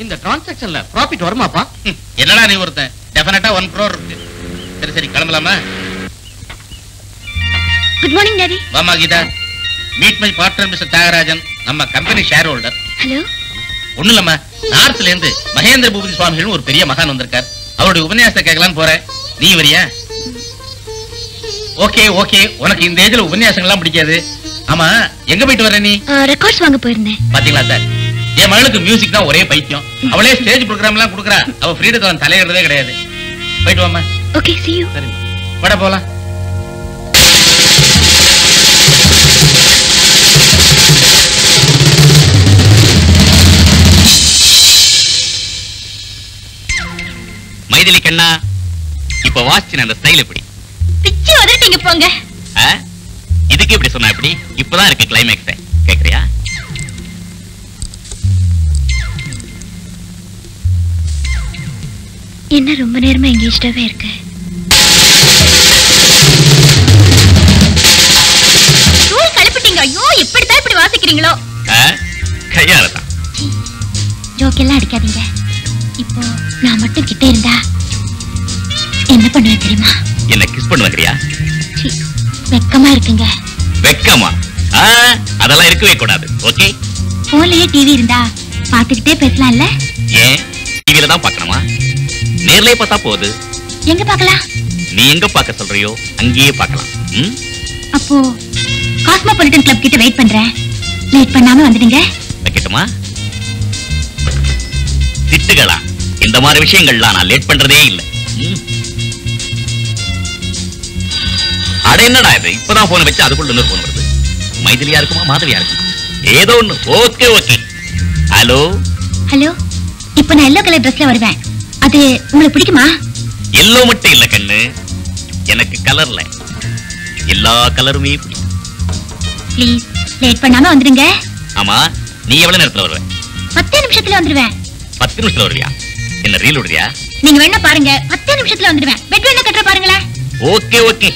இந்த டிரான்சாக்ஷன்ல ப்ராஃபிட் வருமாப்பா ம், என்னடா நீ ஒருத்தன் டெஃபினட்டா ஒன் க்ரோர் இருக்கு சரி சரி கிளம்பலாமா குட் மார்னிங் டாடி வாமா Geetha meet my partner mister Thiagarajan நம்ம கம்பெனி ஷேர் ஹோல்டர் ஹலோ ஒண்ணு இல்லம்மா நார்த்ல இருந்து மகேந்திர பூபதி சுவாமிகள் ஒரு பெரிய மகான் வந்திருக்கார் அவருடைய உபன்யாசத்தை கேட்கலான்னு போறேன் நீ வரியா ஓகே ஓகே உனக்கு இந்த ஏஜ்ல உபன்யாசங்கள்லாம் பிடிக்காது ஆமா எங்க போயிட்டு வர நீ ரெக்கார்ட்ஸ் வாங்க போயிருந்தேன் பாத்தீங்களா சார் என் மகளுக்கு மியூசிக் தான் ஒரே பைத்தியம் அவளே ஸ்டேஜ் ப்ரோக்ராம் எல்லாம் கொடுக்குறா அவ ஃப்ரீடத்துல தலையிடுறதே கிடையாது போயிட்டு வாமா ஓகே see you சரி வட போலாம் மைதிலி கண்ணா இப்ப வாசிச்சு அந்த ஸ்டைல் எப்படி பிச்சு உதட்டிங்க போங்க ஆ? இதுக்கு இப்படி சொன்னா எப்படி இப்பதான் இருக்கு கிளைமேக்ஸ் கேக்குறியா என்ன ரொம்ப நேரமா எங்கேஜ்டாவே இருக்கு ரூல் கழுப்பிட்டீங்க ஐயோ எப்படித்தான் இப்படி வாசிக்கிறீங்களோ கையால தான் ஜோக் எல்லாம் அடிக்காதீங்க இப்போ நான் மட்டும் கிட்ட இருந்தா என்ன பண்ணுவேன் தெரியுமா என்ன கிஸ் பண்ண வைக்கிறியா சீ, வெக்கமா இருக்குங்க வெக்கமா ஆ, அதெல்லாம் இருக்கவே கூடாது ஓகே போன்லயே டிவி இருந்தா பாத்துக்கிட்டே பேசலாம்ல ஏன் டிவில தான் பார்க்கணுமா நேர்லயே பார்த்தா போகுது எங்க பார்க்கலாம் நீ எங்க பார்க்க சொல்றியோ அங்கேயே பார்க்கலாம் ம்? அப்போ காஸ்மோபாலிட்டன் கிளப் கிட்ட வெயிட் பண்றேன் லேட் பண்ணாம வந்துடுங்க வைக்கட்டுமா திட்டுகளா இந்த மாதிரி விஷயங்கள்லாம் நான் லேட் பண்றதே இல்லை ம். அட என்னடா இது இப்பதான் போன் வச்சு அதுக்குள்ள இன்னொரு போன் வருது மைதிலியா இருக்குமா மாதவியா இருக்குமா ஏதோ ஒண்ணு ஓகே ஓகே ஹலோ ஹலோ இப்போ நான் எல்லோ கலர் ட்ரெஸ்ல வருவேன் அது உங்களுக்கு பிடிக்குமா எல்லோ மட்டும் இல்ல கண்ணு எனக்கு கலர்ல எல்லா கலருமே பிடிக்கும் ப்ளீஸ் லேட் பண்ணாம வந்துடுங்க ஆமா நீ எவ்வளவு நேரத்துல வருவ பத்தே நிமிஷத்துல வந்துடுவேன் பத்து நிமிஷத்துல வருவியா என்ன ரீல் விடுறியா நீங்க வேணா பாருங்க பத்தே நிமிஷத்துல வந்துடுவேன் பெட் வேணா கட்டுற பாருங்களேன் ஓகே ஓகே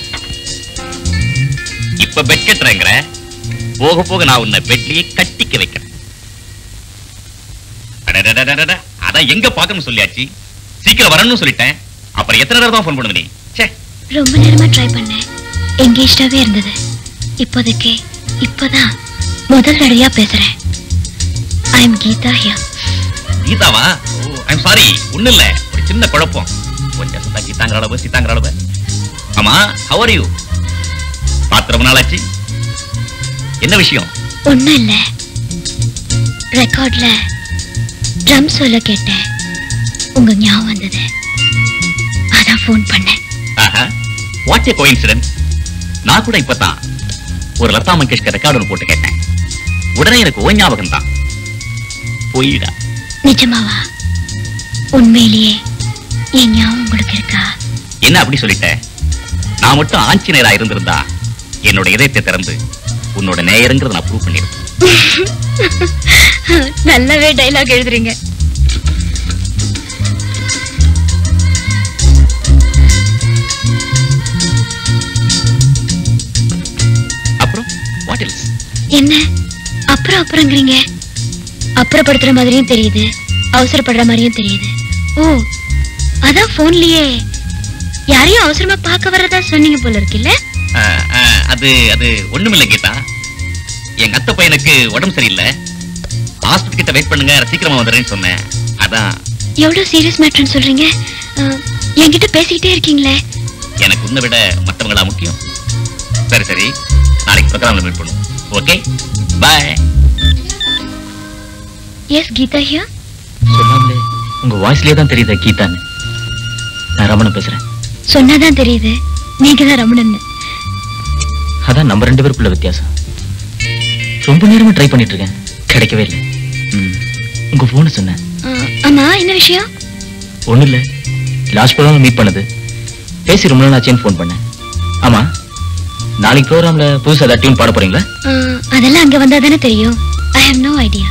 இப்ப பெட் கட்டுறேங்கிற போக போக நான் உன்னை பெட்லயே கட்டிக்க வைக்கிறேன் அடடடடடட, அதான் எங்க பார்க்கணும்னு சொல்லியாச்சு சீக்கிரம் வரணும்னு சொல்லிட்டேன் அப்புறம் எத்தனை தடவை தான் ஃபோன் பண்ணுவ நீ ச்சே ரொம்ப நேரமா ட்ரை பண்ணேன் எங்கேஜ்டாவே இருந்தது இப்போதைக்கு இப்போதான் முதல் தடவையா பேசுறேன் ஐ எம் கீதா ஹியர் கீதாவா ஓ ஐம் சாரி ஒண்ணு இல்ல ஒரு சின்ன குழப்பம் கொஞ்சம் சொந்தா கீதாங்கிற அளவு சீதாங்கிற அளவு ஆமா how are you பார்த்து ரொம்ப நாளாச்சு என்ன விஷயம் ஒண்ணும் இல்ல ரெக்கார்ட்ல ட்ரம் சொல்ல கேட்டேன் உங்க ஞாபகம் வந்தது அதான் ஃபோன் பண்ணேன் ஆஹா வாட் ஏ கோயின்சிடன்ஸ் நான் கூட இப்பதான் ஒரு லதா மங்கேஷ்கர் ரெக்கார்டு ஒன்று போட்டு கேட்டேன் உடனே எனக்கு ஓ ஞாபகம் தான் போயிடா நிஜமாவா உண்மையிலேயே என் ஞாபகம் உங்களுக்கு இருக்கா என்ன அப்படி சொல்லிட்ட நான் மட்டும் ஆஞ்சநேயரா இருந்திருந்தா என்னோட இதயத்தை திறந்து உன்னோட நேயருங்கிறத நான் ப்ரூவ் பண்ணிருப்பேன் நல்லாவே டைலாக் எழுதுறீங்க அப்புறம் வாட் எல்ஸ் என்ன அப்புறம் அப்புறங்கிறீங்க அப்புறப்படுத்துற மாதிரியும் தெரியுது அவசரப்படுற மாதிரியும் தெரியுது ஓ அதான் போன்லயே யாரையும் அவசரமா பார்க்க வர்றதா சொன்னீங்க போல இருக்குல்ல அது அது ஒண்ணுமில்ல கீதா எங்க அத்தை பையனுக்கு உடம்பு சரியில்லை ஹாஸ்பிட்டல் கிட்ட வெயிட் பண்ணுங்க சீக்கிரமா வந்துடுறேன்னு சொன்னேன் அதான் எவ்வளவு சீரியஸ் மேட்டர்னு சொல்றீங்க அஹ், என்கிட்ட பேசிக்கிட்டே இருக்கீங்களே எனக்கு உன்னை விட மத்தவங்களா முக்கியம் சரி சரி நாளைக்கு ப்ரோக்ராம்ல மீட் பண்ணுவோம் okay bye yes Geetha here சொல்லாமலே உங்க வாய்ஸ்லயே தான் தெரியுதா கீதான்னு நான் ரமணன் பேசுறேன் சொன்னாதான் தெரியுது நீங்க தான் ரமணன் அதான் நம்ம ரெண்டு பேருக்குள்ள வித்தியாசம் ரொம்ப நேரமா ட்ரை பண்ணிட்டு இருக்கேன் கிடைக்கவே இல்லை ம், உங்க போனை சொன்னேன் ஆமா என்ன விஷயம் ஒண்ணும் இல்ல லாஸ்ட் ப்ரோக்ராம் மீட் பண்ணது பேசி ரொம்ப நாள் ஆச்சேன்னு ஃபோன் பண்ணேன் ஆமா நாளைக்கு ப்ரோக்ராம்ல புதுசா ஏதாவது டியூன் பாட போறீங்களா அஹ், அதெல்லாம் அங்க வந்தா தானே தெரியும் I have no idea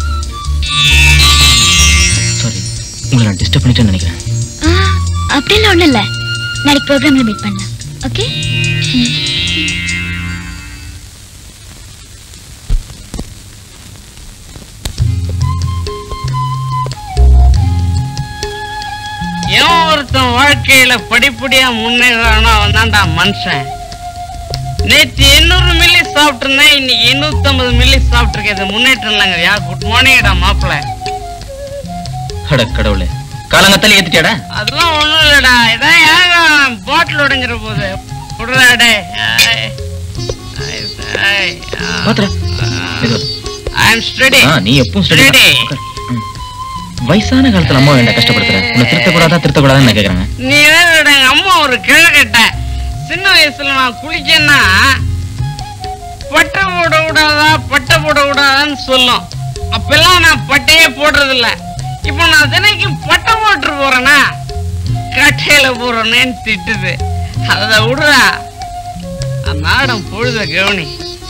sorry உங்களை நான் டிஸ்டர்ப் பண்ணிட்டேன்னு நினைக்கிறேன் அப்படிலாம் ஒண்ணும் இல்ல நாளைக்கு ப்ரோக்ராம்ல மீட் பண்ணலாம் ஓகே வாழ்க்கையில படிப்படியா முன்னேறானோ அவன் தான்டா மனுஷன் நேற்று எண்ணூறு மில்லி சாப்பிட்டுருந்தேன் இன்னைக்கு எண்ணூத்தி ஐம்பது மில்லி சாப்பிட்டுருக்கேன் இது முன்னேற்றம் இல்லைங்கய்யா குட் மார்னிங்டா மாப்பிள்ள அட கடவுளே காலங்கத்தால ஏத்திட்டியாடா அதெல்லாம் ஒண்ணும் இல்லடா இதான் ஏங்க பாட்டில் உடைஞ்சிட போகுது விடுறா டே பாத்துடா மெதுவா. ஐ எம் ஸ்டடி ஆ, நீ எப்பவும் steady தான். Steady. உட்காரு. ம். வயசான காலத்துல அம்மா என்ன கஷ்டப்படுத்துற உன்னை திருத்தக்கூடாதா திருத்தக்கூடாதான்னு நான் கேக்குறாங்க நீ வேற எங்க அம்மா ஒரு கிழக்கட்ட சின்ன வயசுல நான் குளிச்சேன்னா பட்டை போட கூடாதா பட்டை போட கூடாதான்னு சொல்லும் அப்பெல்லாம் நான் பட்டையே போடுறது இல்ல இப்போ நான் தினைக்கும் பட்டை போட்டு போறேனா கட்டையில போறேன்னு திட்டுது அத விடுறா நாடம் பொழுத கவனி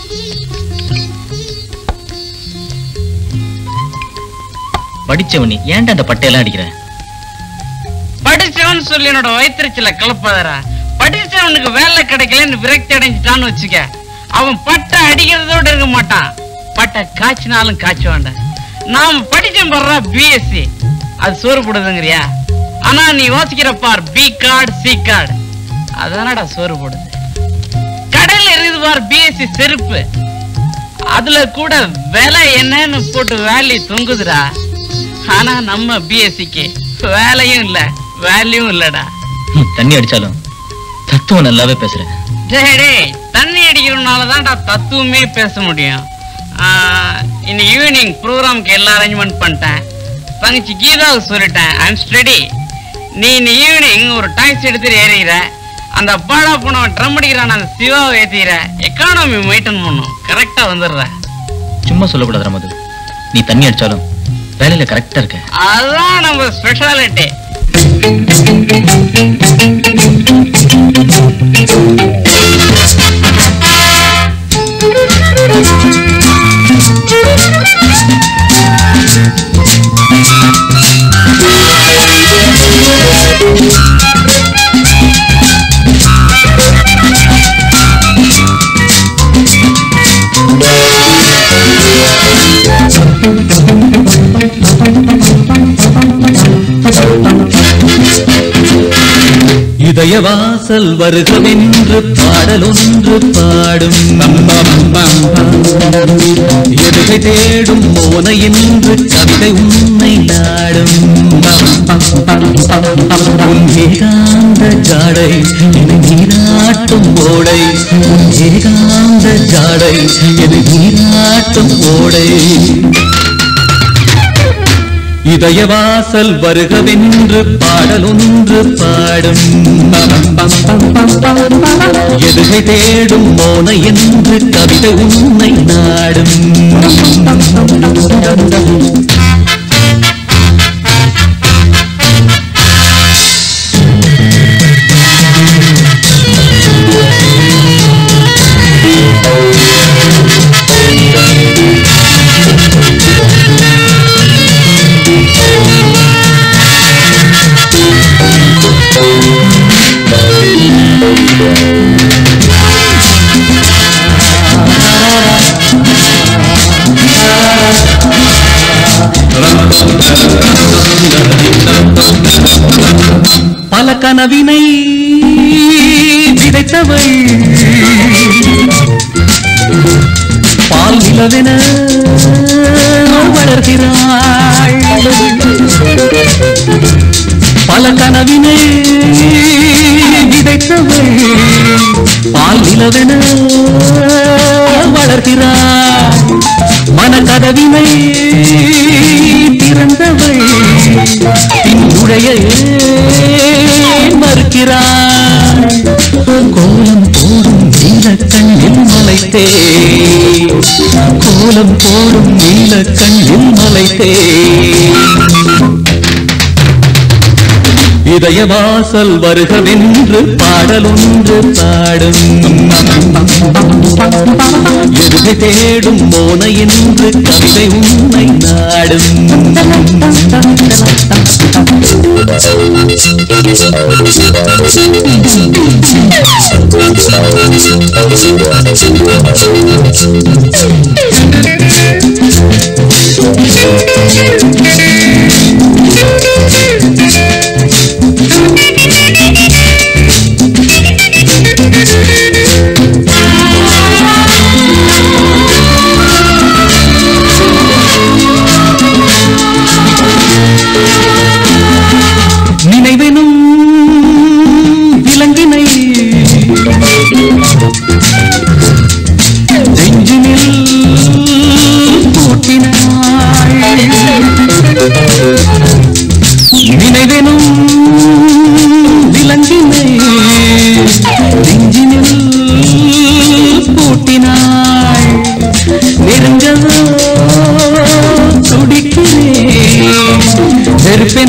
படிச்சவனி ஏன்டா அந்த பட்டையெல்லாம் அடிக்கிற படிச்சவன் சொல்லி என்னோட வயிற்றுச்சில கலப்பாதரா படிச்சவனுக்கு வேலை கிடைக்கலன்னு விரக்தி அடைஞ்சிட்டான்னு வச்சுக்க அவன் பட்டை அடிக்கிறதோட இருக்க மாட்டான் பட்டை காய்ச்சினாலும் காய்ச்ச வேண்டாம் நாம படிச்சோம் பாடுறா பிஎஸ்சி அது சோறு போடுதுங்கிறியா ஆனா நீ யோசிக்கிற பார் பி கார்டு சி கார்டு அதானடா சோறு போடுது கடையில இருக்குது பார் பிஎஸ்சி செருப்பு அதுல கூட விலை என்னன்னு போட்டு வேல்யூ தொங்குதுடா ஆனா நம்ம பிஎஸ்சிக்கு வேலையும் இல்ல வேல்யூவும் இல்லடா நீ தண்ணி அடிச்சாலும் தத்துவம் நல்லாவே பேசுற டேய் டேய் தண்ணி அடிக்கிறதுனால தான்டா தத்துவமே பேச முடியும் ஆஹ், இன்னைக்கு ஈவினிங் ப்ரோக்ராம்க்கு எல்லா அரேஞ்ச்மெண்ட் பண்ணிட்டேன் தங்கச்சி கீதாவுக்கு சொல்லிட்டேன் ஐ எம் ஸ்டடி நீ இன்னைக்கு ஈவினிங் ஒரு டாக்ஸி எடுத்துட்டு ஏறிக்கிற அந்த பாடா போனவன் ட்ரம் அடிக்கிறான் அந்த சிவாவை ஏத்திக்கிற எக்கானமி மெயின்டைன் பண்ணும் கரெக்டா வந்துடுற சும்மா சொல்லக்கூடாது மது நீ தண்ணி அடிச்சாலும் வேலையில கரெக்டா இருக்க அதான் நம்ம ஸ்பெஷாலிட்டி இதய வாசல் வருகவென்று பாடலொன்று பாடும் எதுகை தேடும் மோன என்று கவிதை உன்னை நாடும் உன் ஏகாந்த ஜாடை என்னை நீராட்டும் ஓடை உன் ஏகாந்த ஜாடை என்னை நீராட்டும் ஓடை இதய வாசல் வருகவென்று பாடலொன்று பாடும் எதுகை தேடும் மோன என்று கவிதை உன்னை நாடும் பல கனவினை விதைத்தவள் பால் நிலவென வளர்கிறாள் பல கனவினை விதைத்தவள் பால் நிலவென வளர்கிறாள் மனக்கதவினை திறந்தவள் பின்னுடைய மறுக்கிறாள் கோலம் போடும் நீல கண்ணில் மலைத்தே கோலம் போடும் நீல கண்ணில் மலைத்தே இதய வாசல் வருகவென்று பாடலொன்று பாடும் எதுகை தேடும் மோன என்று கவிதை உன்னை நாடும் Thank you.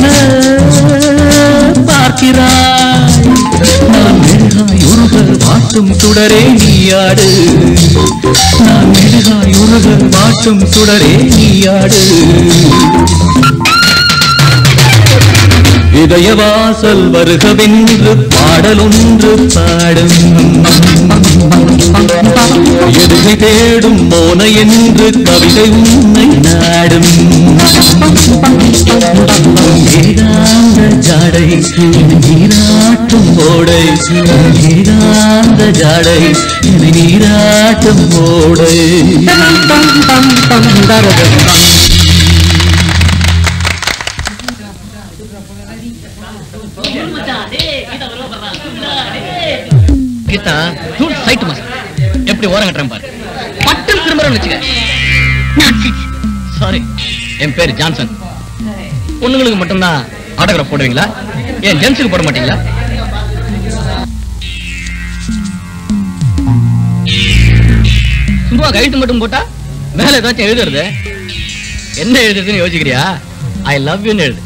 பார்க்கிறாய் நான் மெழுகாய் உருக வாட்டும் சுடரே நீயாடு நான் மெழுகாய் உருக வாட்டும் சுடரே நீயாடு இதயவாசல் வருகவென்று பாடலொன்று பாடும் எதுகை தேடும் மோன என்று கவிதை உன்னை நாடும் ஏகாந்த ஜாடை நீராட்டும் ஓடை ஏகாந்த ஜாடை இது நீராட்டும் ஓடை கீதா தூள் சைட்டு மாசம் எப்படி ஓரம் கட்டுறேன் பாரு மட்டும் திரும்புறேன்னு வச்சுக்க நான்சென்ஸ் சாரி என் பேர் ஜான்சன் பொண்ணுங்களுக்கு மட்டும்தான் ஆட்டோகிராஃப் போடுவீங்களா ஏன் ஜென்ஸுக்கு போட மாட்டீங்களா சும்மா கைட்டு மட்டும் போட்டா மேல ஏதாச்சும் எழுதுறது என்ன எழுதுறதுன்னு யோசிக்கிறியா ஐ லவ் யூன்னு எழுது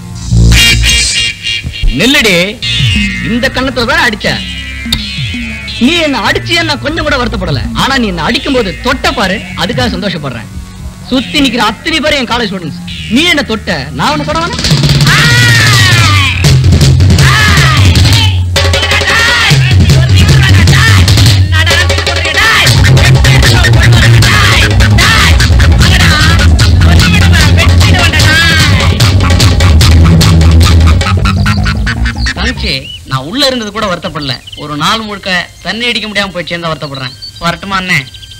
நெல்லடி இந்த கண்ணத்துல தான் அடிச்ச நீ என்ன அடிச்சு நான் கொஞ்சம் கூட வருத்தப்படல ஆனா நீ என்ன அடிக்கும் போது தொட்ட பாரு அதுக்காக சந்தோஷப்படுறேன் சுத்தி நிக்கிற அத்தனை பேர் என் காலேஜ் ஸ்டூடெண்ட்ஸ் நீ என்ன தொட்ட நான் உன்னை தொட வேணாம்? தங்கச்சி நான் உள்ள இருந்தது கூட வருத்தப்படல ஒரு நாள் முழுக்க தண்ணி அடிக்க முடியாம போயிடுச்சு தான் வருத்தப்படுறேன் வரட்டுமா அண்ணே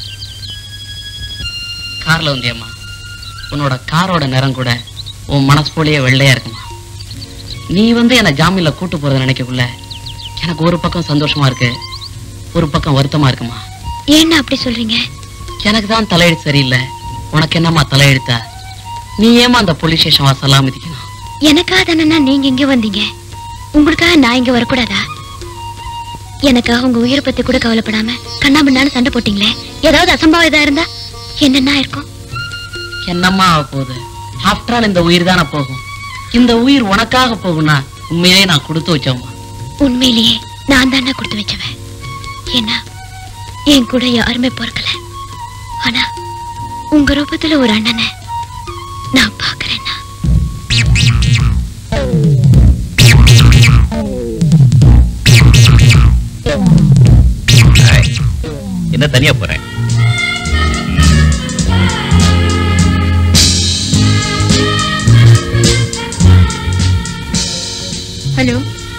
கார்ல வந்தியம்மா உன்னோட காரோட நிறம் கூட உன் மனசு போலயே வெள்ளையா இருக்குமா நீ வந்து என்னை ஜாமீன்ல கூட்டு போறத நினைக்கக்குள்ள எனக்கு ஒரு பக்கம் சந்தோஷமா இருக்கு ஒரு பக்கம் வருத்தமா இருக்குமா ஏன்னா அப்படி சொல்றீங்க எனக்கு தான் தலையெழுத்து சரியில்லை உனக்கு என்னம்மா தலையெழுத்தா நீ ஏமா அந்த போலீஸ் ஸ்டேஷன் வாசலாம் மிதிக்கணும் எனக்காக தானே நீங்க இங்க வந்தீங்க உங்களுக்காக நான் இங்க வரக்கூடாதா எனக்காக உங்க உயிரை பத்தி கூட கவலைப்படாம கண்ணாபின்னான்னு சண்டை போட்டீங்களே ஏதாவது அசம்பாவிதம் இதா இருந்தா என்னென்ன இருக்கும் என்னம்மா ஆக போகுது ஆஃப்டர் ஆல் இந்த உயிர் தானே போகும் இந்த உயிர் உனக்காக போகும்னா உண்மையிலே நான் கொடுத்து வச்சோம்மா உண்மையிலேயே நான் தானே கொடுத்து வச்சவன் ஏன்னா என் கூட யாருமே பிறக்கல ஆனா உங்க ரூபத்துல ஒரு அண்ணனை நான் பாக்குறேன்னா ஹாய். என்ன தனியா போறேன் ஹலோ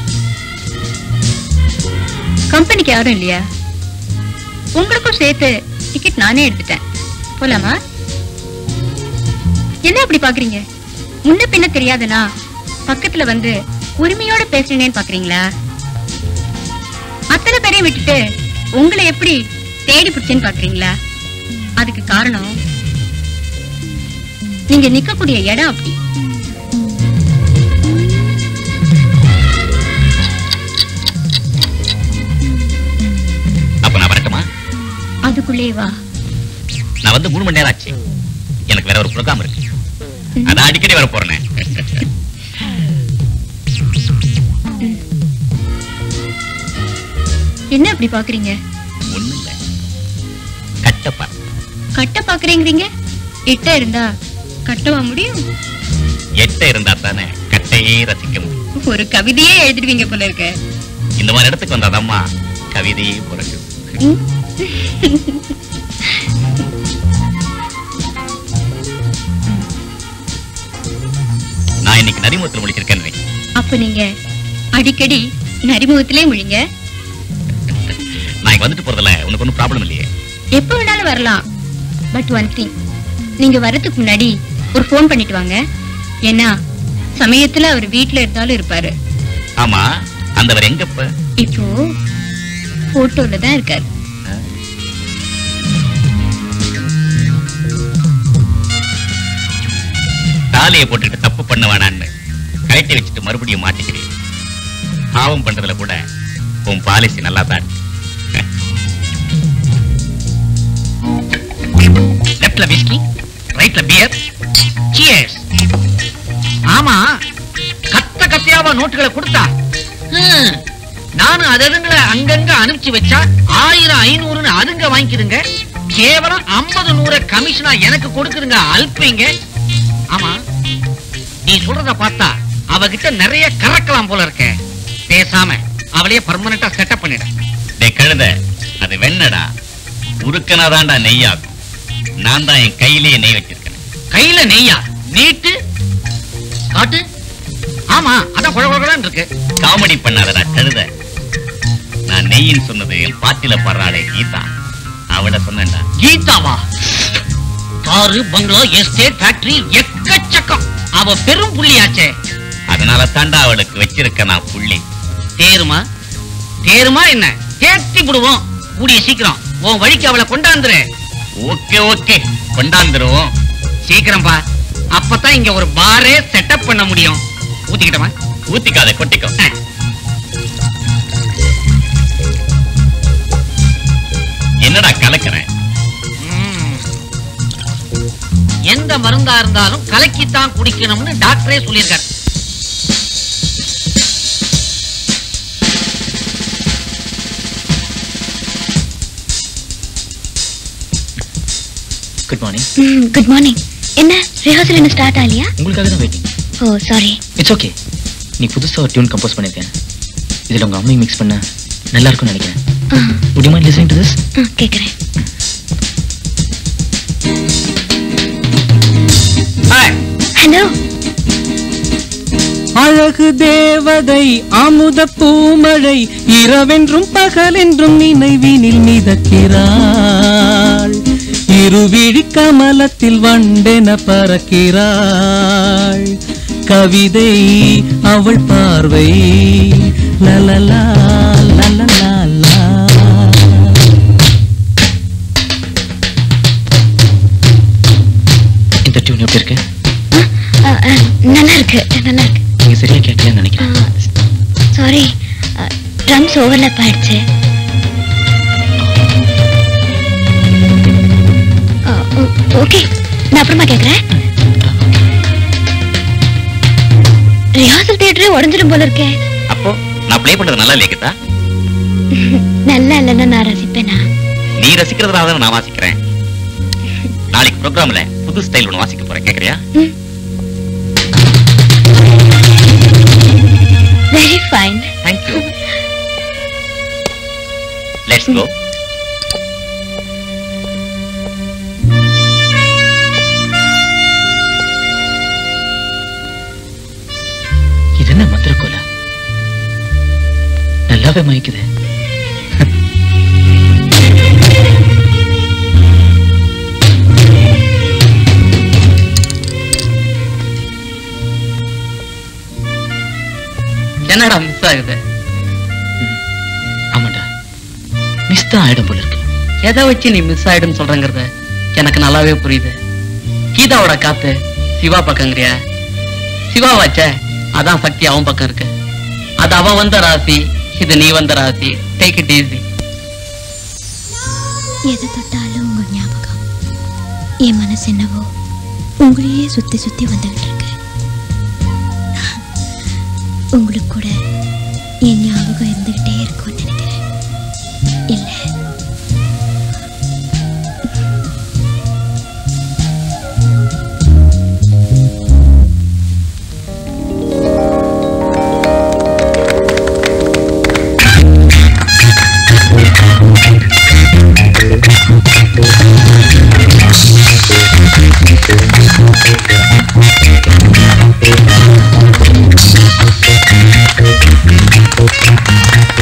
கம்பெனிக்கு யாரும் இல்லையா உங்களுக்கும் சேர்த்து டிக்கெட் நானே எடுத்துட்டேன் போலாமா என்ன அப்படி பாக்குறீங்க முன்ன பின்ன தெரியாதுனா பக்கத்துல வந்து உரிமையோட பேசுறீங்கன்னு பாக்குறீங்களா அத்தனை பேரையும் விட்டுட்டு உங்களை எப்படி தேடி பிடிச்சேன்னு பாக்குறீங்களா அதுக்கு காரணம் நீங்க நிக்கக்கூடிய இடம் அப்படி அப்ப நான் வரட்டுமா அதுக்குள்ளே வா நான் வந்து மூணு மணி நேரம் ஆச்சு எனக்கு வேற ஒரு ப்ரோக்ராம் இருக்கு அதான் அடிக்கடி வர போறேன் என்ன அப்படி பாக்குறீங்க ஒண்ணு இல்ல கட்டப்பா கட்ட பாக்குறீங்கிறீங்க எட்ட இருந்தா கட்டவா முடியும் எட்ட இருந்தா தானே கட்டையே ரசிக்க முடியும் ஒரு கவிதையே எழுதிடுவீங்க போல இருக்க இந்த மாதிரி இடத்துக்கு வந்தாதம்மா கவிதையே பிறகு ம்? நான் இன்னைக்கு நரிமுகத்தில் முடிச்சிருக்கேன் வை. அப்ப நீங்க அடிக்கடி நரிமுகத்திலே முழிங்க நான் இங்க வந்துட்டு போறதுல உனக்கு ஒன்றும் ப்ராப்ளம் இல்லையே எப்ப வேணாலும் வரலாம் பட் ஒன் திங் நீங்க வரதுக்கு முன்னாடி ஒரு ஃபோன் பண்ணிட்டு வாங்க ஏன்னா சமயத்துல அவர் வீட்ல இருந்தாலும் இருப்பாரு ஆமா அந்தவர் எங்க இப்ப இப்போ போட்டோல தான் இருக்காரு தாலியை போட்டுட்டு தப்பு பண்ண வேணான்னு கழட்டி வச்சுட்டு மறுபடியும் மாட்டிக்கிறேன் பாவம் பண்றதுல கூட உன் பாலிசி நல்லா தான் லெஃப்ட்ல விஸ்கி ரைட்ல பியர் சியர்ஸ் ஆமா கத்த நிறையாவா நோட்டுகளை கொடுத்தா ஹம், நானும் அததுங்களை அங்கங்க அனுப்பிச்சு வச்சா ஆயிரம் ஐநூறுன்னு அதுங்க வாங்கிக்குதுங்க கேவலம் ஐம்பது நூறு கமிஷனா எனக்கு கொடுக்குதுங்க அல்பிங்க ஆமா நீ சொல்றத பார்த்தா அவகிட்ட நிறைய கறக்கலாம் போல இருக்க பேசாம அவளையே பர்மனண்டா செட்டப் பண்ணிட டே கழுத அது வெண்ணடா உருக்கனாதான்டா நெய்யாகும் நான் தான் என் கையிலேயே நெய் வச்சிருக்கேன் கையில நெய்யா நீட்டு காட்டு ஆமா அதான் குழ குழன்னு இருக்கு காமெடி பண்ணாதடா கழுத நான் நெய்யின்னு சொன்னது என் பாட்டில படுறாளே கீதா அவள சொன்னேன்டா கீதாவா காரு பங்களா எஸ்டேட் ஃபேக்டரி எக்கச்சக்கம் அவ பெரும் புள்ளியாச்சே அதனால தாண்டா அவளுக்கு வச்சிருக்க நான் புள்ளி தேருமா தேருமா என்ன தேத்தி விடுவோம் கூடிய சீக்கிரம் உன் வழிக்கு அவளை கொண்டாந்துரு ஓகே ஓகே கொண்டாந்துருவோம் சீக்கிரம் பா அப்பதான் இங்க ஒரு பாரே செட்டப் பண்ண முடியும் ஊத்திக்கிட்டமா ஊத்திக்காத கொட்டிக்கோ என்னடா கலக்கிறேன் எந்த மருந்தா இருந்தாலும் கலக்கித்தான் குடிக்கணும்னு டாக்டரே சொல்லியிருக்காரு குட் மார்னிங் குட் மார்னிங் என்ன ரிஹர்சல் என்ன ஸ்டார்ட் ஆகலையா உங்களுக்காக தான் waiting oh sorry it's okay நீ புதுசா ஒரு டியூன் கம்போஸ் பண்ணிருக்கேன் இதுல உங்க அம்மையை மிக்ஸ் பண்ண நல்லா இருக்கும்னு நினைக்கிறேன் would you mind listening to this கேக்குறேன் ஹலோ அழகு தேவதை அமுத பூமழை இரவென்றும் பகலென்றும் நினைவினில் மிதக்கிறாள் இருவிழி கமலத்தில் வண்டென பறக்கிறாள் கவிதை அவள் பார்வை லலலா லலலா லா இந்த டியூன் எப்படி இருக்கு நல்லா இருக்கு நல்லா இருக்கு நீங்க சரியா கேட்கலன்னு நினைக்கிறேன் சாரி ட்ரம்ஸ் ஓவர்லாப் ஆயிடுச்சு ஓகே நான் அப்புறமா கேக்குறேன் ரிஹர்சல் தியேட்டரே உடஞ்சிடும் போல இருக்கே அப்போ நான் ப்ளே பண்றது நல்லா இல்லையா கீதா நல்லா இல்லைன்னா நான் ரசிப்பேனா நீ ரசிக்கிறதுனால தான் நான் வாசிக்கிறேன் நாளைக்கு ப்ரோக்ராம்ல புது ஸ்டைல் ஒன்று வாசிக்க போறேன் கேக்குறியா very fine thank you let's go இது என்ன மந்திரக்கோலா நல்லாவே மயக்குது என்னடா மிஸ் ஆகுது ஆமாண்டா மிஸ் தான் ஆயிடும் போல இருக்கு எதை வச்சு நீ மிஸ் ஆயிடுன்னு சொல்றங்கிறத எனக்கு நல்லாவே புரியுது கீதாவோட காத்து சிவா பக்கங்கிறியா சிவா வச்ச அதான் சக்தி அவன் பக்கம் இருக்கு அது அவன் வந்த ராசி இது நீ வந்த ராசி டேக் இட் ஈஸி எதை தொட்டாலும் உங்க ஞாபகம் என் மனசு என்னவோ உங்களையே சுத்தி சுத்தி வந்துகிட்டு இருக்கு உங்களுக்கு கூட என் ஞாபகம் இருந்துகிட்டே இருக்கும்னு நினைக்கிறேன் இல்ல Thank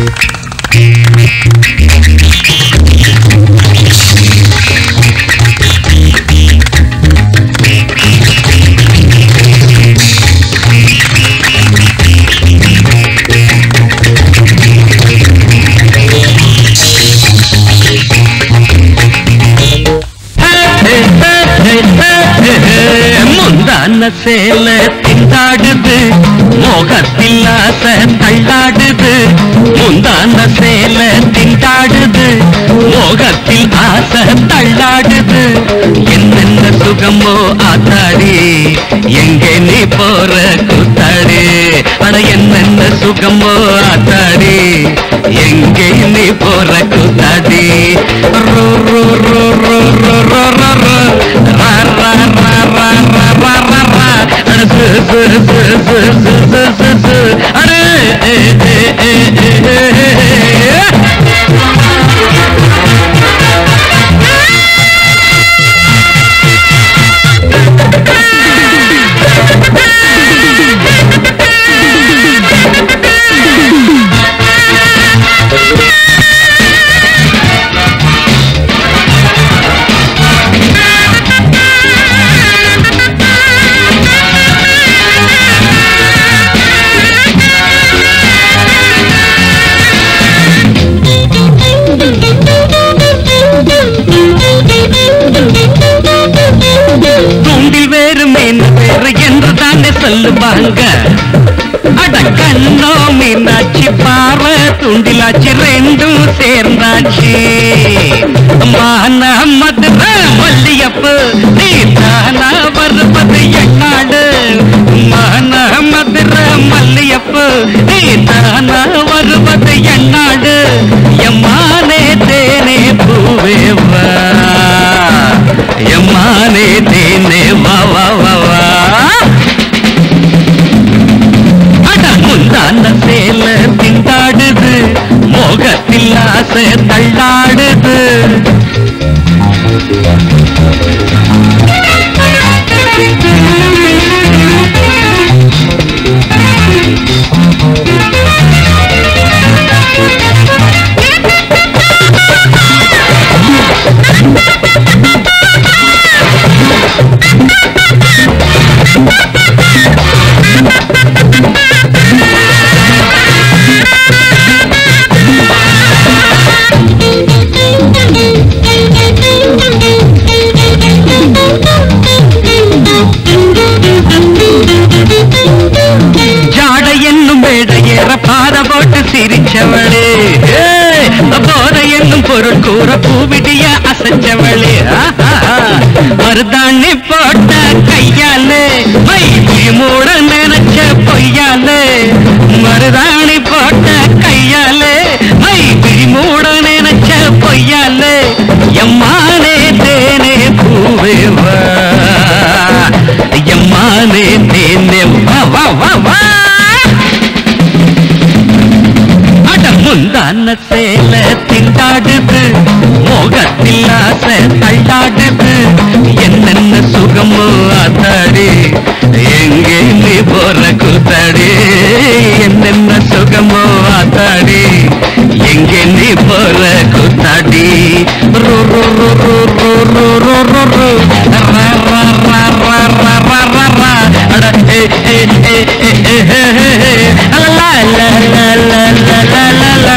சுகமோ ஆத்தாடி எங்கே நீ போற கூத்தாடி ரோ ரோ ரோ ரோ ரோ ரோ ரோ ரோ ரா ரா ரா ரா ரா ரா ரா ரா அட சு சு சு சு சு சு சு சு அட ஏ ஏ ஏ ஏ ஏ ஏ தூண்டில் வேறு மீன் வேறு என்று தானே சொல்லுவாங்க அட கண்ணோ மீனாட்சி பாறை துண்டிலாச்சு ரெண்டும் சேர்ந்தாச்சு மான மதுரை மல்லியப்பு நீ தானா வருவது என்னாடு மான மதுரை மல்லியப்பு நீ தானா வருவது என்னாடு எம்மானே தேனே பூவே வா எம்மானே தேனே வா வா வா வா அட முந்தான சேல திண்டாடுது மோகத்தில் ஆசை தள்ளாடுது ஜாட என்னும் மேடை ஏற பாத போட்டு சிரிச்சவளே ஏய், போத என்னும் பொருள் கூற பூவிடிய அசைச்சவளே ஆஹா, மருதாணி போட்ட கையாலே மை மூட நினைச்ச பொய்யாலே மருதாணி போட்ட கையாலே மை மூட நினைச்ச பொய்யாலே எம்மானே தேனே பூவே வா எம்மானே தேனே வா வா வா வா அட முந்தான சேல திண்டாடுது மோகத்தில் ஆசை தள்ளாடுது என்னென்ன சுகமோ ஆத்தாடி எங்கே நீ போற கூத்தாடி என்னென்ன சுகமோ ஆத்தாடி எங்கே நீ போற கூத்தாடி ரோ ரோ ரோ ரோ ரோ ரோ ரோ ரோ ரோ ரா ரா ரா ரா ரா ரா ரா ரா அட ஏ ஏ ஏ ஏ ஏ ஏ ஏ ஏ லா லா லா லா லா லா லா லா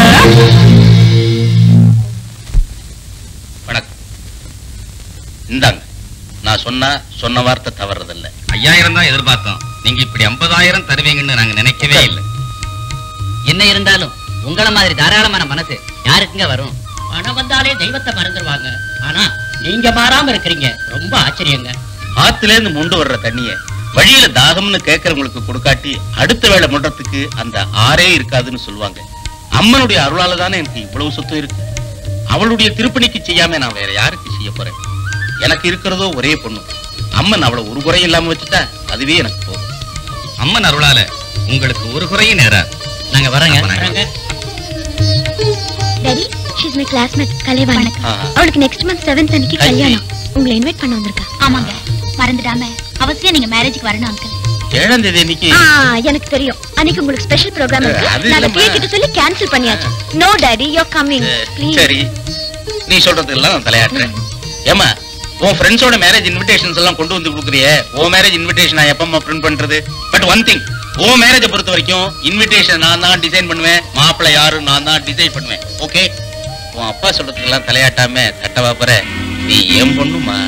வணக்கம் இந்தாங்க நான் சொன்னா சொன்ன வார்த்தை தவறதில்லை ஐயாயிரம் தான் எதிர்பார்த்தோம் நீங்க இப்படி ஐம்பதாயிரம் தருவீங்கன்னு நாங்க நினைக்கவே இல்லை என்ன இருந்தாலும் உங்கள மாதிரி தாராளமான மனசு யாருக்குங்க வரும் பணம் வந்தாலே தெய்வத்தை மறந்துடுவாங்க ஆனா நீங்க மாறாம இருக்கிறீங்க ரொம்ப ஆச்சரியங்க ஆத்துல இருந்து முண்டு வர்ற தண்ணிய வழியில தாகம்னு கேட்கறவங்களுக்கு கொடுக்காட்டி அடுத்த வேளை முடுறதுக்கு அந்த ஆறே இருக்காதுன்னு சொல்லுவாங்க அம்மனுடைய அருளால தானே எனக்கு இவ்வளவு சொத்து இருக்கு அவளுடைய திருப்பணிக்கு செய்யாம நான் வேற யாருக்கு செய்ய போறேன் எனக்கு இருக்கிறதோ ஒரே பொண்ணு அம்மன் அவளை ஒரு குறையும் இல்லாம வச்சுட்டா அதுவே எனக்கு போதும் அம்மன் அருளால உங்களுக்கு ஒரு குறையும் நேராது நாங்க வரேங்க வரேங்க. Daddy she's my classmate Kalaivani ஆஹா. அவளுக்கு நெக்ஸ்ட் மந்த் செவன்த் அன்னைக்கு I see. கல்யாணம் உங்களை இன்வைட் பண்ண வந்திருக்கா ஆமாங்க மறந்துடாம அவசியம் நீங்க மேரேஜ்க்கு வரணும் அங்கிள் ஏழாம் தேதி அன்னைக்கு ஆ எனக்கு தெரியும் அன்னைக்கு உங்களுக்கு ஸ்பெஷல் ப்ரோக்ராம் இருக்கு அது நாங்க இல்லம்மா. பிஏ கிட்ட சொல்லி கேன்சல் பண்ணியாச்சு no daddy you coming ah, please சரி நீ சொல்றதுக்கெல்லாம் நான் தலையாட்டுறேன் ஏமா உன் ஃப்ரெண்ட்ஸோட மேரேஜ் இன்விடேஷன்ஸ் எல்லாம் கொண்டு வந்து கொடுக்குறியே உன் மேரேஜ் இன்விடேஷன் நான் எப்பமா பிரிண்ட் பண்றது பட் ஒன் திங் உன் மேரேஜை பொறுத்த வரைக்கும் இன்விடேஷன் நான் தான் டிசைன் பண்ணுவேன் மாப்பிள்ளை யாரு நான் தான் டிசைன் பண்ணுவேன் ஓகே உன் அப்பா சொல்றதுக்கெல்லாம் தலையாட்டாம தட்ட வாப்பற நீ ஏன் பொண்ணுமா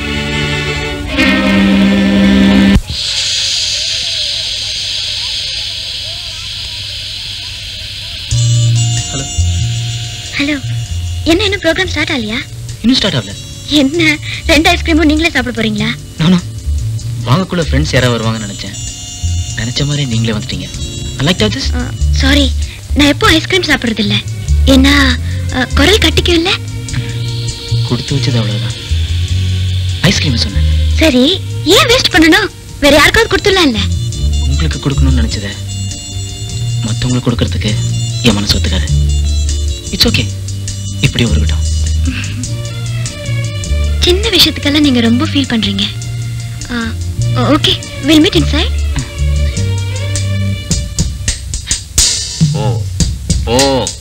ஹலோ என்ன இன்னும் ப்ரோக்ராம் ஸ்டார்ட் ஆகலையா இன்னும் ஸ்டார்ட் ஆகல என்ன ரெண்டு ஐஸ்கிரீமும் நீங்களே சாப்பிட போறீங்களா நானா வாங்கக்குள்ள ஃப்ரெண்ட்ஸ் யாராவது வருவாங்கன்னு நினைச்சேன் நினைச்ச மாதிரி நீங்களே வந்துட்டீங்க லைக் திஸ் சாரி நான் எப்போ ஐஸ்கிரீம் சாப்பிடுறது இல்ல ஏன்னா அஹ், குரல் கட்டிக்கும் இல்ல கொடுத்து வச்சது அவ்வளவுதான் ஐஸ்கிரீம் சொன்னேன் சரி ஏன் வேஸ்ட் பண்ணணும் வேற யாருக்காவது கொடுத்துடலாம் இல்ல உங்களுக்கு கொடுக்கணும்னு நினைச்சத மத்தவங்களுக்கு கொடுக்கறதுக்கு என் மனசு ஒத்துக்காது இட்ஸ் ஓகே இப்படி இருக்கட்டும் சின்ன விஷயத்துக்கெல்லாம் நீங்க ரொம்ப ஃபீல் பண்றீங்க okay will meet inside oh oh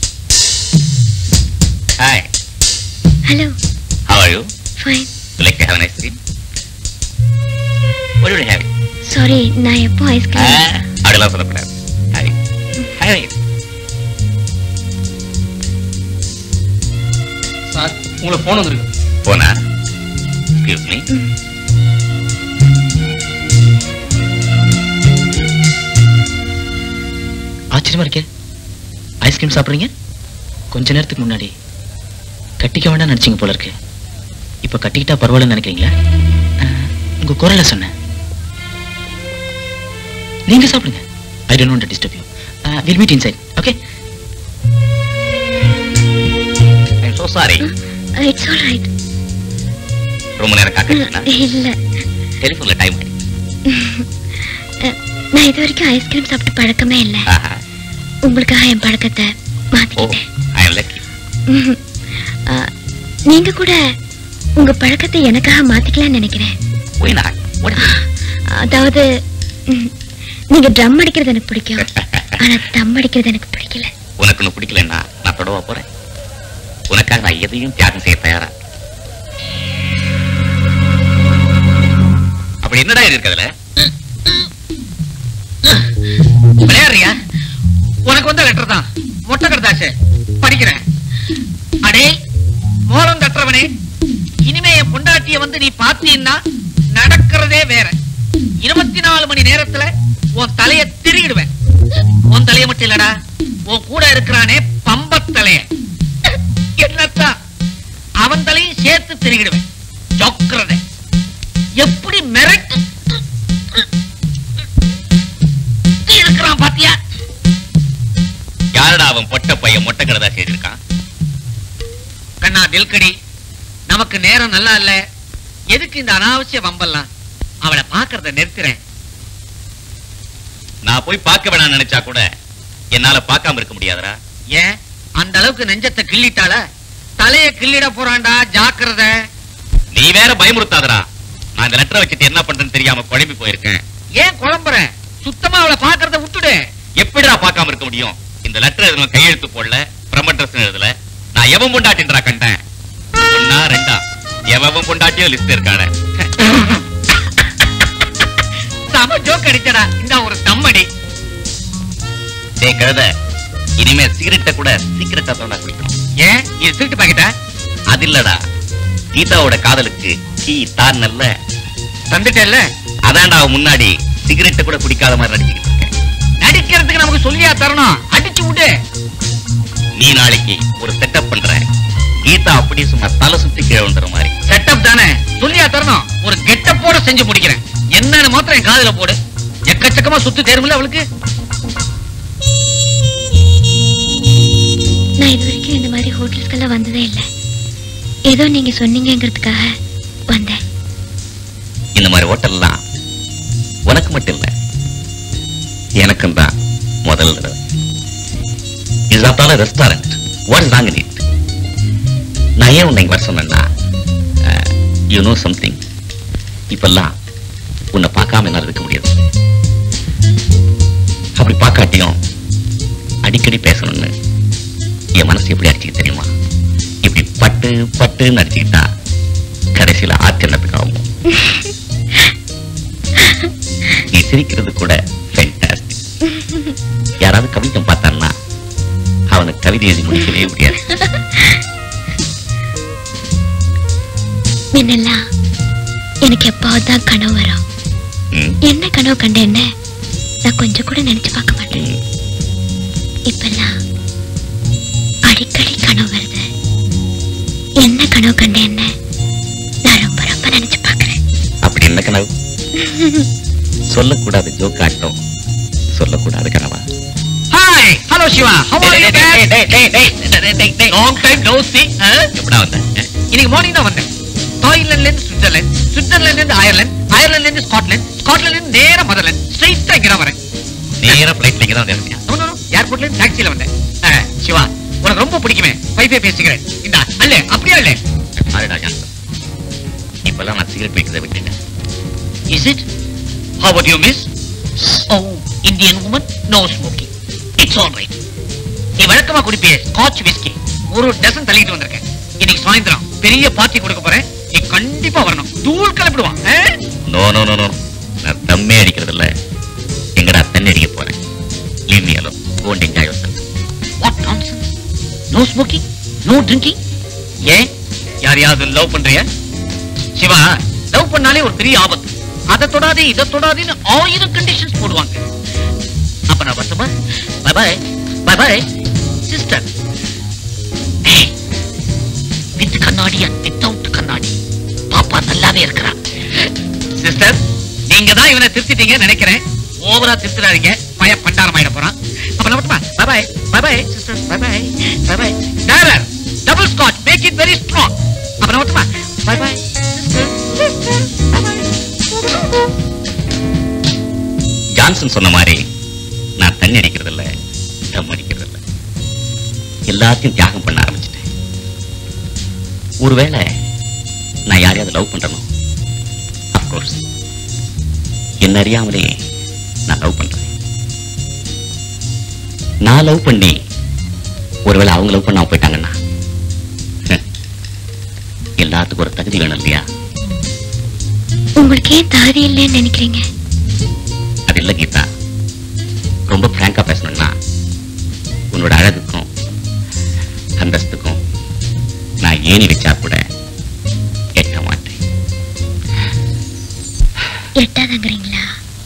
hi hello how are you fine you like to have an ice cream what do you have sorry நான் எப்போ ஐஸ்கிரீம் அப்படிலாம் சொல்லக்கூடாது ஹாய் ஹாய் சார் உங்களுக்கு ஃபோன் வந்திருக்கு போனா எக்ஸ்கியூஸ் மீ ஆச்சரியமா இருக்கே ice cream சாப்பிடுறீங்க கொஞ்ச நேரத்துக்கு முன்னாடி கட்டிக்க வேண்டாம் நினைச்சீங்க போல இருக்கு இப்ப கட்டிக்கிட்டா பரவாயில்லன்னு நினைக்கிறீங்களா அஹ், உங்க குரலை சொன்னேன் நீங்க சாப்பிடுங்க I don't want to disturb you will meet inside okay I'm so sorry it's all right ரொம்ப நேரம் காக்கணும் இல்ல டெலிஃபோன்ல டைம் அஹ், நான் இது வரைக்கும் ஐஸ்கிரீம் சாப்பிட்டு பழக்கமே இல்ல ஆஹா உங்களுக்காக என் பழக்கத்தை ஓ மாத்திக்கிட்டேன் ஐ அம் லக்கி ம்ஹும். அஹ், நீங்க கூட உங்க பழக்கத்தை எனக்காக மாத்திக்கலாம்னு நினைக்கிறேன் ஒய் நாட் வாட் அதாவது ம், நீங்க ட்ரம் அடிக்கிறது எனக்கு பிடிக்கும் ஆனா தம் அடிக்கிறது எனக்கு பிடிக்கல உனக்கு ஒண்ணு பிடிக்கலன்னா நான் தொடவா போறேன் உனக்காக நான் எதையும் தியாகம் செய்ய தயாரா அப்படி என்னடா இருக்கு அதுல விளையாடுறியா உனக்கு வந்த லெட்டர் தான் மொட்டை கடுதாசு படிக்கிறேன் அடே மோளம் தட்டுறவனே இனிமே என் பொண்டாட்டிய வந்து நீ பார்த்தீன்னா நடக்கிறதே வேற இருபத்தி நாலு மணி நேரத்துல உன் தலைய திருகிடுவேன் உன் தலைய மட்டும் இல்லடா உன் கூட இருக்கிறானே பம்பத் தலைய என்னத்தான் அவன் தலையும் சேர்த்து திருகிடுவேன் ஜொக்கிறத எப்படி மிரட்டு இருக்கிறான் பாத்தியா யாரடா அவன் பொட்ட பையன் மொட்டை கடதா செய்திருக்கான் கண்ணா தில்கடி நமக்கு நேரம் நல்லா இல்ல எதுக்கு இந்த அனாவசிய வம்பெல்லாம் அவளை பாக்குறத நிறுத்துறேன் நான் போய் பார்க்க வேணாம்னு நினைச்சா கூட என்னால பார்க்காம இருக்க முடியாதுடா ஏன் அந்த அளவுக்கு நெஞ்சத்தை கிள்ளிட்டாள தலைய கிள்ளிட போறான்டா ஜாக்கிரத நீ வேற பயமுறுத்தாதடா நான் இந்த லெட்டரை வச்சுட்டு என்ன பண்றேன்னு தெரியாம குழம்பி போயிருக்கேன் ஏன் குழம்புற சுத்தமா அவளை பாக்குறத விட்டுடு எப்படிடா பார்க்காம இருக்க முடியும் இந்த லெட்டர் எதுவும் கையெழுத்து போடல பிரமட்ரஸ் எழுதல நான் எவன் பொண்டாட்டின்றா கண்டேன் ஒன்னா ரெண்டா எவன் பொண்டாட்டியோ லிஸ்ட் இருக்கான சம ஜோக் அடிச்சடா இந்த ஒரு தம்மடி டேய் கழுத இனிமே சிகரெட்டை கூட சீக்கிரட்டா தான் குடிக்கணும் ஏன் இது திருட்டு பாக்கிட்டா அது இல்லடா கீதாவோட காதலுக்கு கீ தான் நல்ல தந்துட்டல்ல அதான்டா அவன் முன்னாடி சிகரெட்டை கூட குடிக்காத மாதிரி நடிச்சுக்கிட்டு இருக்கேன் நடிக்கிறதுக்கு நமக்கு சொல்லியா தரணும் அடிச்சு விடு நீ நாளைக்கு ஒரு செட்டப் பண்ற கீதா அப்படி சும்மா தலை சுத்தி கீழே வந்துற மாதிரி செட்டப் தானே சொல்லியா தரணும் ஒரு கெட்டப்போட செஞ்சு முடிக்கிறேன் என்னன்னு மாத்திரம் என் காதுல போடு எக்கச்சக்கமா சுத்து தேருமில்ல அவளுக்கு நான் இது வரைக்கும் இந்த மாதிரி ஹோட்டல்ஸ்க்கெல்லாம் வந்ததே இல்லை ஏதோ நீங்க சொன்னீங்கங்கிறதுக்காக வந்தேன் இந்த மாதிரி ஹோட்டல்லாம் உனக்கு மட்டும் இல்ல எனக்கும் தான் முதல் தடவை இது after all restaurant what is wrong in it நான் ஏன் உன்னை இங்க வர சொன்னேன்னா யூ நோ சம்திங் இப்பெல்லாம் உன்னை பார்க்காம என்னால இருக்க முடியாது அப்படி பார்க்காட்டியும் அடிக்கடி பேசணும்னு என் மனசு எப்படி அடிச்சுக்க தெரியுமா இப்படி பட்டு பட்டுன்னு அடிச்சுக்கிட்டா கடைசியில ஆச்சரியத்துக்கு ஆகும் நீ சிரிக்கிறது கூட fantastic. யாராவது கவிஞம் பார்த்தான்னா அவனுக்கு கவிதை எழுதி முடிக்கவே முடியாது முன்னெல்லாம் எனக்கு எப்பாவது தான் கனவு வரும் ம், என்ன கனவு கண்டேன்னு நான் கொஞ்சம் கூட நினைச்சு பார்க்க மாட்டேன் ம். இப்பெல்லாம் அடிக்கடி கனவு வருது என்ன கனவு கண்டேன்னு நான் ரொம்ப ரொம்ப நினைச்சு பார்க்கறேன் அப்படி என்ன கனவு சொல்லக்கூடாது ஜோக்காட்டம் சொல்லக்கூடாது கனவா hello Siva how are you long time no see எப்படா வந்த இன்னைக்கு மார்னிங் தான் வந்தேன் தாய்லாந்துல இருந்து சுவிட்சர்லாந்து சுவிட்சர்லாந்துல இருந்து அயர்லாந்து அயர்லாந்துல இருந்து ஸ்காட்லாந்து ஸ்காட்லாந்துல இருந்து நேரா மதர்லாந்து ஸ்ட்ரைட்டா இங்க தான் வரேன் நேரா ஃபிளைட்ல இங்க தான் இருந்தியா நோ நோ ஏர்போர்ட்ல இருந்து டாக்ஸில வந்தேன் அஹ், சிவா உனக்கு ரொம்ப பிடிக்குமே வைஃபை பேசுகிறேன் இந்த அல்ல அப்படியே அல்ல ஆரடா ஜான்சன் இப்பெல்லாம் நான் சிகரெட் வைக்கிறத விட்டுட்டேன் is it how would you miss oh Indian woman no smoking it's all right நீ வழக்கமா குடிப்பிய ஸ்காட்ச் விஸ்கி ஒரு டசன் தள்ளிட்டு வந்திருக்கேன் இன்னைக்கு சாயந்தரம் பெரிய பார்ட்டி கொடுக்க போறேன் நீ கண்டிப்பா வரணும் தூள் கலப்பிடுவான் நோ நோ நோ நோ நான் தம்மே அடிக்கிறது இல்ல எங்கடா தண்ணி அடிக்க போறேன் leave me alone go and enjoy your what nonsense no smoking no drinking ஏன் யாரையாவது லவ் பண்றிய சிவா லவ் பண்ணாலே ஒரு பெரிய ஆபத்து அதை தொடாதே இதை தொடாதேன்னு ஆயிரம் கண்டிஷன்ஸ் போடுவாங்க அப்ப நான் வரட்டுமா bye bye bye bye sister with கண்ணாடி அண்ட் வித்தவுட் கண்ணாடி பாப்பா நல்லாவே இருக்கிறா சிஸ்டர் நீங்க தான் இவனை திருத்திட்டீங்கன்னு நினைக்கிறேன் ஓவரா திருத்துறாதீங்க பய பண்டாரம் ஆயிட போறான் அப்ப நான் வரட்டுமா bye bye bye bye sister bye bye bye bye driver double scotch make it very strong அப்ப நான் வரட்டுமா பை பை ஜான்சன் சொன்ன மாதிரி நான் தண்ணி அடிக்கிறது இல்ல தம் அடிக்கிறது இல்ல எல்லாத்தையும் தியாகம் பண்ண ஆரம்பிச்சிட்டேன் ஒருவேளை நான் யாரையாவது லவ் பண்றணும் அப்கோர்ஸ் என்ன அறியாமலே நான் லவ் பண்றேன் நான் லவ் பண்ணி ஒருவேளை அவங்க லவ் பண்ணாம போயிட்டாங்கன்னா எல்லாத்துக்கும் ஒரு தகுதி வேணும் இல்லையா உங்களுக்கு ஏன் தகுதி இல்லைன்னு நினைக்கிறீங்க அது இல்ல கீதா ரொம்ப பிராங்கா பேசணும்னா உன்னோட அழகுக்கும் அந்தஸ்துக்கும் நான் ஏணி வச்சா கூட எட்ட மாட்டேன் எட்டாதங்கிறீங்களா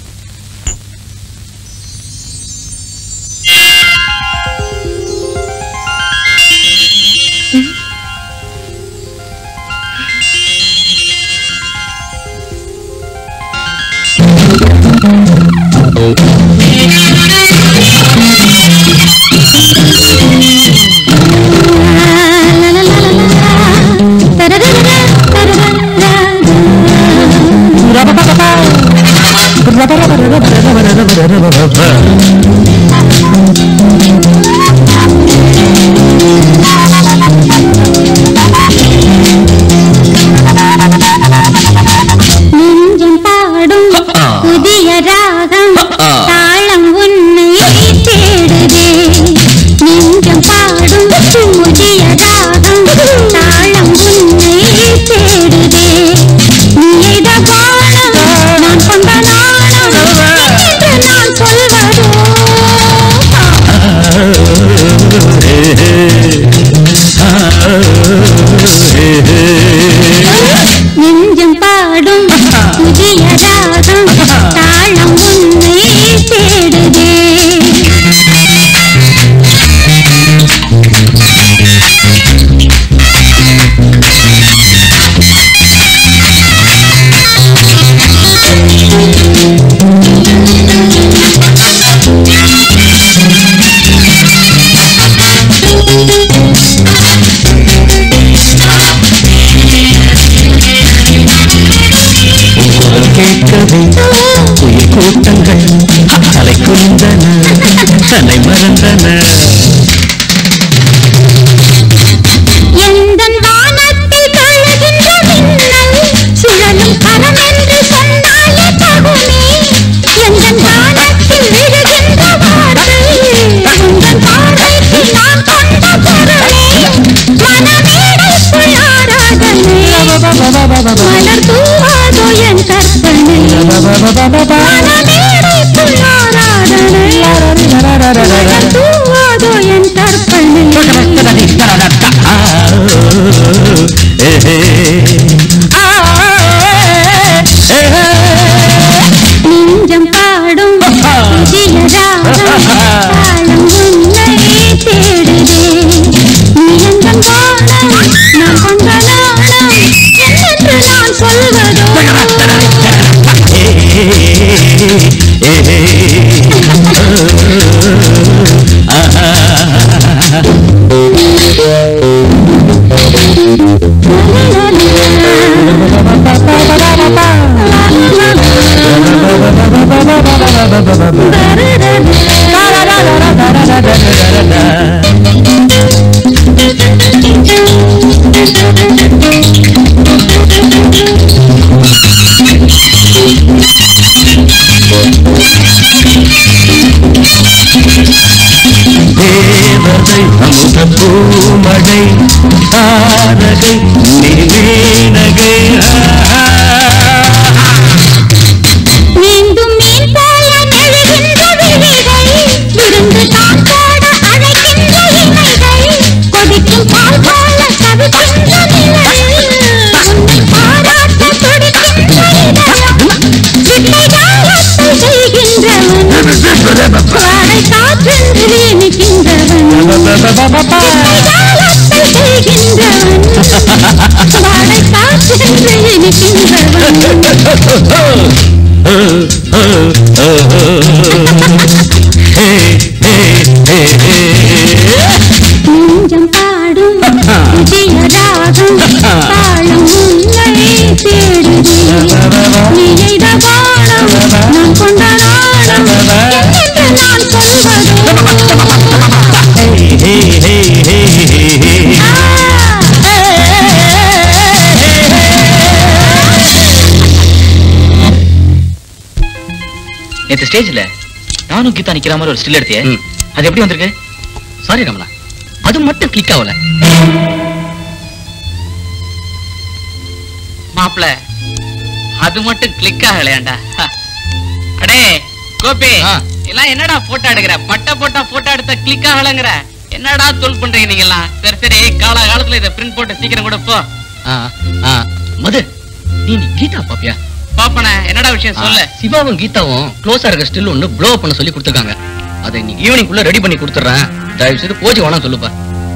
நெஞ்சம் பாடும் புதிய ராகம் தாளம் உன்னை தேடுதே நெஞ்சம் பாடும் புதிய ராகம் தாளம் உன்னை தேடுதே நீட பாடம் நான் கொண்ட நாணம் என்று நான் சொல்வதோ நெஞ்சம் பாடும் புதிய ராகம் தாளம் உன்னை தேடுதே குரல் கேட்கவே உயிர் கூட்டங்கள் தலை குனிந்தன தன்னை மறந்தன எந்தன் வானத்தில் கழுகின்ற மின்னல் சுழலும் கரம் என்று சொன்னாலே தகுமே எந்தன் வானத்தில் விழுகின்ற வார்த்தை உந்தன் பார்வைக்கு நான் கொண்ட பொருளே மனமேடைக்குள் ஆராதனை மலர் தூவாதோ என் கற்பனை மனமேடைக்குள் ஆராதனை மலர் தூவாதோ என் கற்பனை நெஞ்சம் பாடும் புதிய ராகம் தாளம் உன்னை தேடுதே நீ எந்தன் வானம் நான் கொண்ட நாணம் என்னென்று நான் சொல்வதோ ஆ தேவதை அமுத பூமடை தாரகை நீனகை மீண்டும் மீன் போல நெழுகின்ற விழிகள் விருந்து தான் போட அழைக்கின்ற இமைகள் கொதிக்கும் பால் போல தவிக்கின்ற நிலை உன்னை பாராட்ட துடிக்கின்ற இதயம் வித்தை ஜாலத்தை செய்கின்றவன் வாடை காற்றென்று வீணிக்கின்றவன் வித்தை ஜாலத்தை செய்கின்றவன் வாடை காற்றென்று வீணிக்கின்றவன் நெஞ்சம் பாடும் புதிய ராகம் தாளம் உன்னை தேடுதே நீ எய்த வானம் நான் கொண்ட நாடம் என்னென்று நான் சொல்வதோ நேத்து ஸ்டேஜ்ல நானும் கீதா நிக்கிற மாதிரி ஒரு ஸ்டில் எடுத்தியே ம். அது எப்படி வந்திருக்கு சாரி ரமணா அது மட்டும் கிளிக் ஆகல மாப்ள அது மட்டும் கிளிக் ஆகலையாண்டா ஹ. அடே கோபி ஆ. எல்லாம் என்னடா போட்டோ எடுக்கிற பட்ட போட்டா போட்டோ எடுத்த கிளிக் ஆகலங்கிற என்னடா தொல் பண்றீங்க நீங்க எல்லாம் சரி சரி கால காலத்துல இதை பிரிண்ட் போட்டு சீக்கிரம் கூட போ ஆ, ஆ. மது நீ நீ கீதா பாப்பியா பாப்பன என்னடா விஷயம் சொல்லு ஆ, சிவாவும் கீதாவும் க்ளோஸா இருக்க ஸ்டில் ஒன்னு ப்ளோ பண்ண சொல்லி கொடுத்துருக்காங்க அதை இன்னைக்கு ஈவினிங் குள்ள ரெடி பண்ணி கொடுத்துறேன் தயவு செய்து போச்சு வேணாம் சொல்லுப்பா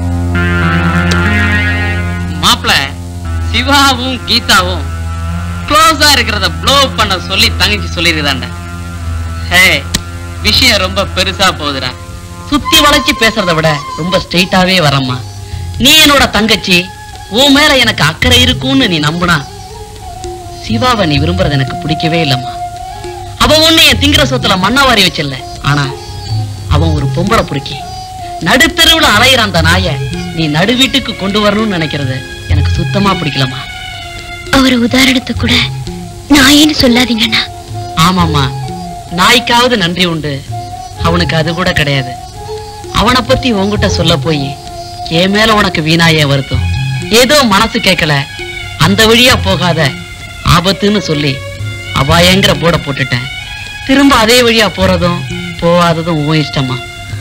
மாப்ள சிவாவும் கீதாவும் க்ளோஸா இருக்கிறத ப்ளோ பண்ண சொல்லி தங்கச்சி சொல்லிருதாண்ட ஹே விஷயம் ரொம்ப பெருசா போகுதுடா சுத்தி வளைச்சு பேசுறத விட ரொம்ப ஸ்ட்ரெயிட்டாவே வரம்மா நீ என்னோட தங்கச்சி உன் மேல எனக்கு அக்கறை இருக்கும்னு நீ நம்புனா சிவாவை நீ விரும்புறது எனக்கு பிடிக்கவே இல்லம்மா அவ ஒண்ணு என் திங்கிற சொத்துல மண்ணா வாரி வச்சில்ல ஆனா அவன் ஒரு பொம்பளை பொறுக்கி நடுத்தெருவுல அலையிற அந்த நாய நீ நடு வீட்டுக்கு கொண்டு வரணும்னு நினைக்கிறது எனக்கு சுத்தமா பிடிக்கலம்மா அவர் உதாரணத்தை கூட நாயேன்னு சொல்லாதீங்கண்ணா ஆமாம்மா நாய்க்காவது நன்றி உண்டு அவனுக்கு அது கூட கிடையாது அவனை பத்தி உன்கிட்ட சொல்ல போய் என் மேல உனக்கு வீணாயே வருத்தம் ஏதோ மனசு கேட்கல அந்த வழியா போகாத ஆபத்துன்னு சொல்லி அபாயங்கிற போர்டை போட்டுட்டேன் திரும்ப அதே வழியா போறதும் போகாததும் உன் இஷ்டமா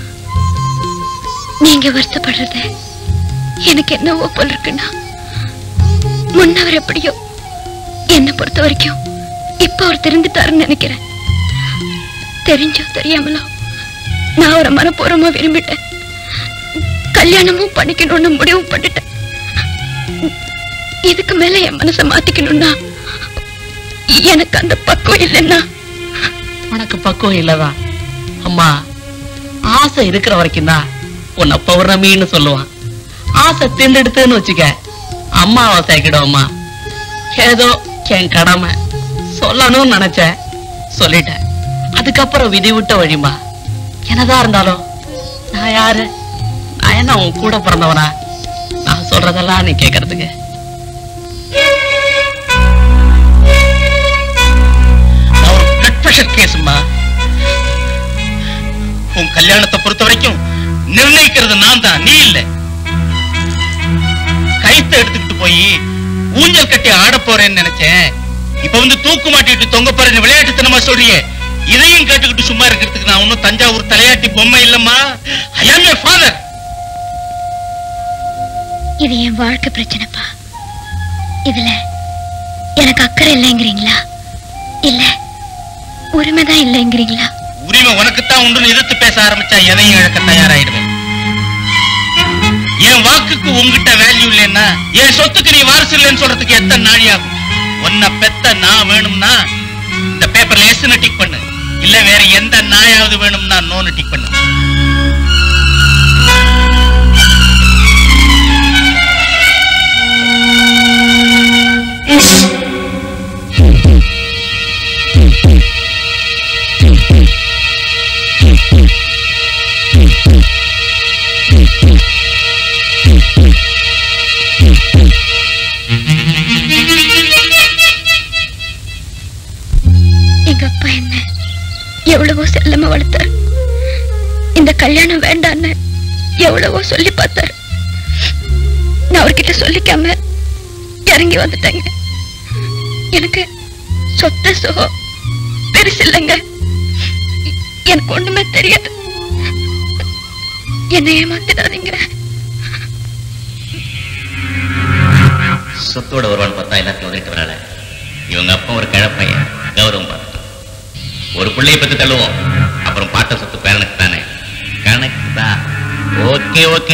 நீங்க வருத்தப்படுறது எனக்கு என்னவோ போல இருக்குண்ணா முன்னவர் எப்படியோ என்னை பொறுத்த வரைக்கும் இப்ப அவர் திருந்துட்டாருன்னு நினைக்கிறேன் தெரிஞ்சோ தெரியாமலோ நான் அவரை மனப்பூர்வமா விரும்பிட்டேன் கல்யாணமும் பண்ணிக்கணும்னு முடிவு பண்ணிட்டேன் இதுக்கு மேல என் மனசை மாத்திக்கணும்னா எனக்கு அந்த பக்குவம் இல்லைன்னா உனக்கு பக்குவம் இல்லதான் அம்மா ஆசை இருக்கிற வரைக்கும் தான் உன்னை பௌர்ணமின்னு சொல்லுவான் ஆசை திண்டெடுத்துன்னு வச்சுக்க அம்மாவாசை ஆக்கிடும் அம்மா ஏதோ என் கடமை சொல்லணும்னு நினைச்சேன் சொல்லிட்டேன் அதுக்கப்புறம் விதி விட்ட வழிமா என்னதான் இருந்தாலும் நான் யாரு நான் என்ன உன் கூட பிறந்தவனா நான் சொல்றதெல்லாம் நீ கேட்கறதுக்கு நான் ஒரு பிளட் பிரஷர் கேஸ்மா உன் கல்யாணத்தை பொறுத்த வரைக்கும் நிர்ணயிக்கிறது நான் தான் நீ இல்ல கைத்தை எடுத்துக்கிட்டு போய் ஊஞ்சல் கட்டி ஆட போறேன்னு நினைச்சேன் இப்ப வந்து தூக்கு மாட்டிட்டு தொங்க போறேன்னு விளையாட்டுத்தனமா சொல்றியே இதையும் கேட்டுக்கிட்டு சும்மா இருக்கிறதுக்கு நான் ஒன்னும் தஞ்சாவூர் தலையாட்டி பொம்மை இல்லம்மா ஐ ஆம் your father இது என் வாழ்க்கை பிரச்சனைப்பா இதுல எனக்கு அக்கறை இல்லைங்கிறீங்களா இல்ல உரிமைதான் இல்லைங்கிறீங்களா உரிமை உனக்குத்தான் உண்டுன்னு எதிர்த்து பேச ஆரம்பிச்சா எதையும் இழக்க தயாராயிடுவேன் என் வாக்குக்கு உங்ககிட்ட வேல்யூ இல்லைன்னா என் சொத்துக்கு நீ வாரிசு இல்லைன்னு சொல்றதுக்கு எத்தனை நாழி ஆகும் உன்னை பெத்த நான் வேணும்னா இந்த பேப்பர்ல எஸ்ன்னு டிக் பண்ணு இல்ல வேற எந்த நாயாவது வேணும்னா நோன்னு டிக் பண்ணு இந்த கல்யாணம் வேண்டான்னு எவ்வளவோ சொல்லி பார்த்தாரு நான் அவர்கிட்ட சொல்லிக்காம இறங்கி வந்துட்டேங்க எனக்கு சொத்த சுகம் பெருசு இல்லைங்க எ- எனக்கு ஒண்ணுமே தெரியாது என்னை ஏமாத்திடாதீங்க சொத்தோட வருவான்னு பார்த்தா எல்லாத்தையும் உதவிட்டு வரால இவங்க அப்பா ஒரு கிழப்பையன் கௌரவம் பார்த்துட்டோம் ஒரு பிள்ளையை பத்தி தள்ளுவோம் அப்புறம் பாட்ட சொத்து பேரனுக்கு தானே கணக்கு தான் ஓகே ஓகே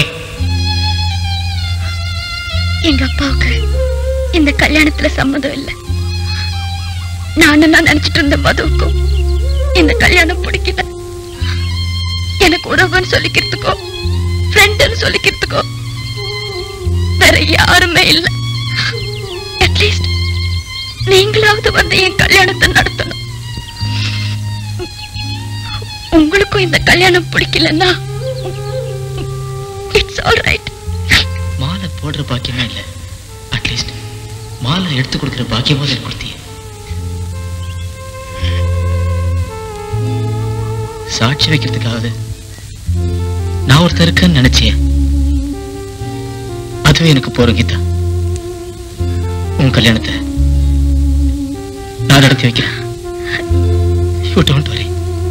எங்க அப்பாவுக்கு இந்த கல்யாணத்துல சம்மதம் இல்ல நானும் நான் நினைச்சிட்டு இருந்த மதுவுக்கும் இந்த கல்யாணம் பிடிக்கல எனக்கு உறவுன்னு சொல்லிக்கிறதுக்கோ ஃப்ரெண்டுன்னு சொல்லிக்கிறதுக்கோ வேற யாருமே இல்ல அட்லீஸ்ட் நீங்களாவது வந்து என் கல்யாணத்தை நடத்தணும் உங்களுக்கும் இந்த கல்யாணம் பிடிக்கலன்னா இட்ஸ் ஆல் ரைட் மாலை போடுற பாக்கியமே இல்ல அட்லீஸ்ட் மாலை எடுத்து கொடுக்கிற பாக்கியமாவது எனக்கு கொடுத்தியே சாட்சி வைக்கிறதுக்காவது நான் ஒருத்தர் இருக்கேன்னு நினைச்சேன் அதுவே எனக்கு போறோம் கீதா உன் கல்யாணத்தை நான் நடத்தி வைக்கிறேன் you don't worry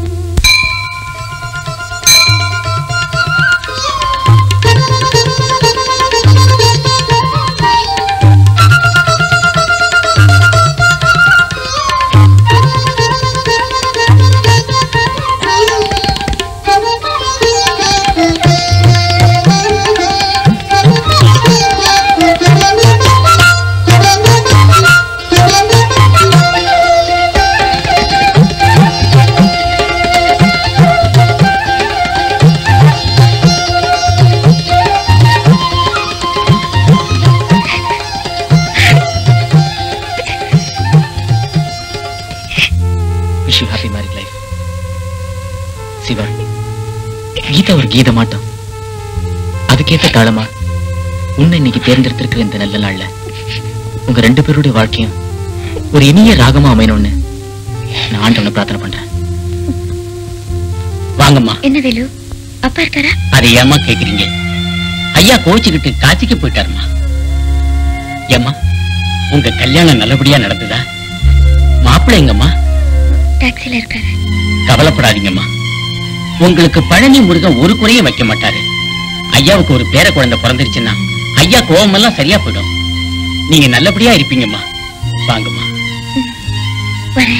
wish you happy married life Siva Geetha ஒரு கீத மாட்டோம் அதுக்கேத்த தாளமா உன்னை இன்னைக்கு தேர்ந்தெடுத்திருக்கிற இந்த நல்ல நாள்ல உங்க ரெண்டு பேருடைய வாழ்க்கையும் ஒரு இனிய ராகமா அமையணும்னு நான் ஆண்டவனை பிரார்த்தனை பண்றேன் வாங்கம்மா என்ன வேலு அப்பா இருக்காரா அதை ஏமா கேக்குறீங்க ஐயா கோச்சுக்கிட்டு காசிக்கு போயிட்டாருமா ஏம்மா உங்க கல்யாணம் நல்லபடியா நடந்ததா மாப்பிள்ளை எங்கம்மா டாக்ஸில இருக்காரு கவலைப்படாதீங்கம்மா உங்களுக்கு பழனி முருகன் ஒரு குறையும் வைக்க மாட்டாரு ஐயாவுக்கு ஒரு பேர குழந்தை பிறந்துருச்சுன்னா ஐயா கோவமெல்லாம் சரியா போயிடும் நீங்க நல்லபடியா இருப்பீங்கம்மா வாங்கம்மா வரேன்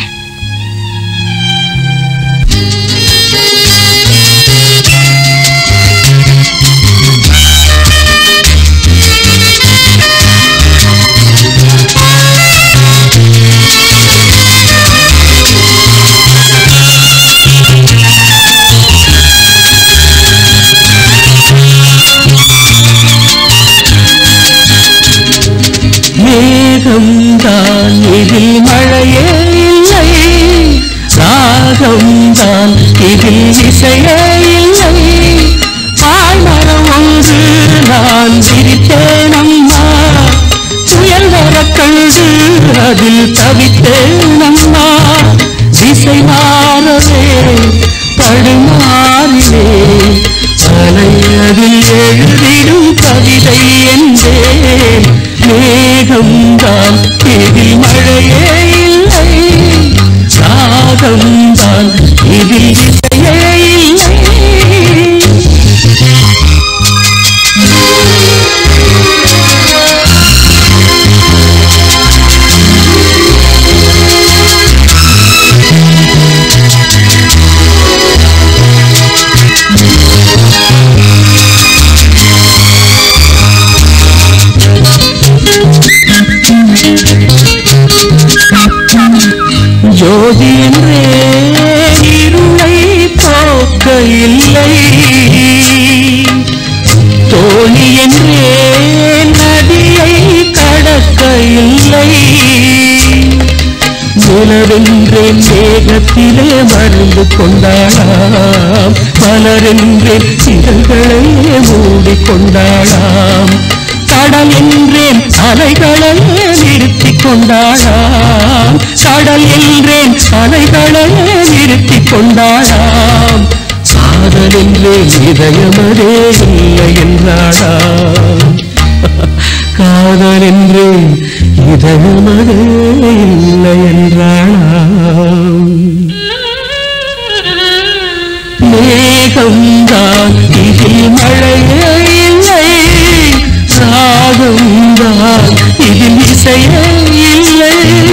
மேகம்தான் இதில் மழையே இல்லை ராகம்தான் இதில் இசையே இல்லை பாய்மரம் ஒன்று நான் விரித்தேன் அம்மா புயல் வரக் கண்டு அதில் தவித்தேன் அம்மா திசை மாறவே தடுமாறினே அலை அதில் எழுதிடும் கவிதை என்றேன் மேகம்தான் இதில் மழையே இல்லை ராகம்தான் இதில் இசையே இல்லை ஜோதி என்றே இருளை போக்க இல்லை தோணி என்றே நதியை கடக்க இல்லை நிலவென்றேன் மேகத்திலே மறந்து கொண்டாளாம் மலரென்றேன் இதழ்களை மூடிக்கொண்டாளாம் கடல் என்றேன் அலைகளையே நிறுத்தி கொண்டாளாம் கடல் என்றேன் அலைகளையே நிறுத்தி கொண்டாளாம் காதல் என்றே இதயமதே இல்லை என்றாடா காதல் என்றே இதயமதே இல்லை என்றாடா மேகம்தான் இதில் மழையே இல்லை ராகம்தான் இதில் இசையே இல்லை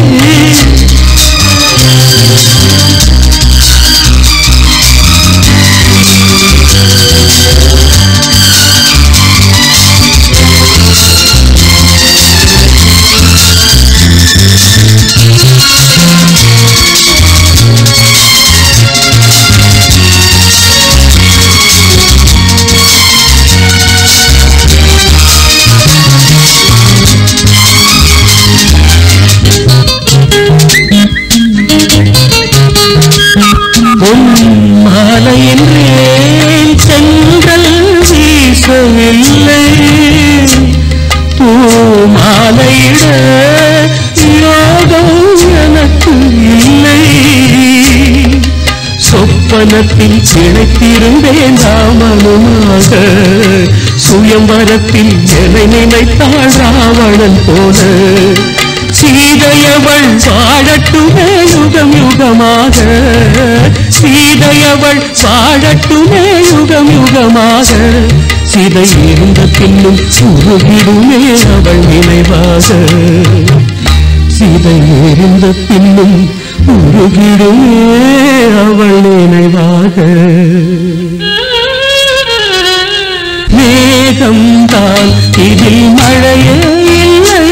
பொன் மாலை என்றேன் சென்றல் வீசவில்லை பூ மாலையிட யோகம் எனக்கு இல்லை சொப்பனத்தில் பிழைத்திருந்தேன் ராமனுமாக சுயம்பரத்தில் என்னை நினைத்தாள் ராவணன் போல சீதையவள் வாழட்டுமே யுகம் யுகமாக சீதையவள் வாழட்டுமே யுகம் யுகமாக சிதை இருந்த பின்னும் உருகிடுமே அவள் நினைவாக சிதை இருந்த பின்னும் உருகிடுமே அவள் நினைவாக மேகம்தான் இதில் மழையே இல்லை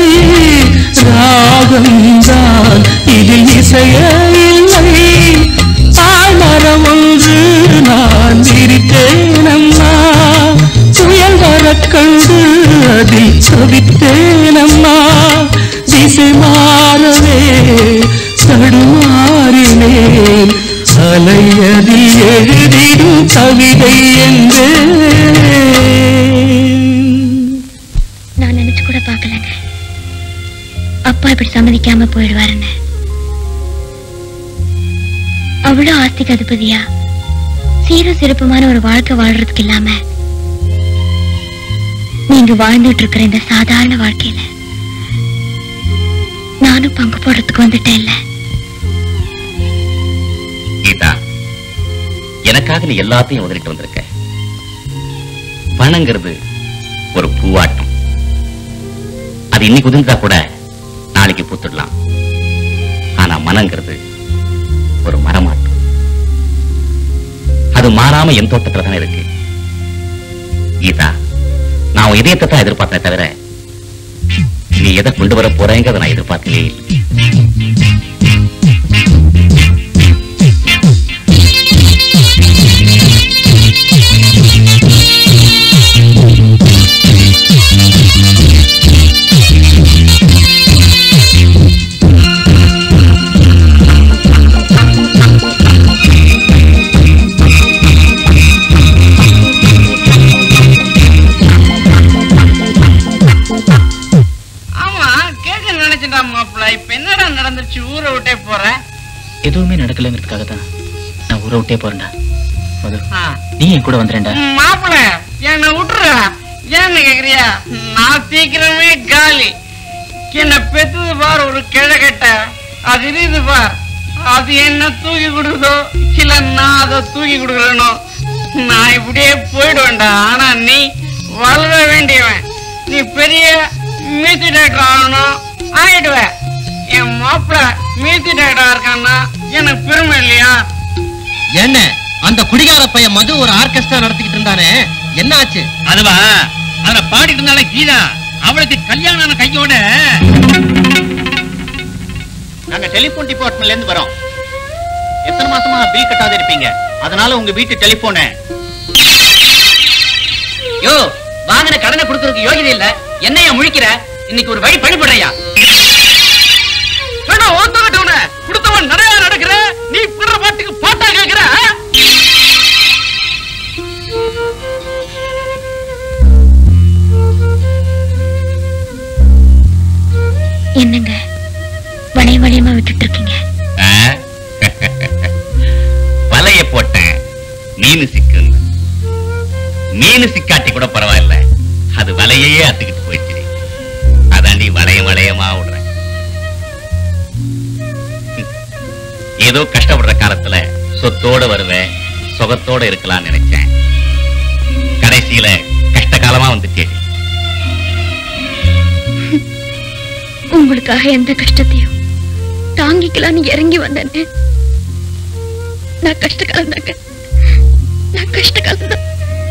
ராகம்தான் இதில் இசையே இல்லை ஆழ்மரம் ஒன்று நான் விரித்தேன் அம்மா புயல் வரக் கண்டு அதில் தவித்தேன் அம்மா திசை மாறவே தடுமாறினேன் அலையதில் எழுதிடும் கவிதை என்றேன் நான் நினைச்சு கூட பார்க்கலங்க அப்பா இப்படி சம்மதிக்காம போயிடுவாருன்னு அவ்வளவு ஆஸ்திக்கு அதிபதியா சீரும் சிறப்புமான ஒரு வாழ்க்கை வாழ்றதுக்கு இல்லாம நீங்க வாழ்ந்துட்டு இருக்கிற இந்த சாதாரண வாழ்க்கையில நானும் பங்கு போடுறதுக்கு வந்துட்டேன் இல்ல கீதா எனக்காக நீ எல்லாத்தையும் உதறிட்டு வந்திருக்க பணங்கிறது ஒரு பூவாட்டம் அது இன்னைக்கு உதிர்ந்தா கூட நாளைக்கு பூத்துடலாம் ஆனா மனங்கிறது ஒரு மரமாட்டம் அது மாறாம என் தோட்டத்துல தானே இருக்கு கீதா நான் உன் இதயத்தை தான் எதிர்பார்த்தேன் தவிர நீ எதை கொண்டு வர போறேங்கிறத நான் எதிர்பார்க்கவே இல்லை ஆமா கேட்க நினைச்சேன்டா மாப்பிள்ள இப்ப என்னடா நடந்துச்சு ஊரை விட்டே போற எதுவுமே நடக்கலைங்கிறதுக்காக தான் நான் ஊரை விட்டே போறேன்டா மது ஆ. நீ என் கூட வந்துறேன்டா ம், மாப்பிள்ள என்ன விட்டுறா ஏன்னு கேக்குறியா நான் சீக்கிரமே காலி என்ன பெத்தது பார் ஒரு கிழக்கட்ட அது இருக்குது பார் அது என்ன தூக்கி கொடுக்குதோ இல்ல நான் அதை தூக்கி கொடுக்குறேனோ நான் இப்படியே போயிடுவேன்டா ஆனா நீ வளர வேண்டியவன் நீ பெரிய மியூசி டைரக்டர் ஆகணும் ஆயிடுவ என் மாப்பிள்ள மியூசி டைரக்டரா இருக்கான்னா எனக்கு பெருமை இல்லையா என்ன அந்த குடிகார பையன் மது ஒரு ஆர்கெஸ்ட்ரா நடத்திக்கிட்டு இருந்தானே என்ன ஆச்சு அதுவா அதுல பாடிட்டு இருந்தாலே கீதா அவளுக்கு கல்யாணம் ஆன கையோட நாங்க டெலிபோன் டிபார்ட்மெண்ட்ல இருந்து வரோம் எத்தனை மாசமா பில் கட்டாத இருப்பீங்க அதனால உங்க வீட்டு டெலிபோனை யோ வாங்கின கடனை கொடுக்கறதுக்கு யோகிதை இல்ல என்னையா முழிக்கிற இன்னைக்கு ஒரு வழி பண்ணிவிடுறையா வேணா ஓத்தகட்டவன கொடுத்தவன் நிறைய நடக்கிற நீ பிற பாட்டுக்கு பாட்டா கேக்குற ஆ? என்னங்க வளைய வளையமா விட்டுட்டு இருக்கீங்க வலைய போட்டேன் மீன் சிக்குன்னு மீன் சிக்காட்டி கூட பரவாயில்ல அது வலையையே அத்துக்கிட்டு போயிடுச்சு அதாண்டி வளையம் வளையமா விடுறேன் ஹம். ஏதோ கஷ்டப்படுற காலத்துல சொத்தோட வருவேன் சுகத்தோட இருக்கலாம்னு நினைச்சேன் கடைசியில கஷ்ட காலமா வந்துச்சு உங்களுக்காக எந்த கஷ்டத்தையும் தாங்கிக்கலாம்னு இறங்கி வந்தேன்னு நான் கஷ்ட கலந்தாங்க நான் கஷ்ட கலந்தேன்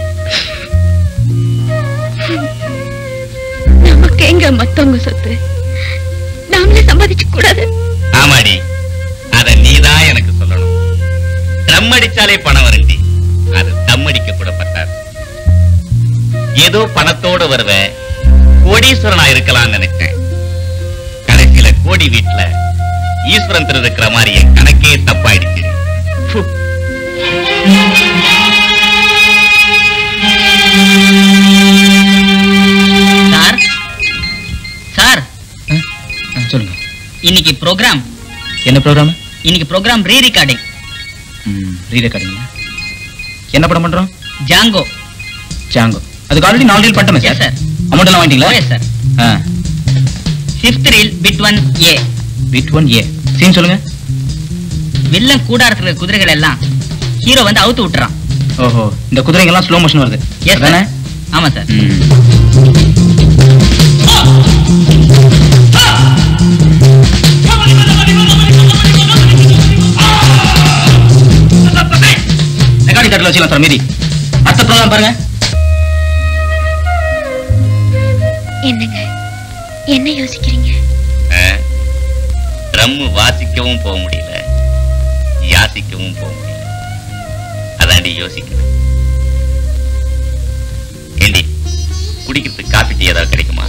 நமக்கு எங்க மத்தவங்க சொத்து நாமளே சம்பாதிச்சு கூடாது ஆமாடி அத நீதான் எனக்கு சொல்லணும் ட்ரம் அடிச்சாலே பணம் வருண்டி அது தம் அடிக்க கூட பத்தாது ஏதோ பணத்தோட வருவ கோடீஸ்வரனா இருக்கலாம்னு நினைச்சேன் கடைசியில கோடி வீட்டுல ஈஸ்வரன் திரு இருக்கிற மாதிரி என் கணக்கே தப்பாயிடுச்சு ஃபு. சார் சார் சொல்லுங்க இன்னைக்கு ப்ரோக்ராம் என்ன ப்ரோக்ராம் இன்னைக்கு ப்ரோக்ராம் ரீ ரெக்கார்டிங் ரீ ரெக்கார்டிங்களா என்ன படம் பண்றோம் ஜாங்கோ ஜாங்கோ அதுக்கு ஆல்ரெடி நாலு ரீல் பண்ணிட்டோமே Yes, sir. அமௌண்ட் எல்லாம் வாங்கிட்டீங்களா yes sir ah fifth reel bit one A bit one A scene சொல்லுங்க வில்லன் கூடாரத்துல இருக்க குதிரைகள் எல்லாம் ஹீரோ வந்து அவுத்து விட்டுறான் ஓஹோ இந்த குதிரைங்கெல்லாம் ஸ்லோ மோஷன் வருது எஸ் அதானே ஆமா சார் ம். ரெக்கார்டிங் தட்டில் வச்சுக்கலாம் சார் மீதி அடுத்த ப்ரோக்ராம் பாருங்க என்னங்க என்ன யோசிக்கிறீங்க ட்ரம் வாசிக்கவும் போக முடியல யாசிக்கவும் போக முடியல அதாண்டி யோசிக்கிறேன் ஏண்டி குடிக்கிறதுக்கு காபி டீ ஏதாவது கிடைக்குமா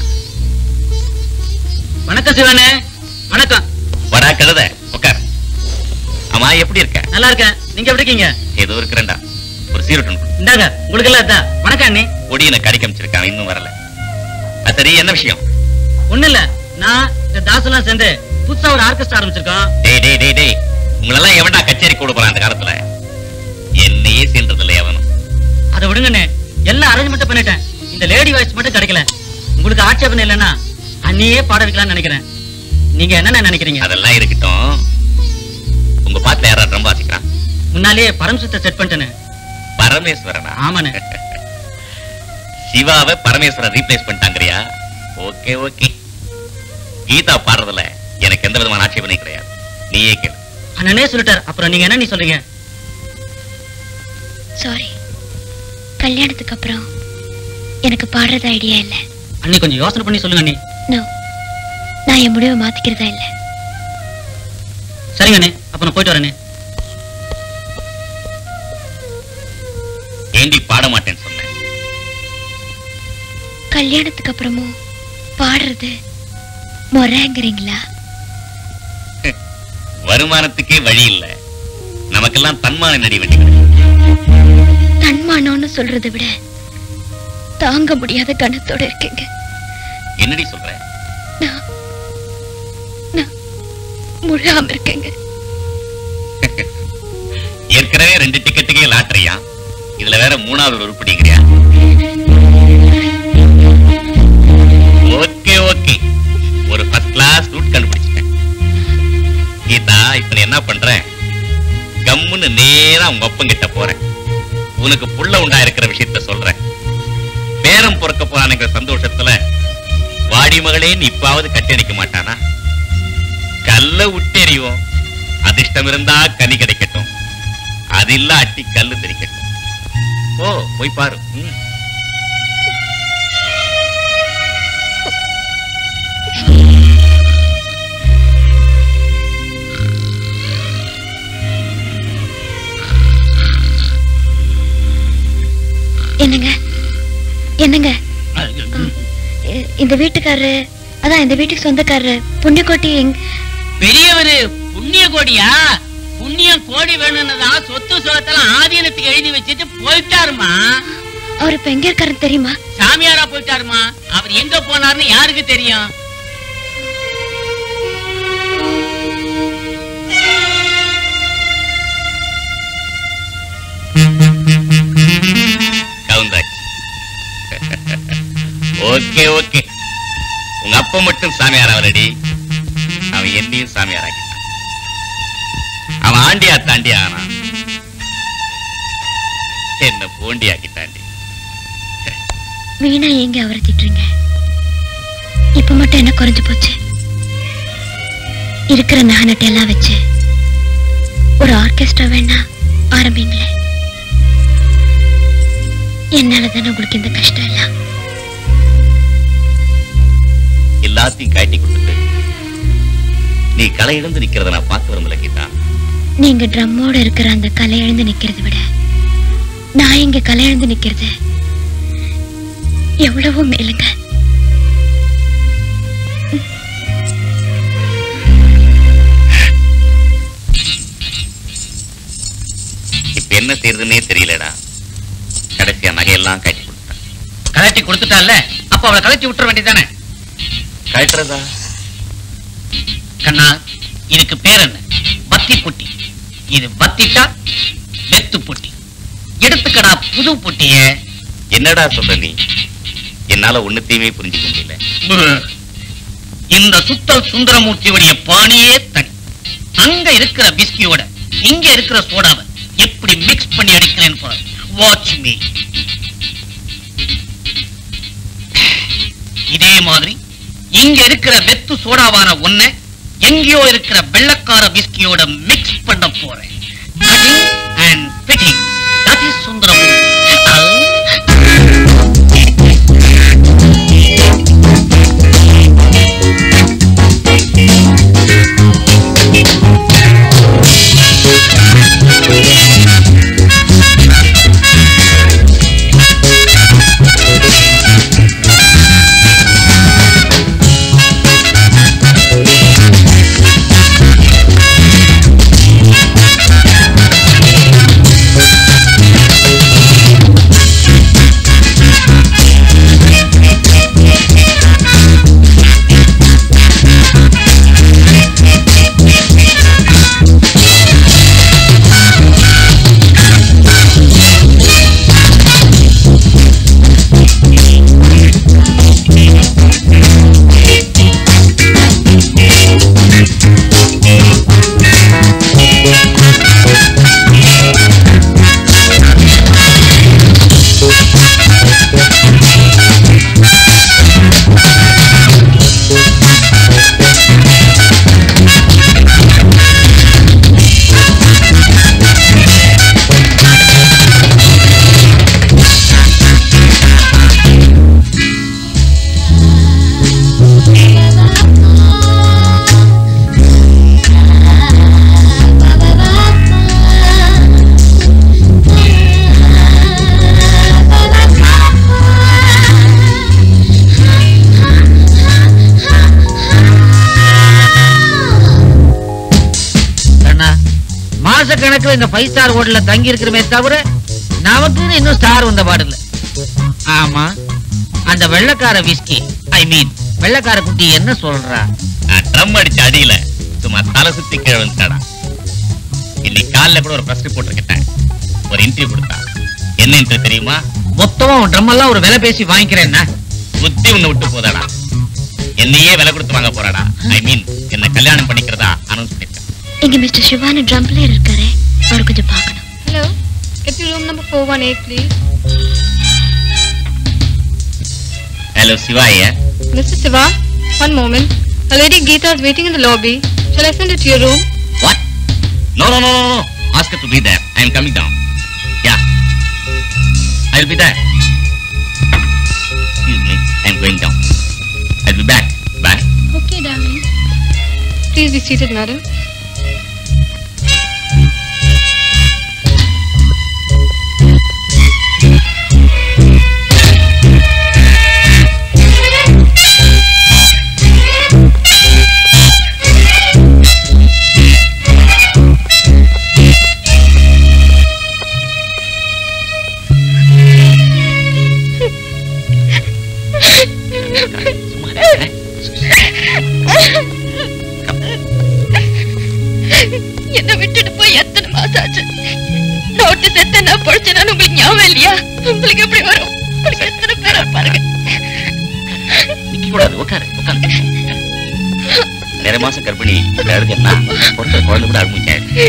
வணக்கம் சிவானே வணக்கம் வடா கழுத உட்கார் ஆமா எப்படி இருக்க நல்லா இருக்கேன் நீங்க எப்படி இருக்கீங்க ஏதோ இருக்கிறேன்டா ஒரு சீரட்டன் கொடு. இந்தாங்க உங்களுக்கு எல்லாம் அதான் வணக்கம் அண்ணி ஒடியனை கடிக்க அமைச்சிருக்கான் இன்னும் வரல அது சரி என்ன விஷயம் ஒண்ணு இல்ல நான் இந்த தாசெல்லாம் சேர்ந்து புதுசா ஒரு ஆர்கெஸ்ட்ரா ஆரம்பிச்சிருக்கோம் டேய் டேய் டேய் டேய் உங்களெல்லாம் எவன்டா கச்சேரி கூட போறான் அந்த காலத்துல என்னையே சேர்ந்தது இல்லை எவனும் அதை விடுங்கண்ணே எல்லாம் அரேஞ்ச்மெண்ட் பண்ணிட்டேன் இந்த லேடி வாய்ஸ் மட்டும் கிடைக்கல உங்களுக்கு ஆட்சேபனை இல்லைன்னா அண்ணியே பாட வைக்கலாம்னு நினைக்கிறேன் நீங்க என்னென்ன நினைக்கிறீங்க அதெல்லாம் இருக்கட்டும் உங்க பாட்டுல யாரா ட்ரம் வாசிக்கிறான் முன்னாலேயே பரமசித்த செட் பண்ணிட்டேன்னு பரமேஸ்வரனா ஆமாண்ணே சிவாவை பரமேஸ்வரன் ரீப்ளேஸ் பண்ணிட்டாங்கறியா ஓகே ஓகே கீதா பாடுறதுல எனக்கு எந்த விதமான ஆட்சேபனையும் கிடையாது நீயே கேளு அண்ணனே சொல்லிட்டார் அப்புறம் நீங்க என்ன நீ சொல்றீங்க சாரி கல்யாணத்துக்கு அப்புறம் எனக்கு பாடுறது ஐடியா இல்ல அண்ணி கொஞ்சம் யோசனை பண்ணி சொல்லுங்க அண்ணி நோ நான் என் முடிவை மாத்திக்கிறதா இல்ல சரிங்க அண்ணே அப்ப நான் போயிட்டு வரேனே ஏண்டி பாட மாட்டேன்னு சொன்னேன் கல்யாணத்துக்கு அப்புறமும் பாடுறது முறைங்கிறீங்களா வருமானத்துக்கே வழி இல்ல நமக்கெல்லாம் தன்மான நடி வேண்டி கிடக்கு. தன்மானம்னு சொல்றதை விட தாங்க முடியாத கணத்தோட இருக்கீங்க என்னடி சொல்ற நான் நான் முழாம இருக்கேங்க ஏற்கனவே ரெண்டு டிக்கெட்டுக்கே லாட்டரியா இதுல வேற மூணாவது உருப்படிங்கிறியா ஓகே ஓகே ஒரு ஃபர்ஸ்ட் கிளாஸ் ரூட் கண்டுபிடிச்சிட்டேன் கீதா இப்ப நீ என்ன பண்ற கம்முன்னு நேரா உங்க அப்பங்கிட்ட போறேன் உனக்கு புள்ள உண்டா இருக்கிற விஷயத்த சொல்றேன் பேரம் பொறுக்க போறானுங்கிற சந்தோஷத்துல வாடி மகளேன்னு இப்பாவது கட்டி அடிக்க மாட்டானா கல்ல விட்டெறிவோம் அதிர்ஷ்டம் இருந்தா கனி கிடைக்கட்டும் அது இல்ல அட்டி கல்லு தெரிக்கட்டும் ஓ போய் பாரு ம். என்னங்க என்னங்க இ- இந்த வீட்டுக்காரரு அதான் இந்த வீட்டுக்கு சொந்தக்காரரு புண்ணியக்கோட்டி எங் பெரியவரு புண்ணிய கோடியா புண்ணியம் கோடி வேணும்னு தான் சொத்து சுகத்தெல்லாம் ஆதீனத்துக்கு எழுதி வச்சுட்டு போயிட்டாருமா அவர் இப்ப எங்க இருக்காருன்னு தெரியுமா சாமியாரா போயிட்டாருமா அவர் எங்க போனாருன்னு யாருக்கு தெரியும் கவுந்தாச்சு ஓகே ஓகே உங்க அப்பா மட்டும் சாமியார் அவரடி அவன் என்னையும் சாமியார் ஆக்கிட்டான் அவன் ஆண்டியா தாண்டி ஆனான் என்ன போண்டி ஆக்கிட்டாண்டி வீணா ஏங்க அவரை திட்டுறீங்க இப்ப மட்டும் என்ன குறைஞ்சு போச்சு இருக்கிற நகனட்டை எல்லாம் வச்சு ஒரு ஆர்கெஸ்ட்ரா வேணா ஆரம்பிங்களே என்னால தானே உங்களுக்கு இந்த கஷ்டம் எல்லாம் எல்லாத்தையும் காட்டி கொடுத்துட்டு நீ களை இழந்து நிக்கிறத நான் பார்க்க விரும்பல கீதா நீங்க ட்ரம்மோட இருக்கிற அந்த கலை எழுந்து நிக்கிறதை விட நான் இங்க கலை எழுந்து நிக்கிறது எவ்வளவோ மேலுங்க இப்ப என்ன செய்யறதுன்னே தெரியலடா கடைசியா நகையெல்லாம் காட்டி கொடுத்தான் கலட்டி கொடுத்துட்டால அப்ப அவளை கலட்டி விட்டுற வேண்டியதானே கட்டுறதா கண்ணா இதுக்கு பேர் என்ன பத்தி பொட்டி இது பத்திட்டா வெத்து பொட்டி எடுத்துக்கடா புது பொட்டிய என்னடா சொல்ற நீ என்னால ஒண்ணுத்தையுமே புரிஞ்சுக்க முடியல இந்த சுத்தல் சுந்தரமூர்த்தியுடைய பாணியே தனி அங்க இருக்கிற பிஸ்கியோட இங்க இருக்கிற சோடாவை எப்படி மிக்ஸ் பண்ணி அடிக்கிறேன்னு பாரு வாட்ச் மீ இதே மாதிரி இங்க இருக்கிற வெத்து சோடாவான ஒன்ன எங்கேயோ இருக்கிற வெள்ளக்கார பிஸ்கியோட மிக்ஸ் பண்ண போறேன் and fitting that is Sundaramoorthy அண்ணா மாச கணக்குல இந்த ஃபைவ் ஸ்டார் ஹோட்டல்ல தங்கி இருக்கிறமே தவிர நமக்குன்னு இன்னும் ஸ்டார் வந்த பாடில்ல ஆமா அந்த வெள்ளக்கார விஸ்கி ஐ மீன் வெள்ளக்கார குட்டி என்ன சொல்றா ட்ரம் அடிச்ச அடியில சும்மா தலை சுத்தி கீழே வந்துட்டாடா இன்னைக்கு காலைல கூட ஒரு பிரஸ் ரிப்போர்ட் கிட்டேன் ஒரு இன்டர்வியூ கொடுத்தா என்ன இன்டர்வியூ தெரியுமா மொத்தமா ட்ரம் எல்லாம் ஒரு விலை பேசி வாங்கிக்கிறேன்னா புத்தி உன்னை விட்டு போதாடா என்னையே விலை கொடுத்து வாங்க போறாடா ஐ மீன் என்ன கல்யாணம் பண்ணிக்கிறதா அனௌன்ஸ் பண்ணிருக்கேன் இங்க மிஸ்டர் சிவானு ட்ரம் பிளேயர் இருக்காரு அவர் கொஞ்சம் பார்க்கணும் Hello, get to room number 418, please. Hello சிவாய Mr. Siva, one moment. A lady Geeta is waiting in the lobby. Shall I send it to your room? What no no no no ask to be there I am coming down yeah I will be there excuse me I am going down I will be back bye Okay, darling. Please be seated, madam. என்ன விட்டுட்டு போய் எத்தனை மாசம் ஆச்சு note செத்த நான் பொழைச்சேன்னு உங்களுக்கு ஞாபகம் இல்லையா உங்களுக்கு எப்படி வரும் உங்களுக்கு எத்தனை பேர் பாருங்க உட்காரு உட்காரு நிறைய மாசம் கர்ப்பிணி இப்படி அழுதுன்னா பிறந்த குழந்தை கூட அழுமுச்சாரு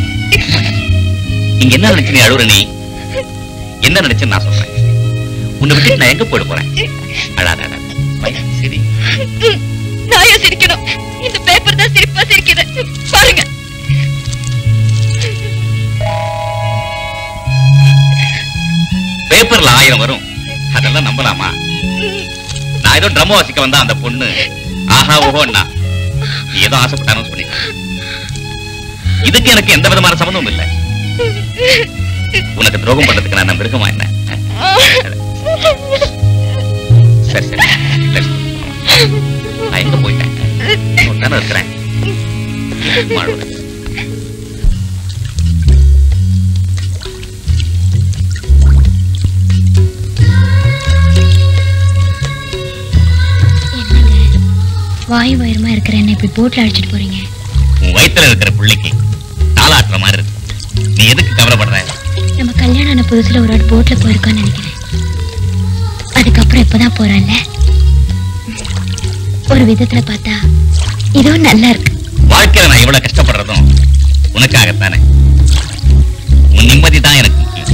இங்க என்ன நினைச்சு நீ அழுவுற நீ என்ன நினைச்சு நான் சொல்றேன் உன்னை விட்டு நான் எங்க போயிட போறேன் அழாத அழாத. பையன், சரி நான் ஏன் சிரிக்கணும் இந்த பேப்பர் தான் சிரிப்பா சிரிக்குது பாருங்க பேப்பர்ல ஆயிரம் வரும் அதெல்லாம் நம்பலாமா நான் ஏதோ ட்ரம் வாசிக்க வந்தா அந்த பொண்ணு ஆஹா ஓஹோன்னா நீ ஏதோ ஆசைப்பட்டு அனௌன்ஸ் பண்ணிட்ட இதுக்கு எனக்கு எந்த விதமான சம்மந்தமும் இல்லை உனக்கு துரோகம் பண்றதுக்கு நான் மிருகமா என்ன சரி சரி let's go. நான் எங்க போயிட்டேன் இன்னும் தானே இருக்கிறேன் மாழுவ. என்னங்க வாய் வயிறுமா இருக்கிற என்ன இப்படி போட்ல அடிச்சிட்டு போறீங்க உன் வயித்துல இருக்கிற பிள்ளைக்கு தாளாட்டுற மாதிரி இருக்கு நீ எதுக்கு கவலைப்படுற நம்ம கல்யாணம் ஆன புதுசுல ஒரு வாட்டி போட்ல போயிருக்கோம்னு நினைக்கிறேன் அதுக்கப்புறம் இப்பதான் போறேன்ல ஒரு விதத்துல பார்த்தா இதுவும் நல்லா இருக்கு வாழ்க்கையில நான் இவ்வளவு கஷ்டப்படுறதும் உனக்காகத்தானே உன் நிம்மதி தான் எனக்கு முக்கியம்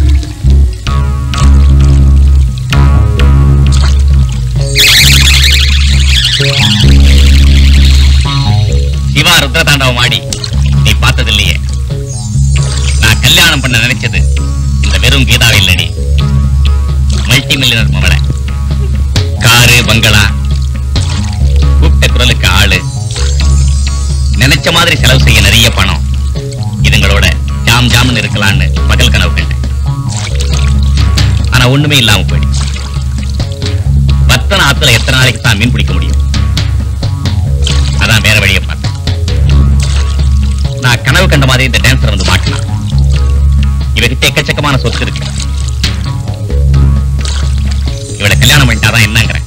சிவா ருத்ர தாண்டவம் ஆடி நீ பார்த்தது இல்லையே நான் கல்யாணம் பண்ண நினைச்சது இந்த வெறும் கீதாவை இல்லடி மல்டி மில்லியனர் மவளை காரு பங்களா கூப்பிட்ட குரலுக்கு ஆளு நினைச்ச மாதிரி செலவு செய்ய நிறைய பணம் இதுங்களோட ஜாம் ஜாம்னு இருக்கலாம்னு பகல் கனவு கண்டேன் ஆனா ஒண்ணுமே இல்லாம போயிடுச்சு வத்தன ஆத்துல எத்தனை நாளைக்கு தான் மீன் பிடிக்க முடியும் அதான் வேற வழியை பார்த்தேன் நான் கனவு கண்ட மாதிரி இந்த டான்சர் வந்து மாட்டினான் இவகிட்ட எக்கச்சக்கமான சொத்து இருக்கு இவளை கல்யாணம் பண்ணிட்டாதான் என்னங்கிறேன்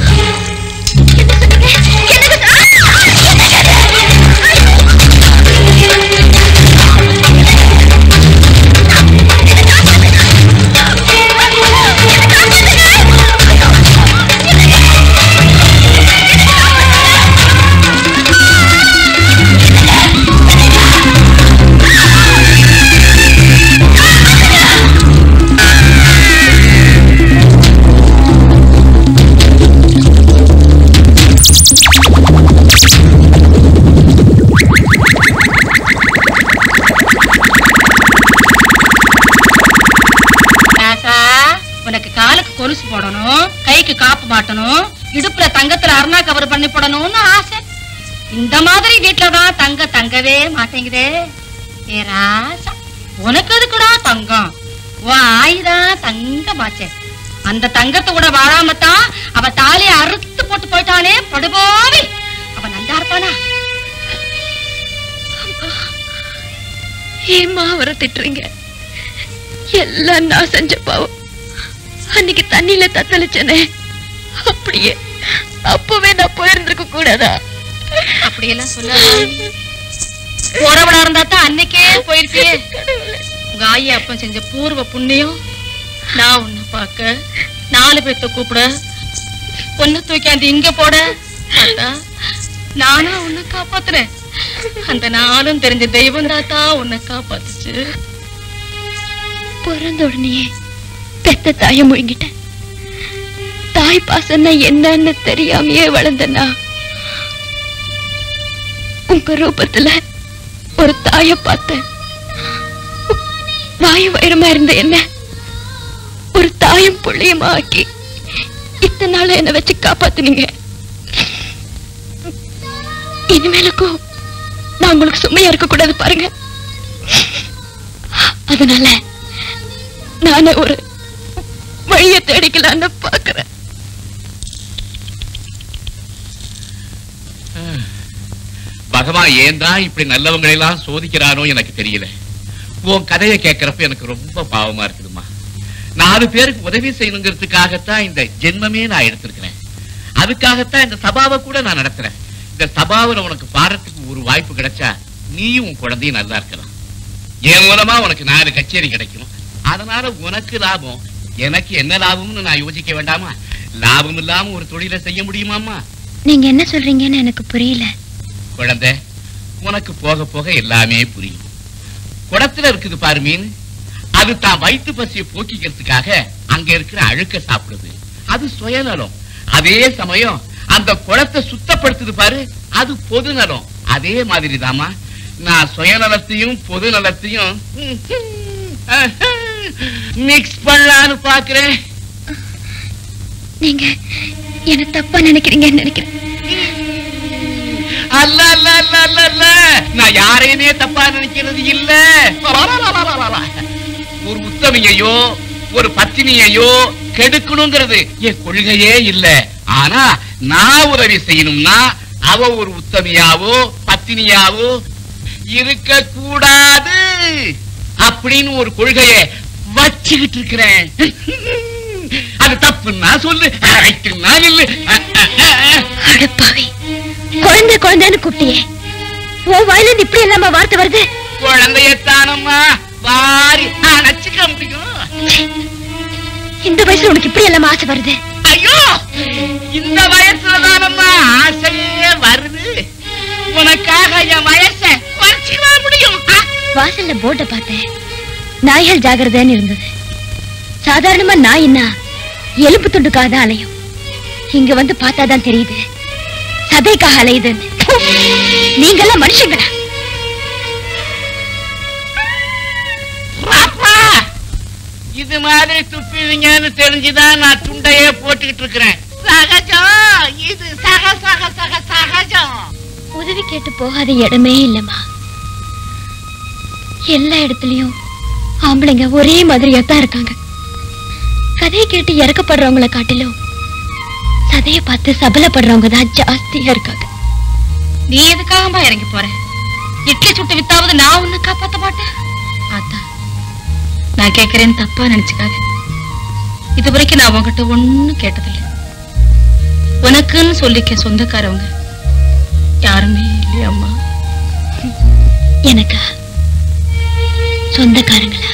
ராசா உனக்கு காலுக்கு கொலுசு போடணும் கைக்கு காப்பு மாட்டணும் இடுப்புல தங்கத்துல அருணா கவர் பண்ணி போடணும்னு ஆசை இந்த மாதிரி வீட்டுல தான் தங்க தங்கவே மாட்டேங்குதே ஏ ராசா உனக்கு எதுக்குடா தங்கம் உன் ஆயுதான் தங்கமாச்சே அந்த தங்கத்தை கூட வாழாமத்தான் அவ தாலிய அறுத்து போட்டு போயிட்டானே படுபோவி அவ நல்லா இருப்பானா ஏம்மா அவரை திட்டுறீங்க எல்லாம் நான் செஞ்ச பாவம் அன்னைக்கு தண்ணியில தத்தளிச்சனே அப்படியே அப்பவே நான் போயிருந்திருக்க கூடாதா அப்படியெல்லாம் சொல்லாத போறவளா இருந்தா தான் அன்னைக்கே போயிருப்பியே உங்க ஆயி அப்பன் செஞ்ச பூர்வ புண்ணியம் நான் உன்னை பார்க்க நாலு பேர்த்த கூப்பிட பொண்ணு தூக்கியாந்து இங்க போட பார்த்தா நானும் உன்னை காப்பாத்துறேன் அந்த நாளும் தெரிஞ்ச தெய்வம் தாத்தா உன்னை காப்பாத்துச்சு பிறந்த உடனேயே பெத்த தாய முழுங்கிட்டேன் தாய் பாசம்னா என்னன்னு தெரியாமையே வளர்ந்தனா உங்க ரூபத்துல ஒரு தாய பார்த்தேன் வாயு வைரமா இருந்த என்ன ஒரு தாயும் புள்ளையுமா ஆக்கி இத்தனை நாள் என்ன வச்சு காப்பாத்துனீங்க இனிமேலுக்கும் நான் உங்களுக்கு சுமையா இருக்க கூடாது பாருங்க அதனால நானே ஒரு வழிய தேடிக்கலான்னு பாக்குறேன் பகவான் ஏன் தான் இப்படி நல்லவங்களை எல்லாம் சோதிக்கிறானோ எனக்கு தெரியல உன் கதையை கேட்கறப்ப எனக்கு ரொம்ப பாவமா இருக்குதுமா நாலு பேருக்கு உதவி செய்யணுங்கிறதுக்காகத்தான் இந்த ஜென்மமே நான் எடுத்திருக்கிறேன் அதுக்காகத்தான் இந்த சபாவை கூட நான் நடத்துறேன் இந்த சபாவில் உனக்கு பாடுறதுக்கு ஒரு வாய்ப்பு கிடைச்சா நீயும் உன் குழந்தையும் நல்லா இருக்கலாம் என் மூலமா உனக்கு நாலு கச்சேரி கிடைக்கும் அதனால உனக்கு லாபம் எனக்கு என்ன லாபம்னு நான் யோசிக்க வேண்டாமா லாபம் இல்லாம ஒரு தொழிலை செய்ய முடியுமாமா நீங்க என்ன சொல்றீங்கன்னு எனக்கு புரியல குழந்தை உனக்கு போக போக எல்லாமே புரியும் குடத்துல இருக்குது பாரு மீன் அது தான் வயிற்று பசியை போக்கிக்கிறதுக்காக அங்க இருக்கிற அழுக்க சாப்பிடுது அது சுயநலம் அதே சமயம் அந்த குளத்தை சுத்தப்படுத்துது பாரு அது பொது நலம் அதே மாதிரி தாமா நான் சுயநலத்தையும் பொது நலத்தையும் மிக்ஸ் பண்ணலான்னு பாக்குறேன் நீங்க என்ன தப்பா நினைக்கிறீங்கன்னு நினைக்கிறேன் அல்ல அல்ல அல்ல அல்ல அல்ல நான் யாரையுமே தப்பா நினைக்கிறது இல்ல ஒரு உத்தமையையோ ஒரு பத்தினியையோ கெடுக்கணுங்கிறது என் கொள்கையே இல்ல ஆனா நான் உதவி செய்யணும்னா அவ ஒரு உத்தமையாவோ பத்தினியாவோ இருக்க கூடாது அப்படின்னு ஒரு கொள்கையை வச்சுக்கிட்டு இருக்கிறேன் அது தப்புன்னா சொல்லு ரைட்டுன்னா இல்லு அடப்பாவி குழந்தை குழந்தைன்னு கூப்பிட்டியே உன் வாயில இருந்து இப்படி இல்லாம வார்த்தை வருது குழந்தையத்தானம்மா வாரி அணைச்சுக்க முடியும் இந்த வயசுல உனக்கு இப்படி இல்லாம ஆசை வருது ஐயோ இந்த வயசுல தானம்மா ஆசையே வருது உனக்காக என் வயசை குறைச்சிக்க முடியும் ஆ? வாசல்ல போர்டை பார்த்தேன் நாய்கள் ஜாகிரதைன்னு இருந்தது சாதாரணமா நாயின்னா எலும்பு துண்டுக்காக தான் அலையும் இங்க வந்து பார்த்தாதான் தெரியுது சதைக்காக அலையுதுன்னு ப்பு! நீங்கெல்லாம் மனுஷங்களா பாப்பா இது மாதிரி துப்பிவீங்கன்னு தெரிஞ்சுதான் நான் துண்டையே போட்டுக்கிட்டு இருக்கிறேன் சகஜம் இது சக சக சக சகஜம் உதவி கேட்டு போகாத இடமே இல்லம்மா எல்லா இடத்துலயும் ஆம்பளைங்க ஒரே மாதிரியா தான் இருக்காங்க கதையை கேட்டு இறக்கப்படுறவங்கள காட்டிலும் சதைய பார்த்து சபலப்படுறவங்க தான் ஜாஸ்தியா இருக்காங்க நீ எதுக்காகமா இறங்கி போற இட்லி சுட்டு வித்தாவது நான் உன்னை காப்பாத்த மாட்டேன் ஆத்தா நான் கேட்கறேன்னு தப்பா நினைச்சுக்காத இது வரைக்கும் நான் உன்கிட்ட ஒண்ணும் கேட்டதில்லை உனக்குன்னு சொல்லிக்க சொந்தக்காரவங்க யாருமே இல்லையம்மா எனக்கா சொந்தக்காரங்களா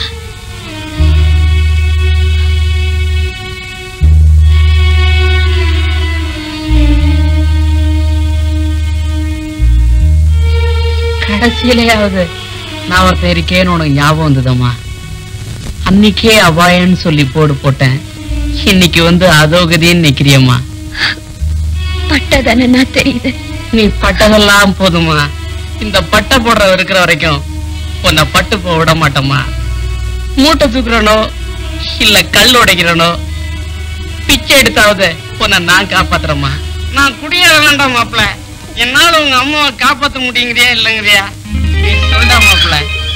கடைசியிலேயாவது நான் ஒருத்தன் இருக்கேன்னு உனக்கு ஞாபகம் வந்ததம்மா அன்னைக்கே அபாயன்னு சொல்லி போடு போட்டேன் இன்னைக்கு வந்து அதோகதின்னு நிக்கிறியம்மா பட்டதானே நான் தெரியுது நீ பட்டதெல்லாம் போதுமா இந்த பட்டை போடுற இருக்கிற வரைக்கும் உன்னை பட்டு போக விட மாட்டோமா மூட்டை தூக்குறனோ இல்ல கல் உடைக்கிறனோ பிச்சை எடுத்தாவது உன்னை நான் காப்பாத்துறேம்மா நான் குடியேற வேண்டாம் மாப்பிள என்னால உங்க அம்மாவை காப்பாத்த முடியுங்கிறியா இல்லைங்கிறியா நீ சொல்டா மாப்பிள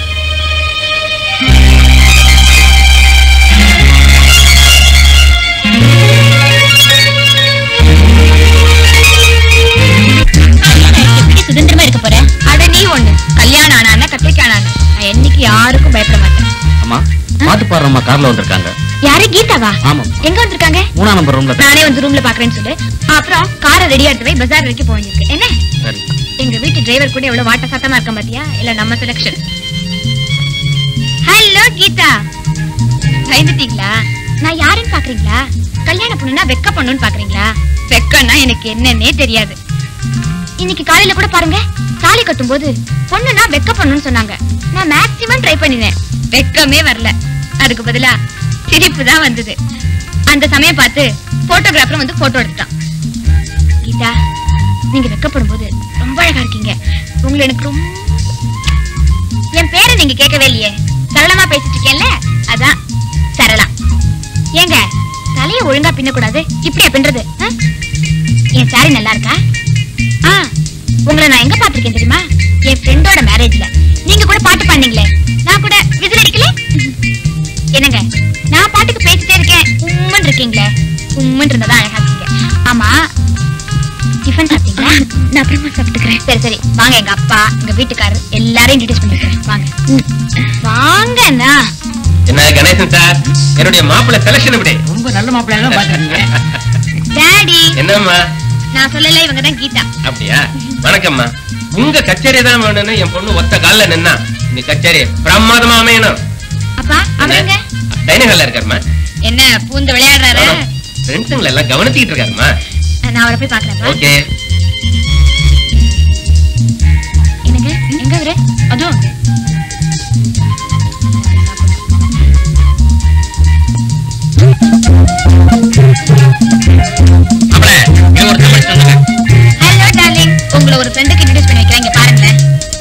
எப்படி சுதந்திரமா இருக்க போற அட நீ ஒண்ணு கல்யாணம் ஆனா கத்திரிக்காய் ஆனா நான் என்னைக்கு யாருக்கும் பயப்பட மாட்டேன் அம்மா பாட்டு பாடுறம்மா கார்ல வந்திருக்காங்க யாரு கீதாவா ஆமா எங்க வந்திருக்காங்க மூணாம் நம்பர் ரூம்ல நானே வந்து ரூம்ல பாக்குறேன்னு சொல்லு அப்புறம் காரை ரெடியா எடுத்து போய் பஜார் வரைக்கும் போக வேண்டியிருக்கு என்ன சரி எங்க வீட்டு டிரைவர் கூட எவ்வளவு வாட்ட சத்தமா இருக்க பாத்தியா இல்ல நம்ம செலக்ஷன் ஹலோ கீதா பயந்துட்டீங்களா நான் யாருன்னு பாக்குறீங்களா கல்யாண பொண்ணுனா வெக்க பொண்ணுன்னு பாக்குறீங்களா வெக்கம்னா எனக்கு என்னன்னே தெரியாது இன்னைக்கு காலையில கூட பாருங்க தாலி கட்டும் போது பொண்ணுனா வெக்க பொண்ணுன்னு சொன்னாங்க நான் மேக்ஸிமம் ட்ரை பண்ணினேன் வெக்கமே வரல அதுக்கு பதிலா சிரிப்பு தான் வந்தது அந்த சமயம் பார்த்து போட்டோகிராஃபரும் வந்து போட்டோ எடுத்துட்டான் கீதா நீங்க வெக்கப்படும் போது ரொம்ப அழகா இருக்கீங்க உங்களை எனக்கு ரொம்ப என் பேரை நீங்க கேட்கவே இல்லையே சரளமா பேசிட்டு இருக்கேன்ல அதான் சரளா ஏங்க தலைய ஒழுங்கா பின்னக்கூடாது இப்படியா பின்றது ஆ? என் சாரி நல்லா இருக்கா ஆ உங்களை நான் எங்க பாத்திருக்கேன் தெரியுமா என் ஃப்ரெண்டோட மேரேஜ்ல நீங்க கூட பாட்டு பாடுனீங்களே நான் கூட விசில் அடிக்கல என்னங்க நான் பாட்டுக்கு பேசிட்டே இருக்கேன் உம்மன் இருக்கீங்களே உம்மன் இருந்ததா அழகா இருக்கீங்க ஆமா டிஃபன் சாப்பிட்டீங்களா நான் அப்புறமா சாப்பிட்டுக்கிறேன் சரி சரி வாங்க எங்க அப்பா எங்க வீட்டுக்காரர் எல்லாரையும் இன்ட்ரடியூஸ் பண்ணிக்கிறேன் வாங்க வாங்கண்ணா என்ன கணேசன் சார் என்னுடைய மாப்பிள்ளை செலக்ஷன் இப்படி ரொம்ப நல்ல மாப்பிள்ளையா தான் பாத்துருக்கீங்க டாடி என்னம்மா நான் சொல்லல இவங்க தான் கீதா அப்படியா வணக்கம்மா உங்க கச்சேரி தான் வேணும்னு என் பொண்ணு ஒத்த கால்ல நின்னா இந்த கச்சேரி பிரமாதமா அமையணும் அப்பா அவருங்க டைனிங் ஹால்ல இருக்காருமா என்ன பூந்து விளையாடுறாரு ஃப்ரெண்ட்ஸுங்களை எல்லாம் கவனிச்சுக்கிட்டு இருக்காருமா நான் அவரை போய் பாக்குறேன் ஓகே என்னங்க எங்க அவரு அதுவும் ஹலோ டார்லிங் உங்களை ஒரு ஃப்ரெண்டுக்கு இன்ட்ரோடியூஸ் பண்ணி வைக்கிறேன் இங்க பாருங்களேன்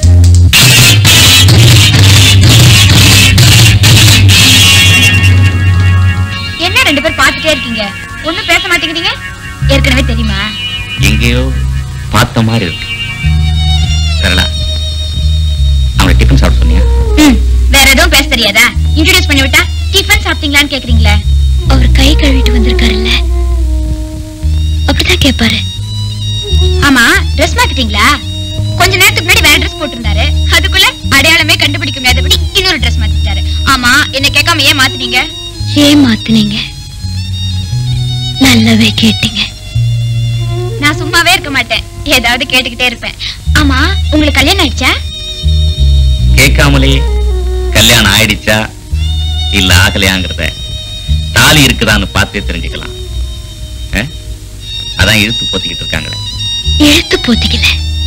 என்ன ரெண்டு பேர் பார்த்துட்டே இருக்கீங்க ஒண்ணும் பேச மாட்டேங்கிறீங்க ஏற்கனவே தெரியுமா எங்கேயோ பார்த்த மாதிரி இருக்கு சரளா அவனை டிஃபன் சாப்பிட சொன்னியா ம், வேற எதுவும் பேச தெரியாதா இன்ட்ரோடியூஸ் பண்ணி விட்டா டிஃபன் சாப்பிட்டீங்களான்னு கேக்குறீங்களே அவர் கை கழுவிட்டு வந்திருக்காருல்ல அப்படிதான் கேட்பாரு ஆமா ட்ரெஸ் மாத்திட்டீங்களா கொஞ்ச நேரத்துக்கு முன்னாடி வேற ட்ரெஸ் போட்டிருந்தாரு அதுக்குள்ள அடையாளமே கண்டுபிடிக்க முடியாதபடி இன்னொரு ட்ரெஸ் மாத்திட்டாரு ஆமா என்ன கேட்காம ஏன் மாத்தினீங்க ஏன் மாத்தினீங்க நல்லாவே கேட்டீங்க நான் சும்மாவே இருக்க மாட்டேன் ஏதாவது கேட்டுக்கிட்டே இருப்பேன் ஆமா உங்களுக்கு கல்யாணம் ஆயிடுச்சா கேட்காமலே கல்யாணம் ஆயிடுச்சா இல்ல ஆகலையாங்கிறத தாலி இருக்குதான்னு பார்த்தே தெரிஞ்சுக்கலாம் அஹ்? அதான் இழுத்து போத்திக்கிட்டு இருக்காங்களே இழுத்து போத்திக்கல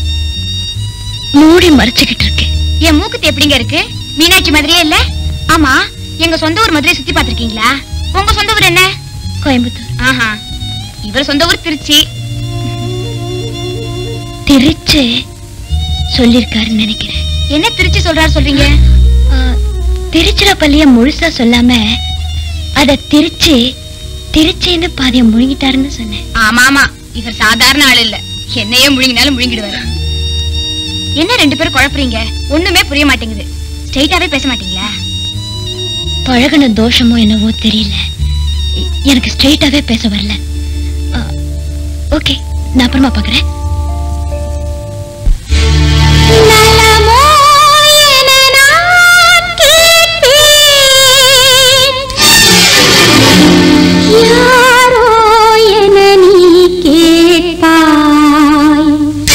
மூடி மறைச்சுக்கிட்டு இருக்கு என் மூக்குத்தி எப்படிங்க இருக்கு மீனாட்சி மாதிரியே இல்ல ஆமா எங்க சொந்த ஊர் மதுரையை சுத்தி பாத்திருக்கீங்களா உங்க சொந்த ஊர் என்ன கோயம்புத்தூர் ஆஹா இவர் சொந்த ஊர் திருச்சி திருச்சி சொல்லிருக்காருன்னு நினைக்கிறேன் என்ன திருச்சி சொல்றாரு சொல்றீங்க திருச்சிராப்பள்ளிய முழுசா சொல்லாம அத திருச்சி திருச்சின்னு பாதிய முழுங்கிட்டாருன்னு சொன்னேன் ஆமா ஆமா இவர் சாதாரண ஆள் இல்ல என்னையே முழுங்கினாலும் முழுங்கிடுவாரு என்ன ரெண்டு பேரும் குழப்புறீங்க ஒண்ணுமே புரிய மாட்டேங்குது ஸ்ட்ரைட்டாவே பேச மாட்டீங்களா பழகுன தோஷமோ என்னவோ தெரியல எ- எனக்கு ஸ்ட்ரைட்டாவே பேச வரல ஓகே நான் அப்புறமா பாக்குறேன் யாரோ என நீ கேட்பாய்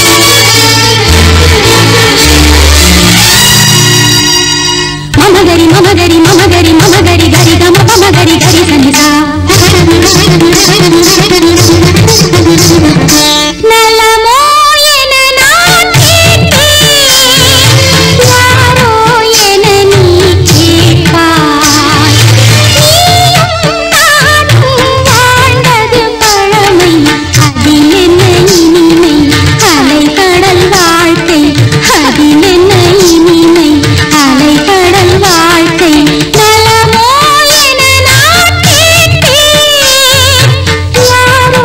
மமகரி மமகரி மமகரி மமகரி கரி கம பமகரி கரி சனிதா நலமோ என நான் கேட்பேன் யாரோ என நீ கேட்பாய் நீயும் நானும் வாழ்ந்தது பழமை அதில் என்ன இனிமை அலைகடல் வாழ்க்கை அதில் என்ன இனிமை அலைகடல் வாழ்க்கை நலமோ என நான் கேட்பேன் யாரோ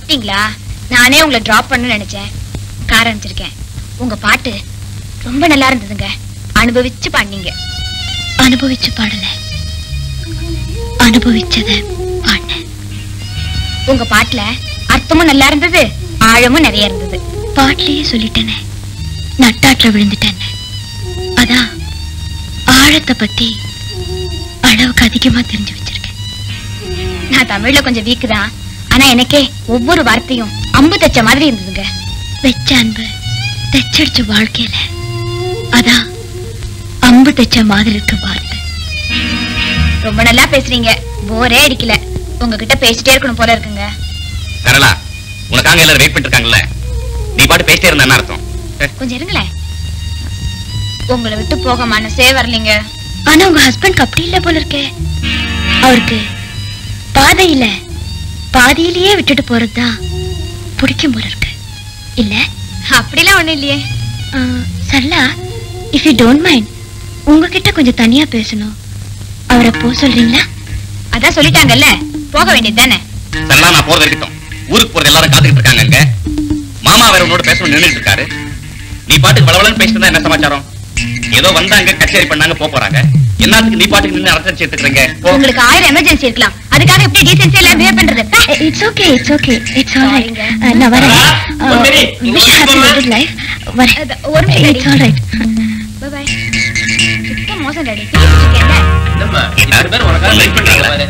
வந்துட்டீங்களா நானே உங்களை டிராப் பண்ண நினைச்சேன் கார் அனுப்பிச்சிருக்கேன் உங்க பாட்டு ரொம்ப நல்லா இருந்ததுங்க அனுபவிச்சு பாடினீங்க அனுபவிச்சு பாடல அனுபவிச்சத பாடினேன் உங்க பாட்டுல அர்த்தமும் நல்லா இருந்தது ஆழமும் நிறைய இருந்தது பாட்டிலேயே சொல்லிட்டேனே நட்டாட்டுல விழுந்துட்டேன்னு அதான் ஆழத்தை பத்தி அளவுக்கு அதிகமா தெரிஞ்சு வச்சிருக்கேன் நான் தமிழ்ல கொஞ்சம் வீக்கு தான் ஆனா எனக்கே ஒவ்வொரு வார்த்தையும் அம்பு தச்ச மாதிரி இருந்ததுங்க வெச்ச அன்பு தச்சடிச்ச வாழ்க்கையில அதான் அம்பு தச்ச மாதிரி இருக்கு வார்த்தை ரொம்ப நல்லா பேசுறீங்க போரே அடிக்கல உங்ககிட்ட பேசிட்டே இருக்கணும் போல இருக்குங்க சரளா உனக்காக எல்லாரும் வெயிட் பண்ணிட்டு இருக்காங்கல்ல நீ பாட்டு பேசிட்டே இருந்தா என்ன அர்த்தம் கொஞ்சம் இருங்களேன் உங்களை விட்டு போக மனசே வரலீங்க ஆனா உங்க ஹஸ்பண்ட் அப்படி இல்ல போல இருக்கே அவருக்கு பாதையில பாதியிலேயே விட்டுட்டு போறதுதான் பிடிக்கும் போல இருக்கு இல்ல அப்படிலாம் ஒண்ணும் இல்லையே Sarala if you don't mind உங்ககிட்ட கொஞ்சம் தனியா பேசணும் அவரை போக சொல்றீங்களா அதான் சொல்லிட்டாங்கல்ல போக வேண்டியது தானே சரளா நான் போறது இருக்கட்டும் ஊருக்கு போறது எல்லாரும் காத்துக்கிட்டு இருக்காங்க அங்க மாமா வேற உன்னோட பேசணும் நின்னுட்டு இருக்காரு நீ பாட்டுக்கு வளவளன்னு பேசிட்டு இருந்தா என்ன சமாச்சாரம் ஏதோ வந்தாங்க கச்சேரி பண்ணாங்க போக போறாங்க என்னத்துக்கு நீ பாட்டுக்கு நின்று அரசு எடுத்துக்கிறீங்க போ உங்களுக்கு ஆயிரம் எமர்ஜென்சி இருக்கலாம் அதுக்காக எப்படி டீசென்சி எல்லாம் பிஹேவ் பண்றது it's okay it's okay it's all right நான் வரேன் one minute. Wish happy wedding life வரேன் ஒரு it's all right bye bye சுத்த மோசம் டாடி இருக்கேன்ல என்னம்மா ரெண்டு பேரும் உனக்காக வெயிட் பண்றாங்க பாரு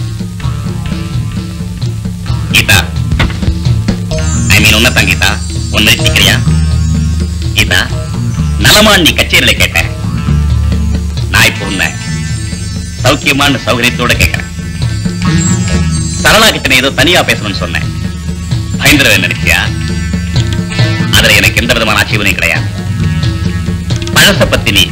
கீதா ஐ மீன் உன்னதான் கீதா ஒன்னு நிக்கிறியா கீதா நலமான் நீ கச்சேரியில கேட்ட நான் இப்போ உன்னை சௌக்கியமான சௌகரியத்தோட கேட்கிறேன் சரளா கிட்ட நீ ஏதோ தனியா பேசணும்னு சொன்னேன் பயந்துருவேன் நினைச்சியா அதுல எனக்கு எந்த விதமான ஆட்சேபனையும் கிடையாது பழச பத்தி நீ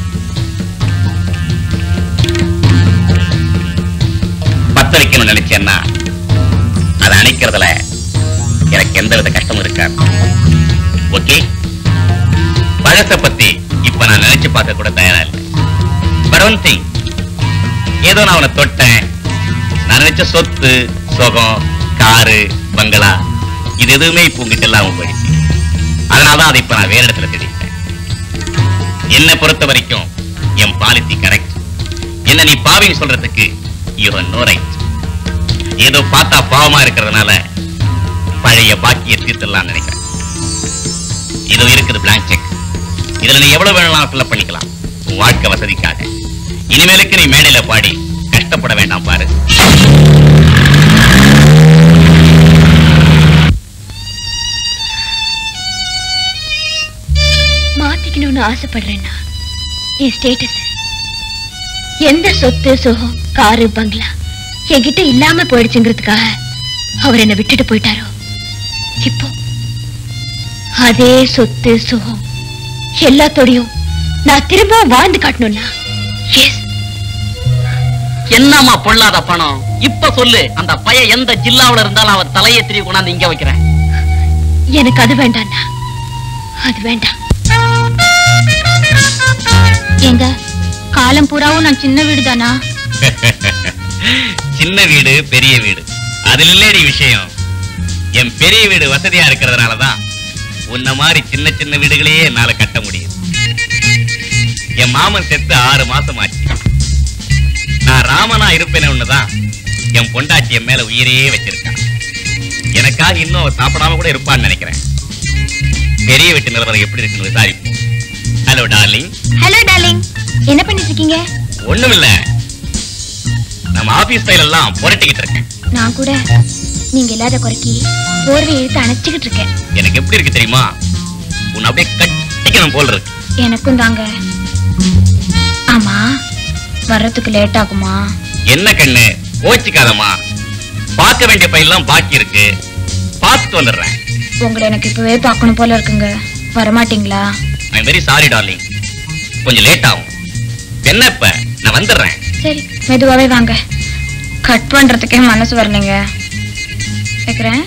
பத்த வைக்கணும்னு நினைச்சேன்னா அதை அணைக்கிறதுல எனக்கு எந்த வித கஷ்டமும் இருக்காது ஓகே பழச பத்தி இப்ப நான் நினைச்சு பார்க்க கூட தயாரா இல்லை பட் ஒன் திங் ஏதோ நான் அவனை தொட்டேன் நான் நினைச்ச சொத்து சுகம் காரு பங்களா இது எதுவுமே இப்ப உங்ககிட்ட இல்லாம போயிடுச்சு அதனாலதான் அதை இப்ப நான் வேற இடத்துல தேடிட்டேன் என்னை பொறுத்த வரைக்கும் என் பாலிசி கரெக்ட் என்ன நீ பாவின்னு சொல்றதுக்கு யூ நோ ரைட் ஏதோ பார்த்தா பாவமா இருக்கிறதுனால பழைய பாக்கிய தீர்த்தலாம் நினைக்கிறேன் இதோ இருக்குது பிளாங்க் செக் இதுல நீ எவ்வளவு வேணாலும் ஃபில்அப் பண்ணிக்கலாம் உன் வாழ்க்கை வசதிக்காக இனிமேலுக்கு நீ மேடையில பாடி கஷ்டப்பட வேண்டாம் பாரு மாத்திக்கணும்னு ஆசைப்படுறேன்னா என் ஸ்டேட்டஸ் எந்த சொத்து சுகம் காரு பங்களா என்கிட்ட இல்லாம போயிடுச்சுங்கிறதுக்காக அவர் என்னை விட்டுட்டு போயிட்டாரோ இப்போ அதே சொத்து சுகம் எல்லாத்தோடையும் நான் திரும்ப வாழ்ந்து காட்டணும்னா எஸ் என்னம்மா பொல்லாத பணம் இப்ப சொல்லு அந்த பையன் எந்த ஜில்லாவுல இருந்தாலும் அவன் தலையை திரி கொண்டாந்து இங்க வைக்கிறேன் எனக்கு அது வேண்டாம்ண்ணா அது வேண்டாம் எங்க காலம் பூராவும் நான் சின்ன வீடு தானா சின்ன வீடு பெரிய வீடு அதுல இல்லடி விஷயம் என் பெரிய வீடு வசதியா இருக்கிறதுனாலதான் உன்ன மாதிரி சின்ன சின்ன வீடுகளையே என்னால கட்ட முடியும் என் மாமன் செத்து ஆறு மாசம் ஆச்சு நான் ராமனா இருப்பேன்னு ஒண்ணுதான் என் பொண்டாட்டி என் மேல உயிரையே வச்சிருக்கான் எனக்காக இன்னும் அவ சாப்பிடாம கூட இருப்பான்னு நினைக்கிறேன் பெரிய வீட்டு நிலவரம் எப்படி இருக்குன்னு விசாரிப்போம் ஹலோ டார்லிங் ஹலோ டார்லிங் என்ன பண்ணிட்டு இருக்கீங்க ஒண்ணுமில்ல நம்ம ஆபீஸ் ஃபைல் எல்லாம் புரட்டிக்கிட்டு இருக்கேன் நான் கூட நீங்க இல்லாத குறைக்கி போர்வை இழுத்து அணைச்சுக்கிட்டு இருக்கேன் எனக்கு எப்படி இருக்கு தெரியுமா உன்னை அப்படியே கட்டிக்கணும் போல் இருக்கு எனக்கும் தாங்க ஆமா வர்றதுக்கு லேட் ஆகுமா என்ன கண்ணு கோச்சிக்காதம்மா பார்க்க வேண்டிய ஃபைல்லாம் பாக்கி இருக்கு பார்த்துட்டு வந்துடுறேன் உங்களை எனக்கு இப்பவே பார்க்கணும் போல இருக்குங்க வரமாட்டீங்களா ஐ வெரி சாரி டார்லிங் கொஞ்சம் லேட் ஆகும் என்ன இப்ப நான் வந்துடுறேன் சரி மெதுவாவே வாங்க கட் பண்றதுக்கே மனசு வரலைங்க கேக்குறேன்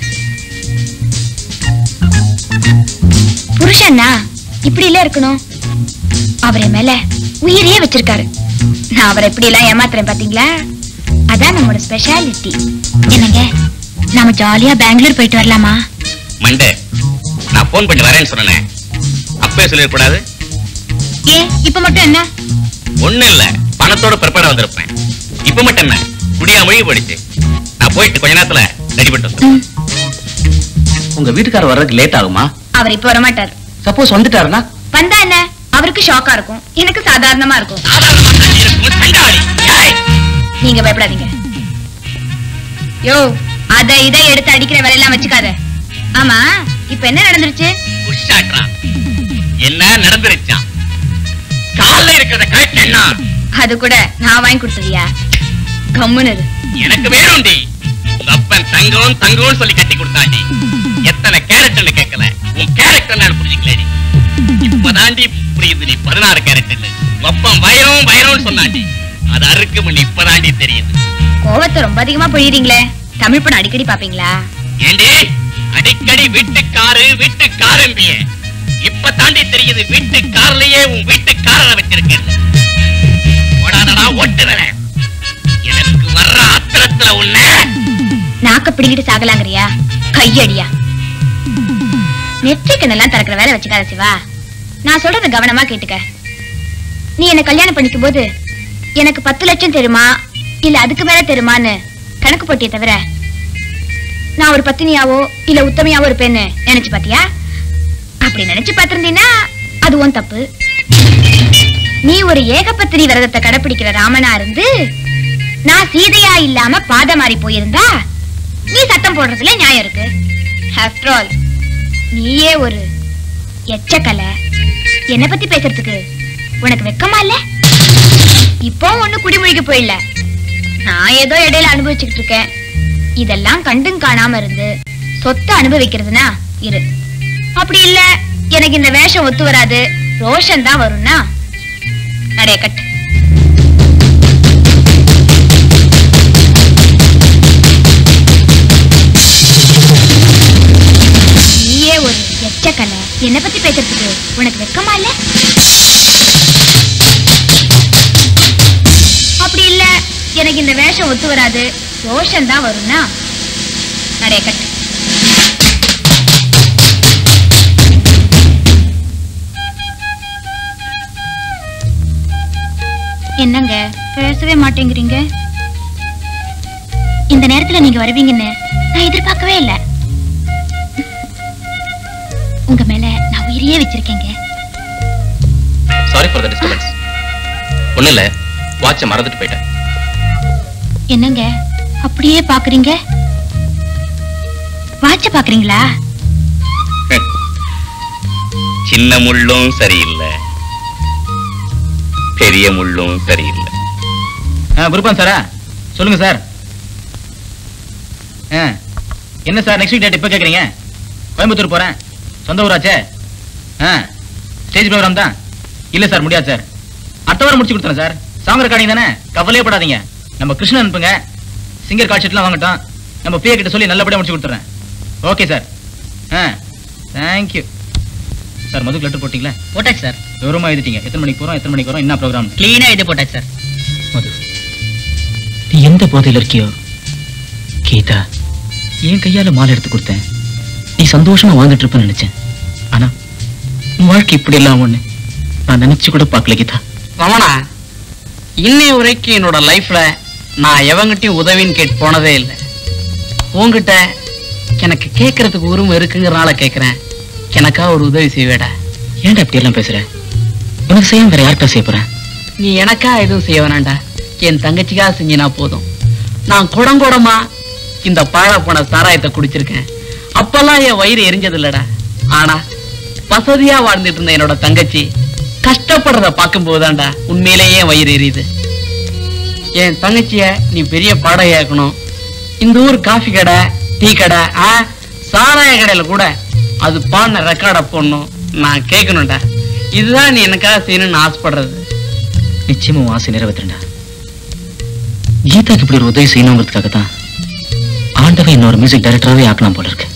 புருஷன்னா இப்படி இல்ல இருக்கணும் அவரை மேல உயிரையே வச்சிருக்காரு நான் அவரை எப்படி எல்லாம் ஏமாத்துறேன் பாத்தீங்களா அதான் நம்மளோட ஸ்பெஷாலிட்டி என்னங்க நாம ஜாலியா பெங்களூர் போயிட்டு வரலாமா மண்டே நான் போன் பண்ணி வரேன்னு சொன்னேன் அப்பவே சொல்லிடக்கூடாது ஏன் இப்ப மட்டும் என்ன ஒண்ணு இல்ல பணத்தோட பிறப்பட வந்திருப்பேன் இப்ப மட்டும் என்ன குடியா மொழி போயிடுச்சு நான் போயிட்டு கொஞ்ச நேரத்துல ரெடி பண்ணிட்டு வந்துடுறேன். ம், உங்க வீட்டுக்காரர் வர்றதுக்கு லேட் ஆகுமா அவர் இப்ப வர மாட்டார் சப்போஸ் வந்துட்டாருன்னா வந்தா என்ன அவருக்கு ஷாக்கா இருக்கும் எனக்கு சாதாரணமா இருக்கும் சாதாரணமா தான் இருக்கும், சண்டாளி. ஏய், நீங்க பயப்படாதீங்க யோ அத இத எடுத்து அடிக்கிற வேலையெல்லாம் வச்சுக்காத ஆமா இப்ப என்ன நடந்துருச்சு உஷாட்ரா. என்ன நடந்துருச்சான் கால்ல இருக்கிறத கரெக்டா அது கூட நான் வாங்கி கொடுத்ததியா கம்முன்னு இரு. எனக்கு வேணும்டி உங்க அப்பன் தங்கம் தங்கம்னு சொல்லி கட்டி கொடுத்தாண்டி எத்தனை கேரக்டர்னு கேட்கல உன் கேரக்டர் நான் புரிஞ்சுக்கலடி இப்பதாண்டி புரியுது நீ பதினாறு கேரக்டர்ல உங்க அப்பன் வைரம் வைரம்னு சொன்னாண்டி அது அறுக்கு மணி இப்பதாண்டி தெரியுது கோவத்தை ரொம்ப அதிகமா பொழியறீங்களே தமிழ் படம் அடிக்கடி பாப்பீங்களா ஏண்டி அடிக்கடி வீட்டுக்காரு வீட்டுக்காரம்பிய இப்ப தாண்டி தெரியுது வீட்டுக்காரலையே உன் வீட்டுக்காரரை வச்சிருக்கேன் ஓடாதடா ஓட்டுறேன் எனக்கு வர்ற ஆத்திரத்துல உன்னை நாக்க பிடிக்கிட்டு சாகலாங்கறியா கையடியா நெற்றிக்கண்ணெல்லாம் திறக்கிற வேலை வச்சுக்காத சிவா நான் சொல்றத கவனமா கேட்டுக்க நீ என்ன கல்யாணம் பண்ணிக்கும் போது எனக்கு பத்து லட்சம் தெரியுமா இல்ல அதுக்கு மேல தெரியுமான்னு கணக்கு போட்டியே தவிர நான் ஒரு பத்தினியாவோ இல்ல உத்தமையாவோ இருப்பேன்னு நினைச்சு பாத்தியா அப்படி நினைச்சு பார்த்திருந்தீன்னா அது உன் தப்பு நீ ஒரு ஏகபத்தினி விரதத்தை கடைப்பிடிக்கிற ராமனா இருந்து நான் சீதையா இல்லாம பாத மாறி போயிருந்தா நீ சத்தம் போடுறதுல நியாயம் இருக்கு ஆஃப்டர் ஆல் நீயே ஒரு எச்சக்கலை என்ன பத்தி பேசுறதுக்கு உனக்கு வெக்கமா இல்ல இப்போ ஒண்ணு குடிமொழிக்கு போயிடல நான் ஏதோ இடையில அனுபவிச்சுக்கிட்டு இருக்கேன் இதெல்லாம் கண்டும் காணாம இருந்து சொத்தை அனுபவிக்கிறதுனா இரு அப்படி இல்ல எனக்கு இந்த வேஷம் ஒத்து வராது ரோஷன் தான் வரும்னா நடைய கட்டு நீயே ஒரு எச்சக்கலை என்ன பத்தி பேசுறதுக்கு உனக்கு வெக்கமா இல்ல அப்படி இல்ல எனக்கு இந்த வேஷம் ஒத்து வராது ரோஷன் தான் வரும்னா நடைய கட்டு என்னங்க பேசவே மாட்டேங்கிறீங்க இந்த நேரத்துல நீங்க வருவீங்கன்னு நான் எதிர்பார்க்கவே இல்லை உங்க மேல நான் உயிரையே வச்சிருக்கேங்க சாரி ஃபார் த டிஸ்டர்பன்ஸ் ஒண்ணு இல்ல வாட்ச மறந்துட்டு போயிட்டேன் என்னங்க அப்படியே பாக்குறீங்க வாட்ச பாக்குறீங்களா சின்ன முள்ளும் சரியில்லை பெரிய முள்ளும் சரியில்லை குருப்பான் சாரா சொல்லுங்க சார் ஆ, என்ன சார் நெக்ஸ்ட் வீக் டேட் இப்போ கேட்குறீங்க கோயம்புத்தூர் போகிறேன் சொந்த ஊராச்சே ஆ ஸ்டேஜ் ப்ரோக்ராம் தான் இல்லை சார் முடியாது சார் அடுத்த வாரம் முடிச்சு கொடுத்துறேன் சார் சாங் ரெக்கார்டிங் தானே கவலையே படாதீங்க நம்ம கிருஷ்ணன் அனுப்புங்க சிங்கர் கால் ஷீட்லாம் வாங்கட்டும் நம்ம பிஏ கிட்ட சொல்லி நல்லபடியாக முடிச்சு கொடுத்துறேன் okay sir ah thank you sir மதுக்கு லெட்டர் போட்டிங்களா போட்டாச்சு சார் விவரமாக எழுதிட்டீங்க எத்தனை மணிக்கு போகிறோம் எத்தனை மணிக்கு வரோம் என்ன ப்ரோக்ராம் கிளீனா இது போட்டாச்சு சார் மது நீ எந்த போதையில் இருக்கியோ கீதா என் கையால மாலை எடுத்து கொடுத்தேன் நீ சந்தோஷமா வாழ்ந்துட்டு இருப்பேன்னு நினைச்சேன் ஆனா உன் வாழ்க்கை இப்படி எல்லாம் ஒண்ணு நான் நினைச்சு கூட பார்க்கல கீதா ரமணா இன்னைய வரைக்கும் என்னோட லைஃப்ல நான் எவங்கிட்டயும் உதவின்னு கேட்டு போனதே இல்லை உன்கிட்ட எனக்கு கேட்கறதுக்கு உரிமை இருக்குங்கிறனால கேட்கறேன் எனக்கா ஒரு உதவி செய்வேடா ஏன்டா இப்படி எல்லாம் பேசுற உனக்கு செய்யாம வேற யார்கிட்ட செய்ய போறேன் நீ எனக்கா எதுவும் செய்ய வேணாண்டா என் தங்கச்சிக்காக செஞ்சினா போதும் நான் குடங்குடமா இந்த பாழ போன சாராயத்தை குடிச்சிருக்கேன் அப்பெல்லாம் என் வயிறு எரிஞ்சது இல்லடா ஆனா வசதியா வாழ்ந்துட்டு இருந்த என்னோட தங்கச்சி கஷ்டப்படுறத பார்க்கும்போதுதான்டா உண்மையிலேயே என் வயிறு எரியுது என் தங்கச்சிய நீ பெரிய பாடகையாக்கணும் இந்த ஊர் காஃபி கடை டீ கடை ஆ சாராய கடையில கூட அது பாடின ரெக்கார்டை போடணும் நான் கேட்கணும்டா இதுதான் நீ எனக்காக செய்யணும்னு ஆசைப்படுறது நிச்சயமா உன் ஆசை நிறைவேற்றுண்டா கீதாக்கு இப்படி ஒரு உதவி செய்யணுங்கிறதுக்காக தான் ஆண்டவன் இன்னொரு மியூசிக் டைரக்டராகவே ஆக்கலாம் போல இருக்கு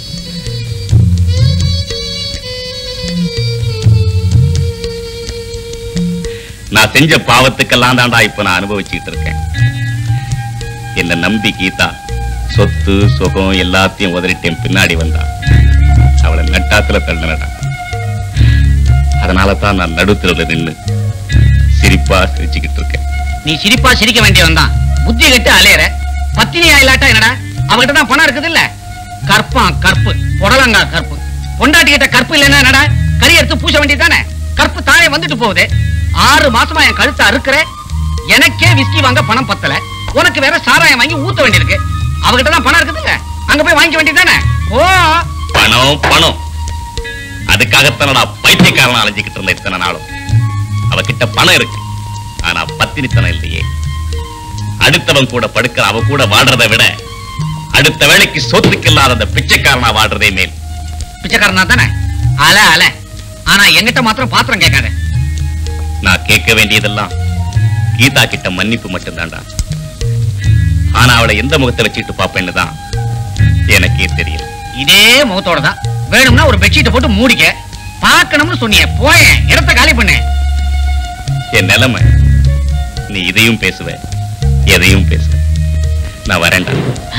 நான் செஞ்ச பாவத்துக்கெல்லாம் தான்டா இப்ப நான் அனுபவிச்சுக்கிட்டு இருக்கேன் என்ன நம்பி கீதா சொத்து சுகம் எல்லாத்தையும் உதறிட்டேன் பின்னாடி வந்தா அவளை நட்டாத்துல தள்ளினடா அதனால தான் நான் நடுத்தருவில் நின்னு சிரிப்பா சிரிச்சுக்கிட்டு இருக்கேன் நீ சிரிப்பா சிரிக்க வேண்டியவன் தான் புத்தி கட்டு அலையற பத்தினி ஆயிலாட்டா என்னடா அவகிட்ட தான் பணம் இருக்குது இல்ல கற்பான் கற்பு புடலங்கா கற்பு பொண்டாட்டி கிட்ட கற்பு இல்லைன்னா என்னடா கறி எடுத்து பூச வேண்டியதானே கற்பு தானே வந்துட்டு போகுது ஆறு மாசமா என் கழுத்தை அறுக்கிற எனக்கே விஸ்கி வாங்க பணம் பத்தல உனக்கு வேற சாராயம் வாங்கி ஊத்த வேண்டியிருக்கு அவகிட்ட தான் பணம் இருக்குது இல்ல அங்க போய் வாங்கிக்க வேண்டியதானே ஓ பணம் பணம் அதுக்காகத்தான் நான் பைத்தியக்காரன் அலைஞ்சுக்கிட்டு இருந்த இத்தனை நாளும் அவகிட்ட பணம் இருக்கு ஆனா பத்தினித்தனம் இல்லையே அடுத்தவன் கூட படுக்கிற அவ கூட வாடுறதை விட அடுத்த வேளைக்கு சொத்துக்கு இல்லாத அந்த பிச்சைக்காரனா வாடுறதே மேல் பிச்சைக்காரனா தானே அல அல ஆனா எங்கிட்ட மாத்திரம் பாத்திரம் கேட்காத நான் கேட்க வேண்டியதெல்லாம் கீதா கிட்ட மன்னிப்பு மட்டும்தான்டா ஆனா அவளை எந்த முகத்தை வச்சுட்டு பாப்பேன்னு தான் எனக்கே தெரியும் இதே முகத்தோட தான் வேணும்னா ஒரு பெட்ஷீட்டை போட்டு மூடிக்க பார்க்கணும்னு சொன்னியே போயேன் இடத்த காலி பண்ணு என் நிலைமை நீ இதையும் பேசுவ எதையும் பேசுவ நான் வரேன்டா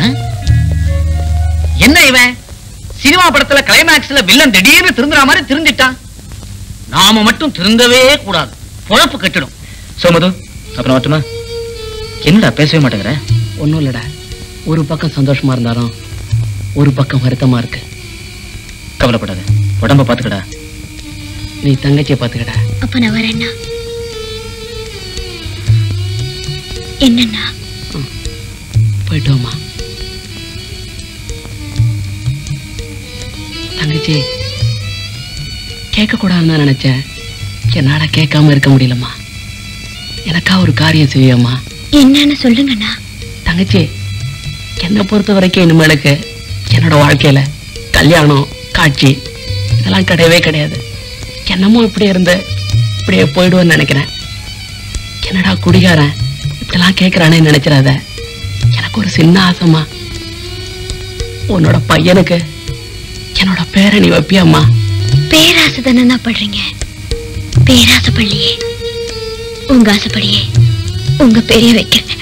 என்ன இவன் சினிமா படத்துல கிளைமேக்ஸ்ல வில்லன் திடீர்னு திருந்துற மாதிரி திருந்திட்டான் நாம மட்டும் திருந்தவே கூடாது பொழப்பு கெட்டுடும் சோமது அப்புறம் வரட்டுமா என்னடா பேசவே மாட்டேங்கிற ஒன்றும் இல்லடா ஒரு பக்கம் சந்தோஷமா இருந்தாலும் ஒரு பக்கம் வருத்தமா இருக்கு கவலைப்படாத உடம்ப பாத்துக்கடா நீ தங்கச்சியை பாத்துக்கடா அப்ப நான் வரேன்னா என்னண்ணா போயிட்டு வாம்மா தங்கச்சி கேட்க கூடாதுன்னு நினைச்சேன் என்னால கேட்காம இருக்க முடியலம்மா எனக்கா ஒரு காரியம் செய்யம்மா என்னன்னு சொல்லுங்கண்ணா தங்கச்சி என்னை பொறுத்த வரைக்கும் இனிமேலுக்கு என்னோட வாழ்க்கையில கல்யாணம் காட்சி இதெல்லாம் கிடையவே கிடையாது என்னமோ இப்படி இருந்து இப்படியே போயிடுவேன்னு நினைக்கிறேன் என்னடா குடிகாரன் இப்படிலாம் கேட்கறானே நினைச்சிடாத எனக்கு ஒரு சின்ன ஆசைமா உன்னோட பையனுக்கு என்னோட பேரை நீ வைப்பியாம்மா பேராசை தானே படுறீங்க பேராசை பள்ளியே உங்க ஆசைப்படியே உங்க பேரைய வைக்கிறேன்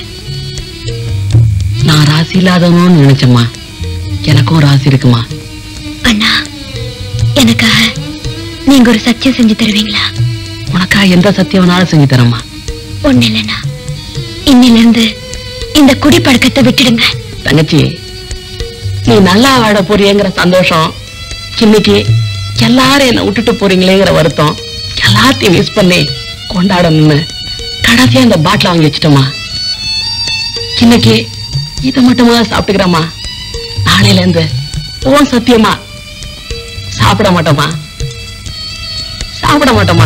நான் ராசி இல்லாதவனும் நினைச்சேம்மா எனக்கும் ராசி இருக்குமா அண்ணா எனக்காக நீங்க ஒரு சத்தியம் செஞ்சு தருவீங்களா உனக்கா எந்த சத்தியம் வேணாலும் செஞ்சு தரேம்மா ஒண்ணு இல்லைண்ணா இன்னில இருந்து இந்த குடிப்பழக்கத்தை விட்டுடுங்க தங்கச்சி நீ நல்லா வாழ போறியங்கிற சந்தோஷம் இன்னைக்கு எல்லாரும் என்னை விட்டுட்டு போறீங்களேங்கிற வருத்தம் எல்லாத்தையும் மிஸ் பண்ணி கொண்டாடணும்னு கடைசியா இந்த பாட்டில வாங்கி வச்சுட்டோமா இன்னைக்கு இதை மட்டுமா சாப்பிட்டுக்கிறேம்மா நாளையில இருந்து ஓன் சத்தியமா சாப்பிட மாட்டோமா சாப்பிட மாட்டோமா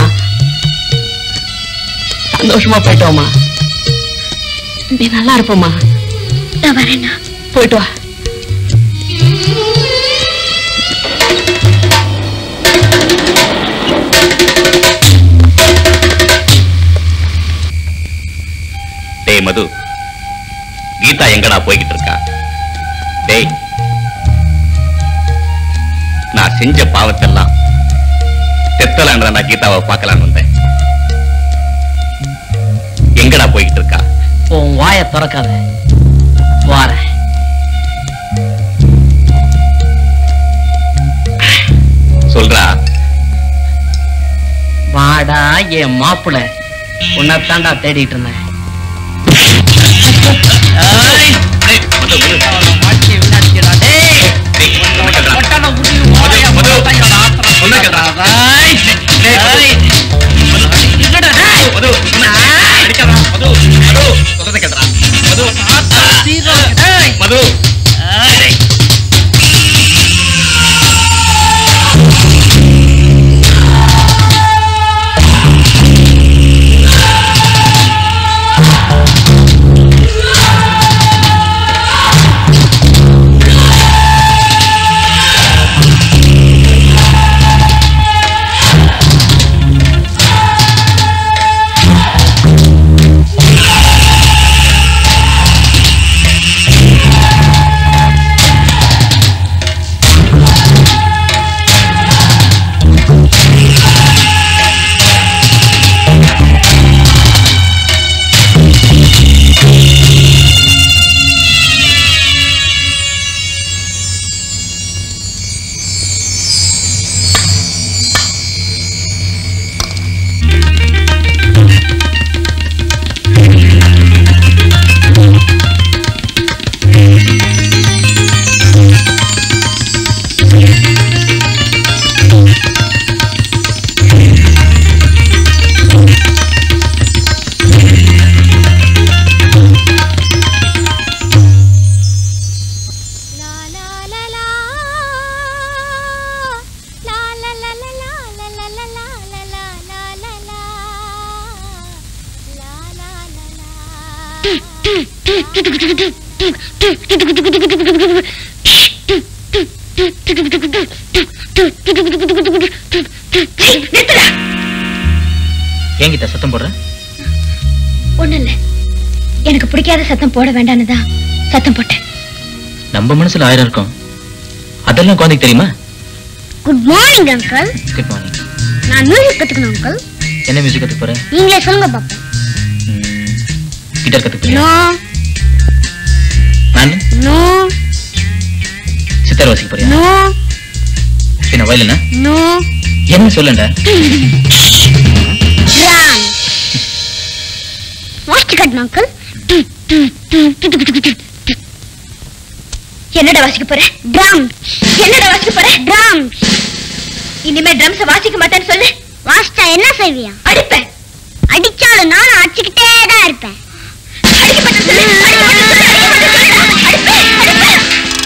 சந்தோஷமா போயிட்டோமா நீ நல்லா இருப்போமா நான் வரேண்ணா போயிட்டு வா டேய் மது கீதா எங்கடா போய்கிட்டு இருக்கா டேய் நான் செஞ்ச பாவத்தெல்லாம் செத்தலான்ற நான் கீதாவை பார்க்கலான்னு வந்தேன் எங்கடா போய்கிட்டு இருக்கா உன் வாயை திறக்காத வாரேன் சொல்றா வாடா என் மாப்பிள உன்னைத்தாண்டா தேடிட்டு இருந்தேன் டேய், மது, மது. டேய், சொன்னா கேளுடா. மது, மது. சொன்னா கேளுடா. டேய், மது. மது, சொன்னா- அடிக்காதடா. மது, மது, சொல்றதை கேளுடா. மது. மது. டேய். ஏன் கீதா சத்தம் போடுற ஒண்ணு இல்ல எனக்கு பிடிக்காத சத்தம் போட வேண்டான்னு தான் சத்தம் போட்டேன் நம்ம மனசுல ஆயிரம் இருக்கும் அதெல்லாம் குழந்தைக்கு தெரியுமா good morning uncle good morning நான் மியூசிக் கத்துக்கணும் அங்கிள் என்ன மியூசிக் கத்துக்க போற நீங்களே சொல்லுங்க பாப்போம் கிட்டார் கத்துக்க போறியா நோ நான் நோ சித்தார் வாசிக்க போறியா நோ பின்ன வயலுனா நோ என்ன சொல்லண்டா Run. வாசிச்சு காட்டணும் அங்கிள் என்னடா வாசிக்க போற ட்ரம் என்னடா வாசிக்க போற ட்ரம் இனிமே ட்ரம்ஸ் வாசிக்க மாட்டேன்னு சொல்லு வாசிச்சா என்ன செய்வியா அடிப்பேன் அடிச்சாலும் நானும் அடிச்சுக்கிட்டே தான் இருப்பேன் அடிக்க மாட்டேன்னு சொல்லு, அடிக்க மாட்டேன்னு சொல்லு, அடிக்க மாட்டேன்னு சொல்லு, அடிப்பேன், அடிப்பேன்.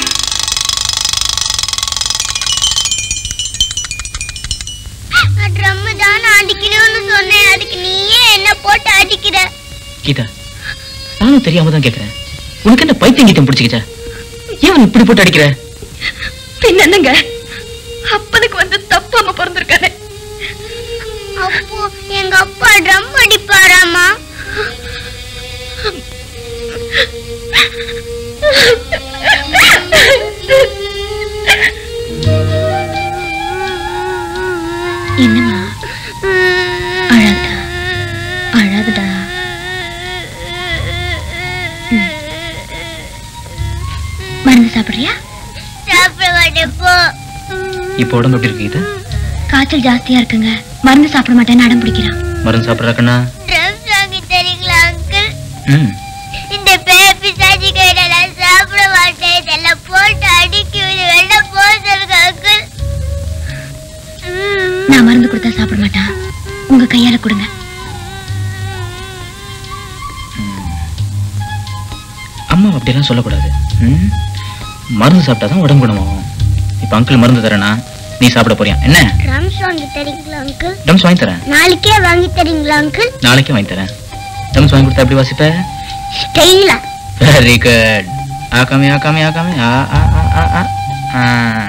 ட்ரம் தான் அடிக்கணும்னு சொன்னேன் அதுக்கு நீயே என்ன போட்டு அடிக்கிற கீதா நானும் தெரியாம தான் கேக்குறேன் உனக்கு என்ன பைத்தியம் கீத்தம் பிடிச்சிக்கிச்சா ஏன் அவன் இப்படி போட்டு அடிக்கிற பின்ன என்னங்க அப்பனுக்கு வந்து தப்பாம பிறந்திருக்கானே அப்போ எங்க அப்பா ட்ரம் அடிப்பாராமா என்னம்மா அழாதா அழாதடா ம். மருந்து சாப்பிடுறியா சாப்பிட மாட்டேன் போ இப்போ உடம்பு எப்படி இருக்கு கீதா காய்ச்சல் ஜாஸ்தியா இருக்குங்க மருந்து சாப்பிட மாட்டேன்னு அடம் பிடிக்கிறான் மருந்து சாப்பிடுற கண்ணா ட்ரம்ஸ் வாங்கி தரீங்களா அங்கிள் ம் இந்த பேபி சாஜி கையில சாப்பிட மாட்டேன் இதெல்லாம் போட்டு அடிக்கி விடு வெளில போக சொல்லுங்க அங்கிள் நான் மருந்து கொடுத்தா சாப்பிட மாட்டான் உங்க கையால கொடுங்க அம்மா அப்படியெல்லாம் சொல்லக்கூடாது ம்? மருந்து சாப்பிட்டாதான் உடம்பு குணமாகும் இப்ப அங்கிள் மருந்து தரேனா நீ சாப்பிட போறியா என்ன ட்ரம்ஸ் வாங்கி தரீங்களா அங்கிள் டம்ஸ் வாங்கி தரேன் நாளைக்கே வாங்கி தரீங்களா அங்கிள் நாளைக்கே வாங்கி தரேன் டம்ஸ் வாங்கி கொடுத்தா எப்படி வாசிப்ப ஸ்டைலா வெரி குட் ஆகாமி ஆகாமி ஆகாமி ஆ ஆ ஆ ஆ ஆ ஆ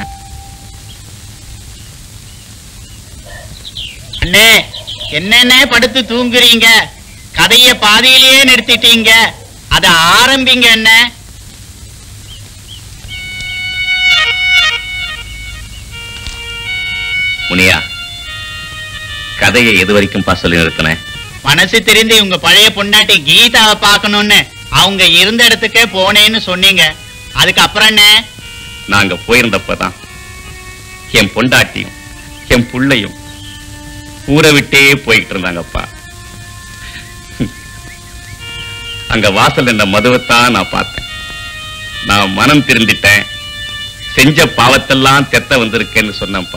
அண்ணே என்னென்ன படுத்து தூங்குறீங்க கதைய பாதியிலேயே நிறுத்திட்டீங்க அத ஆரம்பிங்க என்ன முனியா கதையை எது வரைக்கும் பா சொல்லி நிறுத்தினேன் மனசு தெரிந்து உங்க பழைய பொண்டாட்டி கீதாவை பார்க்கணும்னு அவங்க இருந்த இடத்துக்கே போனேன்னு சொன்னீங்க அதுக்கப்புறம் என்ன நாங்க போயிருந்தப்பதான் என் பொண்டாட்டியும் என் புள்ளையும் ஊரை விட்டே போய்கிட்டு இருந்தாங்கப்பா அங்க வாசல் நின்ற மதுவைத்தான் நான் பார்த்தேன் நான் மனம் திருந்திட்டேன் செஞ்ச பாவத்தெல்லாம் தெத்த வந்திருக்கேன்னு சொன்னப்பா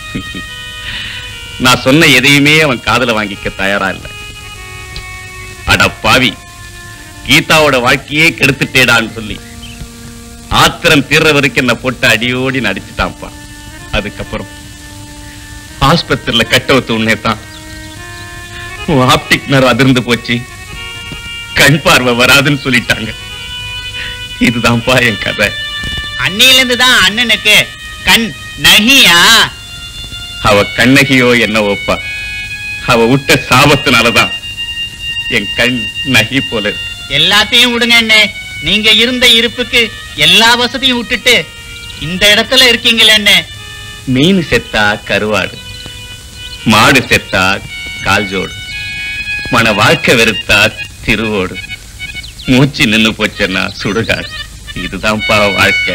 நான் சொன்ன எதையுமே அவன் காதுல வாங்கிக்க தயாரா இல்லை அட பாவி கீதாவோட வாழ்க்கையே கெடுத்துட்டேடான்னு சொல்லி ஆத்திரம் தீர்ற வரைக்கும் என்ன போட்டு அடியோடி நடிச்சுட்டான்ப்பா அதுக்கப்புறம் ஆஸ்பத்திரியில கட்டவுத்து உடனே தான் உன் ஆப்டிக் நர் அதிர்ந்து போச்சு கண் பார்வை வராதுன்னு சொல்லிட்டாங்க இதுதான்ப்பா என் கதை அன்னிலிருந்து தான் அண்ணனுக்கு கண் நகியா அவ கண்ணகியோ என்னவோப்பா அவ விட்ட சாபத்தினாலதான் என் கண் நகி போல இருக்கு. எல்லாத்தையும் விடுங்க அண்ணே நீங்க இருந்த இருப்புக்கு எல்லா வசதியும் விட்டுட்டு இந்த இடத்துல இருக்கீங்களே அண்ணே மீன் செத்தா கருவாடு மாடு செத்தா கால்ஜோடு மன வாழ்க்கை வெறுத்தா திருவோடு மூச்சு நின்னு போச்சுன்னா சுடுகாடு இதுதான்ப்பா வாழ்க்கை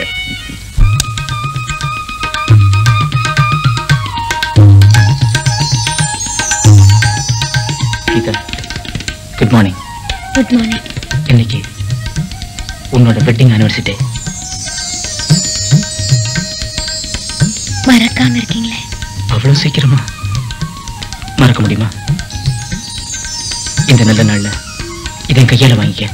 Geetha good morning good morning இன்னைக்கு உன்னோட வெட்டிங் அனிவர்சிட்டி மறக்காம இருக்கீங்களே அவ்வளவு சீக்கிரமா மறக்க முடியுமா இந்த நல்ல நாள்ல இதை என் கையால வாங்கிக்க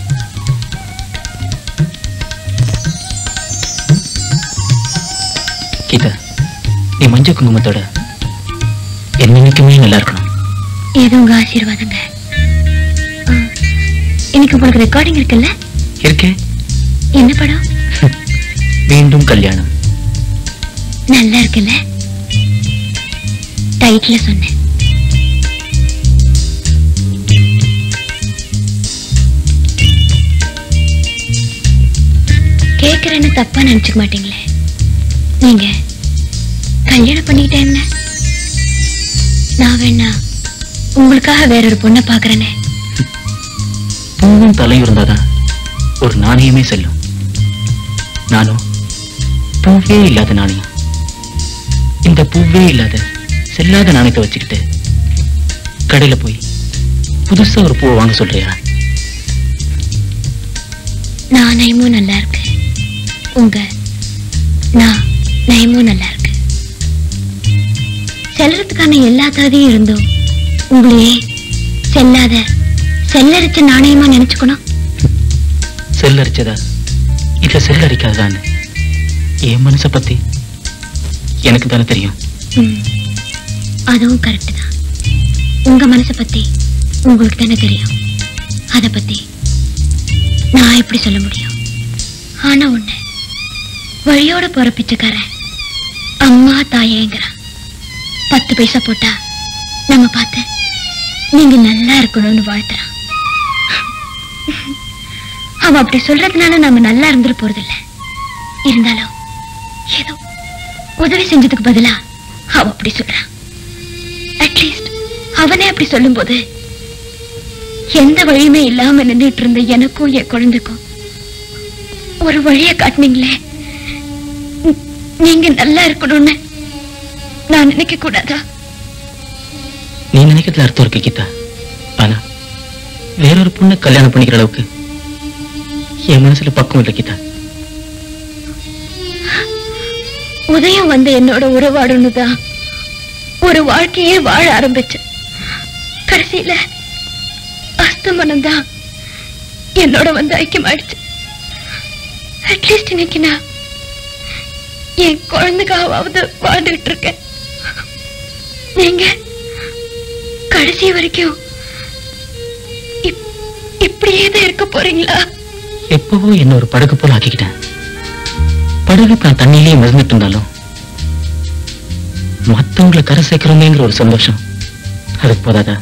கீதா நீ மஞ்சள் குங்குமத்தோட என்னைக்குமே நல்லா இருக்கணும் ஏதோ உங்க ஆசீர்வாதங்க ஆ, இன்னைக்கு உங்களுக்கு ரெக்கார்டிங் இருக்குல்ல இருக்கே என்ன படம் மீண்டும் கல்யாணம் நல்லா இருக்குல்ல டைட்டில சொன்னேன் கேக்குறேன்னு தப்பா நினைச்சுக்க மாட்டீங்களே நீங்க கல்யாணம் பண்ணிக்கிட்டே என்ன நான் வேணா உங்களுக்காக வேற ஒரு பொண்ணை பாக்குறேனே பூவும் தலையும் இருந்தாதான் ஒரு நாணயமே செல்லும் நானும் பூவே இல்லாத நாணயம் இந்த பூவே இல்லாத செல்லாத நாணயத்தை வச்சுக்கிட்டு கடையில போய் புதுசா ஒரு பூவை வாங்க சொல்றியா நாணயமும் நல்லா இருக்கு உங்க நான் நயமும் நல்லா இருக்கு செல்றதுக்கான எல்லா தகுதியும் இருந்தும் உங்களையே செல்லாத செல்லரிச்ச நாணயமா நினைச்சுக்கணும் செல்லரிச்சதா இல்ல செல்லரிக்காதான்னு என் மனசை பத்தி எனக்கு தானே தெரியும் ம், அதுவும் கரெக்ட் தான் உங்க மனசை பத்தி உங்களுக்கு தானே தெரியும் அத பத்தி நான் எப்படி சொல்ல முடியும் ஆனா ஒண்ணு வழியோட போற பிச்சைக்காரன் அம்மா தாயேங்கிறான் பத்து பைசா போட்டா நம்ம பார்த்து நீங்க நல்லா இருக்கணும்னு வாழ்த்துறான் அவன் அப்படி சொல்றதுனால நாம நல்லா இருந்துட போறதில்ல இருந்தாலும் ஏதோ உதவி செஞ்சதுக்கு பதிலா அவ அப்படி சொல்றான் அட்லீஸ்ட் அவனே அப்படி சொல்லும்போது எந்த வழியுமே இல்லாம நின்றுட்டு இருந்த எனக்கும் என் குழந்தைக்கும் ஒரு வழியை காட்டுனீங்களே நீ- நீங்க நல்லா இருக்கணும்னு நான் நினைக்க கூடாதா நீ நினைக்கிறதுல அர்த்தம் இருக்கு கீதா ஆனா வேறொரு பொண்ணை கல்யாணம் பண்ணிக்கிற அளவுக்கு என் மனசுல பக்கம் இல்லை கீதா உதயம் வந்து என்னோட உறவாடுன்னு தான் ஒரு வாழ்க்கையே வாழ ஆரம்பிச்சேன் கடைசியில அஸ்தமனம் தான் என்னோட வந்து ஐக்கியமாயிடுச்சு அட்லீஸ்ட் இன்னைக்கு நான் என் குழந்தைக்காவது வாழ்ந்துகிட்டு இருக்கேன் நீங்க கடைசி வரைக்கும் இப்- இப்படியே தான் இருக்க போறீங்களா எப்பவோ என்ன ஒரு படகு போல ஆக்கிக்கிட்டேன் படகு இப்ப நான் தண்ணியிலேயே மிதந்துட்டு இருந்தாலும் மத்தவங்களை கரை சேர்க்கிறோமேங்கிற ஒரு சந்தோஷம் அதுக்கு போதாதா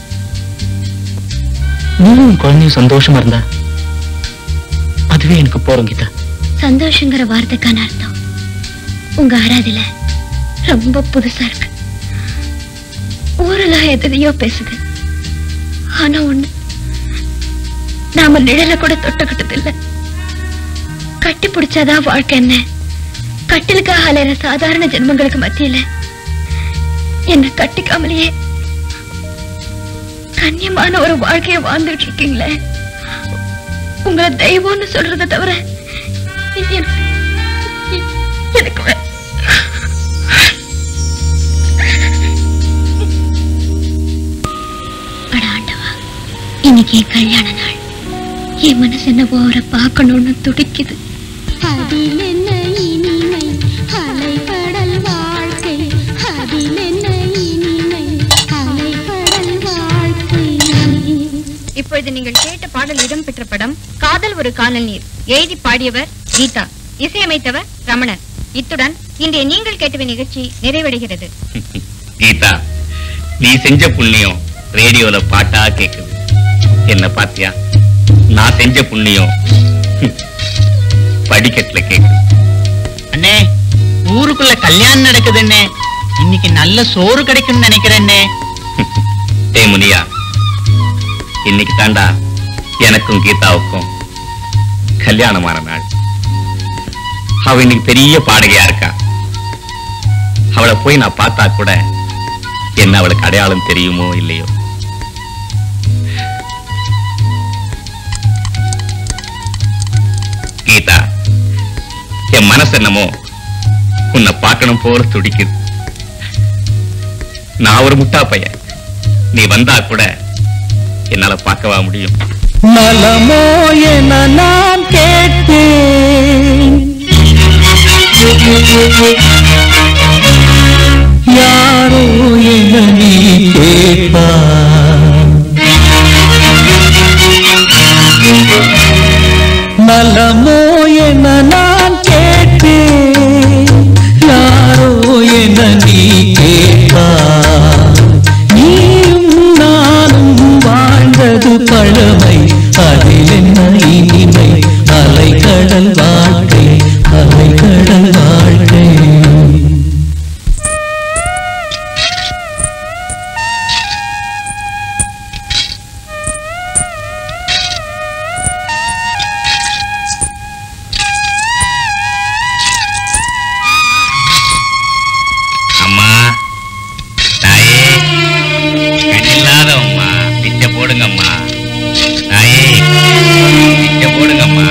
நீயும் உன் குழந்தையும் சந்தோஷமா இருந்தா அதுவே எனக்கு போறோம் கீதா சந்தோஷங்கிற வார்த்தைக்கான அர்த்தம் உங்க ஆராதில ரொம்ப புதுசா இருக்கு ஊரெல்லாம் எதையோ பேசுது ஆனா ஒண்ணு நாம நிழல கூட தொட்டுக்கிட்டது இல்ல கட்டி பிடிச்சாதான் வாழ்க்கை என்ன கட்டிலுக்காக அலையிற சாதாரண ஜென்மங்களுக்கு மத்தியில என்ன கட்டிக்காமலேயே கண்ணியமான ஒரு வாழ்க்கையை வாழ்ந்துட்டு இருக்கீங்களே உங்களை தெய்வம்னு சொல்றதை தவிர எனக்கு எனக்கு வே- அட ஆண்டவா, இன்னைக்கு என் கல்யாண நாள் என் மனசு என்னவோ அவரை பார்க்கணும்னு துடிக்குது அதில் என்ன இனிமை அலைக்கடல் வாழ்க்கை அதில் என்ன இனிமை அலைக்கடல் வாழ்க்கை இப்பொழுது நீங்கள் கேட்ட பாடல் இடம்பெற்ற படம் காதல் ஒரு காணல் நீர் எழுதி பாடியவர் கீதா இசையமைத்தவர் ரமணன் இத்துடன் இன்றைய நீங்கள் கேட்டவை நிகழ்ச்சி நிறைவடைகிறது கீதா நீ செஞ்ச புண்ணியம் ரேடியோல பாட்டா கேக்குது என்ன பாத்தியா நான் செஞ்ச புண்ணியம் படிக்கட்டுல கேக்குது அண்ணே ஊருக்குள்ள கல்யாணம் நடக்குது அண்ணே இன்னைக்கு நல்ல சோறு கிடைக்கும்னு நினைக்கிறேன்னே ஏய் முனியா இன்னைக்கு தாண்டா எனக்கும் கீதாவுக்கும் கல்யாணமான நாள் அவ இன்னைக்கு பெரிய பாடகையா இருக்கா அவளை போய் நான் பார்த்தா கூட என்ன அவளுக்கு அடையாளம் தெரியுமோ இல்லையோ கீதா என் மனசு என்னமோ உன்னை பார்க்கணும் போல துடிக்குது நான் ஒரு முட்டா பையன் நீ வந்தா கூட என்னால பார்க்கவா முடியும் நலமோ என நான் கேட்டேன் யாரோ என நீ கேட்பார் நலமோ என நான் கேட்டேன் யாரோ என நீ கேட்பாய் நீயும் நானும் வாழ்ந்தது பழமை அதில் என்ன இனிமை அலைக்கடல் வாழ்க்கை அலைக்கடல் வாழ்க்கை அம்மா தாயே கண்ணில்லாதவம்மா பிச்சை போடுங்கம்மா தாயே பிச்சை போடுங்கம்மா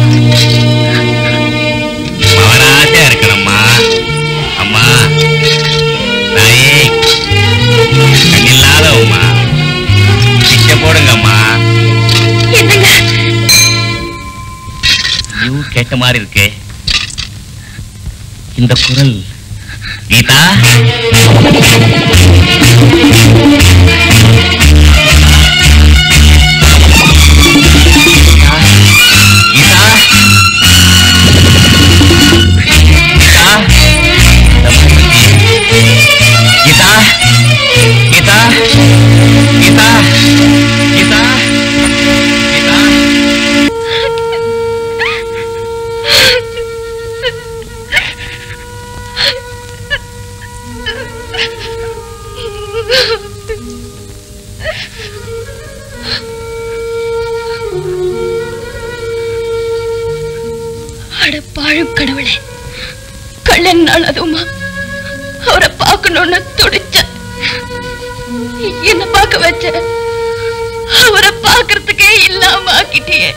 மவனாசையா இருக்கணும்மா அம்மா தாயே கண்ணில்லாதவம்மா பிச்சை போடுங்கம்மா ஐயோ கேட்ட மாதிரி இருக்கே இந்த குரல் கீதா கீதா கீதா கீதா கீதா கீதா அட பாழும் கடவுளே கள்ளன் நாள் அதுவுமா அவரை பார்க்கணும்னு துடிச்ச என்ன பார்க்க வச்ச அவரை பார்க்கறதுக்கே இல்லாம ஆக்கிட்டியே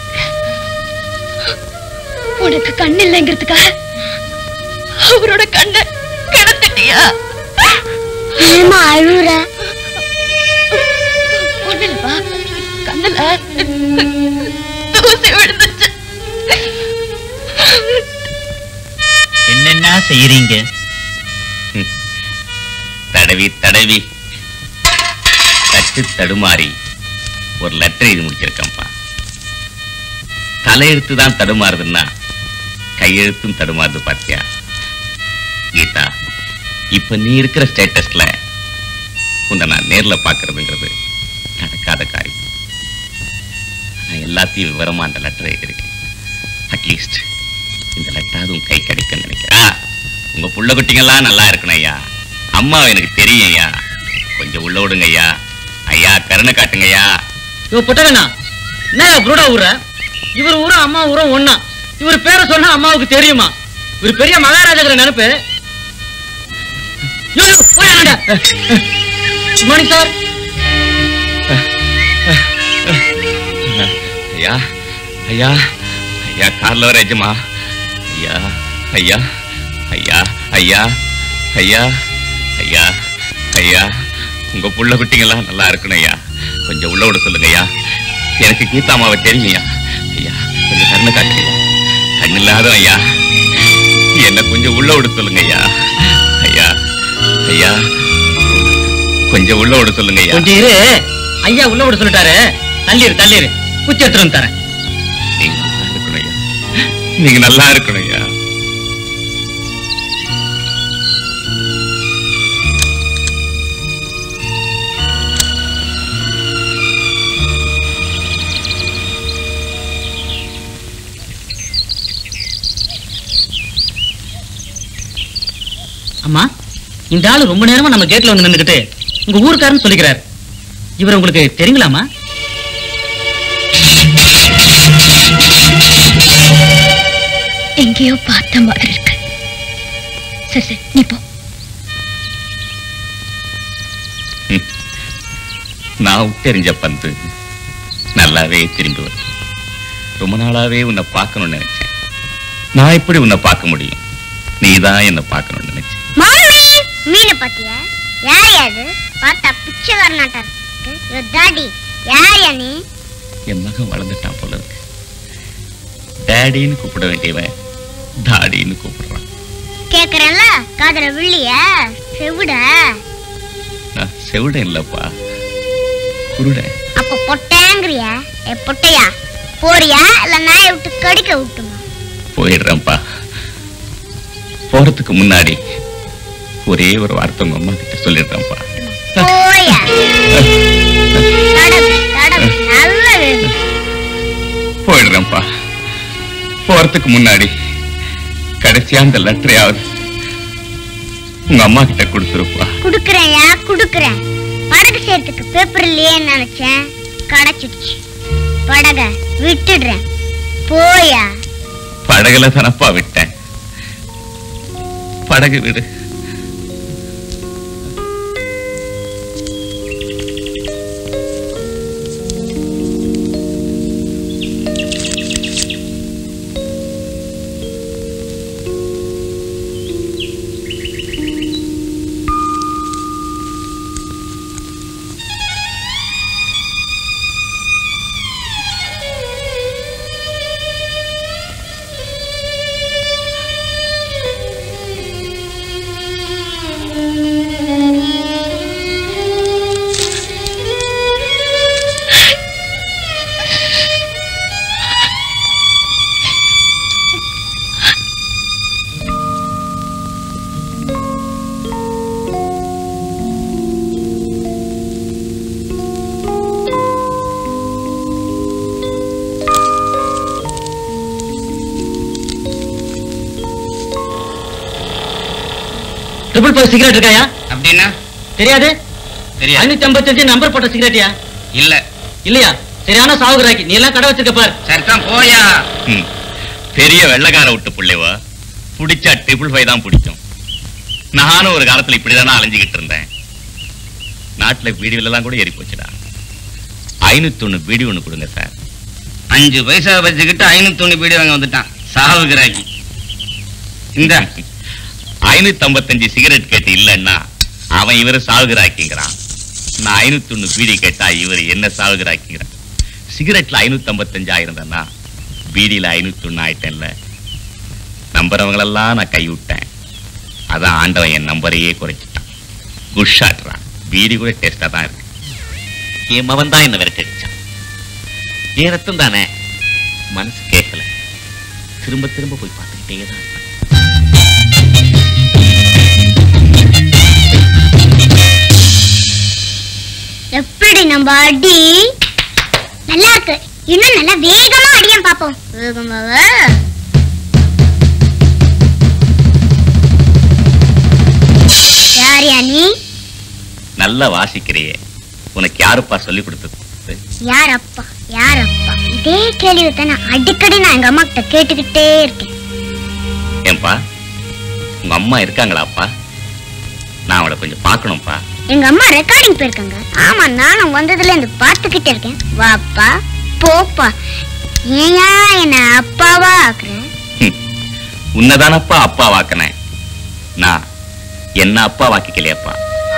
உனக்கு கண் இல்லைங்கிறதுக்காக அவரோட கண்ணை கிடத்திட்டியா ஏமா அழுற ஒண்ணுலப்பா கண்ணுல தூசி விழுந்துச்சு என்னென்ன செய்யறீங்க தடவி தடவி தட்டு தடுமாறி ஒரு லெட்டர் எழுதி முடிச்சிருக்கேன்ப்பா தலையெழுத்து தான் தடுமாறுதுன்னா கையெழுத்தும் தடுமாறுது பாத்தியா கீதா இப்ப நீ இருக்கிற ஸ்டேட்டஸ்ல உன்னை நான் நேர்ல பாக்குறதுங்கிறது நடக்காத காரியம் நான் எல்லாத்தையும் விவரமா அந்த லெட்டர் எழுதியிருக்கேன் அட்லீஸ்ட் இந்த லெட்டராவது உன் கை கிடைக்கும்னு நினைக்கிறேன் ஆ, உங்க புள்ள குட்டிங்கெல்லாம் நல்லா இருக்கணும் ஐயா அம்மா எனக்கு தெரியும் ஐயா கொஞ்சம் உள்ள விடுங்க ஐயா ஐயா கருணை காட்டுங்க ஐயா இவ புட்டகண்ணா என்ன புருடா ஊர இவர் ஊரும் அம்மா ஊரும் ஒண்ணா இவர் பேரை சொன்னா அம்மாவுக்கு தெரியுமா இவர் பெரிய மகாராஜாங்கிற நினைப்பு யோ, யோ, போய் அண்ணாண்ட. குட் மார்னிங் சார் ஐயா ஐயா ஐயா கார்ல வர எஜமா ஐயா ஐயா ஐயா ஐயா ஐயா ஐயா ஐயா உங்க புள்ள குட்டிங்கெல்லாம் நல்லா இருக்கணும் ஐயா கொஞ்சம் உள்ள விட சொல்லுங்க ஐயா எனக்கு கீதாமாவை தெரியும் ஐயா ஐயா கொஞ்சம் கருணை காட்டுங்க ஐயா கண்ணில்லாத ஐயா என்ன கொஞ்சம் உள்ள விட சொல்லுங்க ஐயா ஐயா ஐயா கொஞ்சம் உள்ள விட சொல்லுங்க ஐயா கொஞ்சம் இரு ஐயா உள்ள விட சொல்லிட்டாரு தள்ளிரு தள்ளிரு குச்சி எடுத்துட்டு வந்து தரேன் நீங்க நல்லா இருக்கணும் ஐயா நீங்க நல்லா இருக்கணும் ஐயா அம்மா இந்த ஆளு ரொம்ப நேரமா நம்ம கேட்ல வந்து நின்னுக்கிட்டு உங்க ஊருக்காரன்னு சொல்லிக்கிறார் இவர் உங்களுக்கு தெரியுங்களாமா எங்கேயோ பார்த்த மாதிரி இருக்கு சரி சரி நீ போ நான் விட்டெறிஞ்ச பந்து நல்லாவே திரும்பி வருது ரொம்ப நாளாவே உன்னை பார்க்கணும்னு நினைச்சேன் நான் எப்படி உன்னை பார்க்க முடியும் நீதான் என்னை பார்க்கணும்னு நினைச்சேன் மாமி மீனை பாத்தியா யார் யாது பார்த்தா பிச்சைக்காரனாட்டா இருக்கு டாடி யார் யா நீ என் மகன் வளர்ந்துட்டான் போல இருக்கு டேடின்னு கூப்பிட வேண்டியவன் டாடின்னு கூப்பிடுறான் கேக்குறேன்ல காதுல வில்லியா செவிட நான் செவிடன் இல்லப்பா குருடன் அப்ப பொட்டையாங்கிறியா ஏ பொட்டையா போறியா இல்ல நாயை விட்டு கடிக்க விட்டுமா போயிடுறேன்ப்பா போறதுக்கு முன்னாடி ஒரே ஒரு வார்த்தை உங்க அம்மா கிட்ட சொல்லிடுறேன்ப்பா போயா தடவு தடவு நல்ல வேணும் போயிடுறேன்ப்பா போறதுக்கு முன்னாடி கடைசியா அந்த லெட்டரையாவது உங்க அம்மா கிட்ட கொடுத்துருப்பா குடுக்கறேன்யா குடுக்கறேன் படகு சேர்த்துக்கு பேப்பர் இல்லையேன்னு நினைச்சேன் கிடைச்சிடுச்சு படக விட்டுடுறேன் போயா படகுல தானப்பா விட்டேன் படகு விடு ட்ரிபிள் ஃபைவ் சிகரெட் இருக்காயா அப்படின்னா தெரியாது தெரியாது ஐநூத்தி ஐம்பத்தஞ்சு நம்பர் போட்ட சிகரெட்டியா இல்ல இல்லையா சரியான சாவுகிறாக்கி நீ எல்லாம் கடை வச்சிருக்க பார் சரிதான் போயா ம். பெரிய வெள்ளக்கார விட்டு புள்ளைவா பிடிச்சா ட்ரிபிள் ஃபைவ் தான் பிடிக்கும் நானும் ஒரு காலத்துல இப்படிதானே அலைஞ்சுக்கிட்டு இருந்தேன் நாட்டுல பீடிகள் எல்லாம் கூட ஏறி போச்சுடா ஐநூத்தி ஒண்ணு பீடி ஒண்ணு கொடுங்க சார் அஞ்சு பைசா வச்சுக்கிட்டு ஐநூத்தி ஒண்ணு பீடி வாங்க வந்துட்டான் சாவுகிறாக்கி இந்த ஐநூத்தி ஐம்பத்தஞ்சு சிகரெட் கேட்டு இல்லைன்னா அவன் இவரை சாகுகிறாக்கிங்கிறான் நான் ஐநூத்தி ஒண்ணு பீடி கேட்டா இவர் என்ன சாகுகிறாக்கிங்கிறான் சிகரெட்ல ஐநூத்தி ஐம்பத்தஞ்சு ஆயிருந்தேன்னா பீடியில ஐநூத்தி ஒண்ணு ஆயிட்டேன்ல நம்புறவங்களெல்லாம் நான் கை விட்டேன் அதான் ஆண்டவன் என் நம்பரையே குறைச்சிட்டான் குட் ஷாட்றான் பீடி கூட டேஸ்டா தான் இருக்கு என் மவன் தான் என்ன விரட்டடிச்சான் என் ரத்தம் தானே மனசு கேட்கல திரும்ப திரும்ப போய் பார்த்துக்கிட்டே தான் இருப்பேன் எப்படி நம்ம அடி நல்லா இருக்கு இன்னும் நல்லா வேகமா அடியன் பாப்போம் வேகமாவா யாரியா நீ நல்லா வாசிக்கிறியே உனக்கு யாருப்பா சொல்லி கொடுத்தது யார் அப்பா யார் அப்பா இதே கேள்வி தானே அடிக்கடி நான் எங்க அம்மா கிட்ட கேட்டுக்கிட்டே இருக்கேன் ஏன்பா உங்க அம்மா இருக்காங்களாப்பா நான் அவளை கொஞ்சம் பார்க்கணும்ப்பா எங்க அம்மா ரெக்கார்டிங் போயிருக்காங்க ஆமா நானும் வந்ததுல இருந்து பார்த்துக்கிட்டே இருக்கேன் வாப்பா போப்பா ஏயா என்ன அப்பாவா ஆக்குற உன்னதானப்பா அப்பா வாக்கினேன் நான் என்ன அப்பா வாக்கிக்கலையப்பா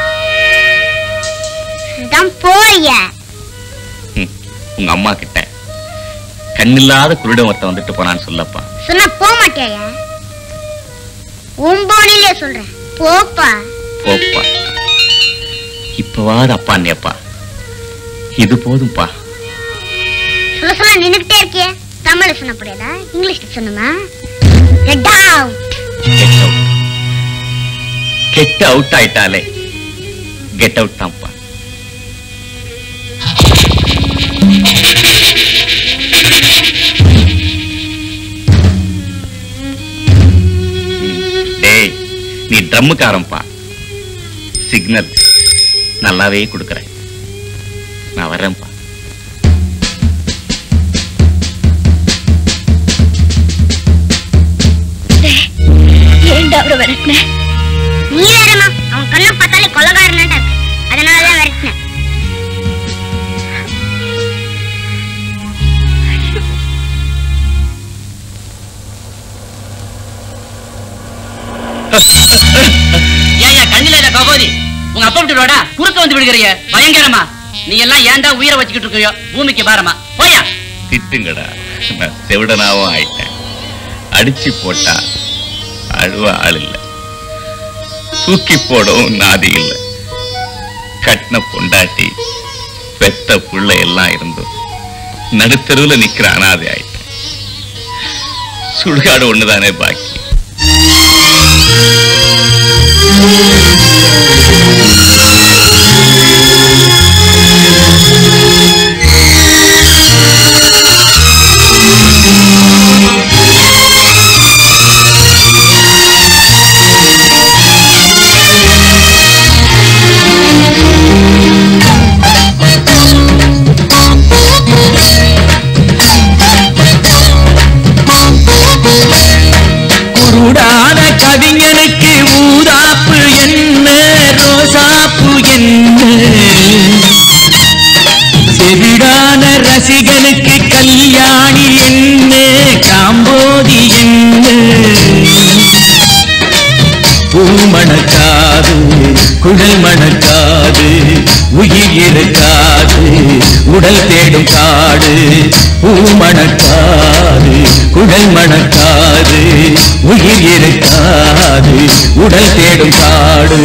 அதான் போயா உங்க அம்மா கிட்ட கண்ணில்லாத குருடன் ஒருத்தன் வந்துட்டு போனான்னு சொல்லப்பா சொன்னா போக மாட்டியா உம்போனிலே சொல்றேன் போப்பா போப்பா இப்பவாது அப்பா அண்ணியப்பா இது போதும்பா சொல்ல சொல்ல நின்னுகிட்டே இருக்கியே தமிழ்ல சொன்ன புரியாதா இங்கிலீஷ்ல சொன்னமா get out get out get out ஆயிட்டாலே கெட் அவுட் தான்ப்பா டேய் நீ ட்ரம்முக்காரன்பா சிக்னல் நல்லாவே கொடுக்கறேன் நான் வர்றேன்ப்பா ஏன்டா அவரை விரட்டின நீ வேறமா அவன் கண்ணை பார்த்தாலே கொலகாரனாட்டா இருக்கு அதனாலதான் விரட்டினேன் ஏன் கண்ணில இல்ல கபோதி உங்க அப்பா விட்டு வாடா குறுக்க வந்து விடுகிறிய பயங்கரமா நீ எல்லாம் ஏன்டா உயிரை வச்சுக்கிட்டு இருக்கியோ பூமிக்கு பாரமா போயா திட்டுங்கடா நான் செவிடனாவும் ஆயிட்டேன் அடிச்சு போட்டா அழுவ ஆள் இல்ல தூக்கி போடவும் நாதி இல்ல கட்டின பொண்டாட்டி பெத்த புள்ள எல்லாம் இருந்தும் நடுத்தருவுல நிக்கிற அனாதை ஆயிட்டேன் சுடுகாடு ஒண்ணுதானே பாக்கி குருடான கவிஞனுக்கு ஊதாப்பு என்ன ரோசாப்பு என்ன செவிடான ரசிகனுக்கு கல்யாணி என்ன காம்போதி என்ன பூ மணக்காது குழல் மணக்காது உயிர் இருக்காது உடல் தேடும் காடு பூ மணக்காது குழல் மணக்காது உயிர் இருக்காது உடல் தேடும் காடு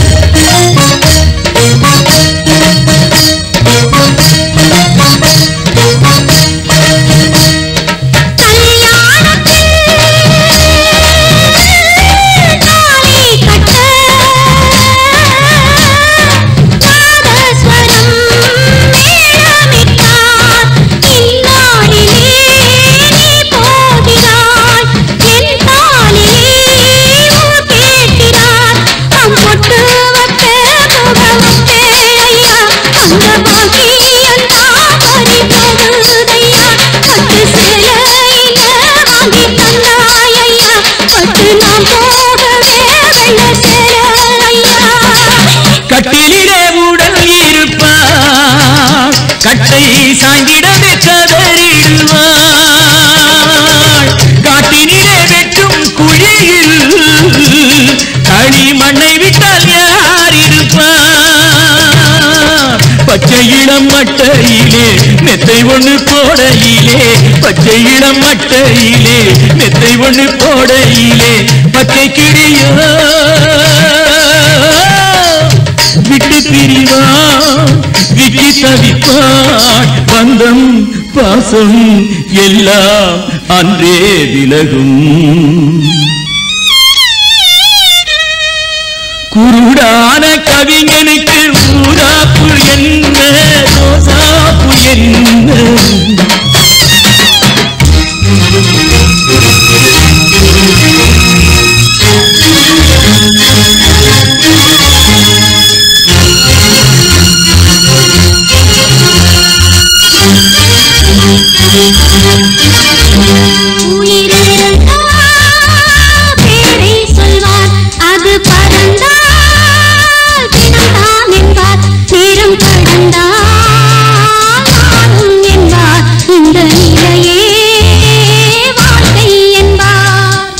கட்டிலே உடல் இருப்பாள் கட்டை சாய்ந்திடவே கதறிடுவாள் காட்டினிலே வெட்டும் குழியில் களி மண்ணை விட்டால் யார் இருப்பார் பச்சை இளம் மட்டையிலே மெத்தை ஒண்ணு போடையிலே பச்சை இளம் மட்டையிலே மெத்தை ஒண்ணு போடையிலே பச்சை கிளியோ விட்டு பிரிவான் விக்கி தவிப்பான் பந்தம் பாசம் எல்லாம் அன்றே விலகும் குருடான கவிஞனுக்கு ஊராப்பு என்ன ரோசாப்பு என்ன பேரை சொல்வார் அது பறந்தால் தினம்தான் என்பார் நேரம் கடந்தால் நானும் என்பார் இந்த நிலையே வாழ்க்கை என்பார்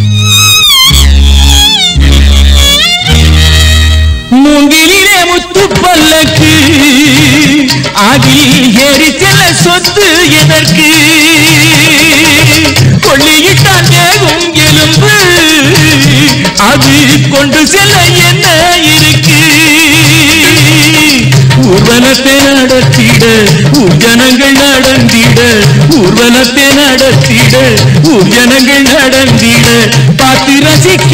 மூங்கிலே முத்து பல்லக்கு அதில் ஏறி செல்ல சொத்து எதற்கு கொள்ளியிட்டான் தேகும் எலும்பு அது கொண்டு செல்ல என்ன இருக்கு ஊர்வலத்தை நடத்திட ஊர்ஜனங்கள் நடந்திட ஊர்வலத்தை நடத்திட ஊர்ஜனங்கள் நடந்திட பார்த்து ரசிக்க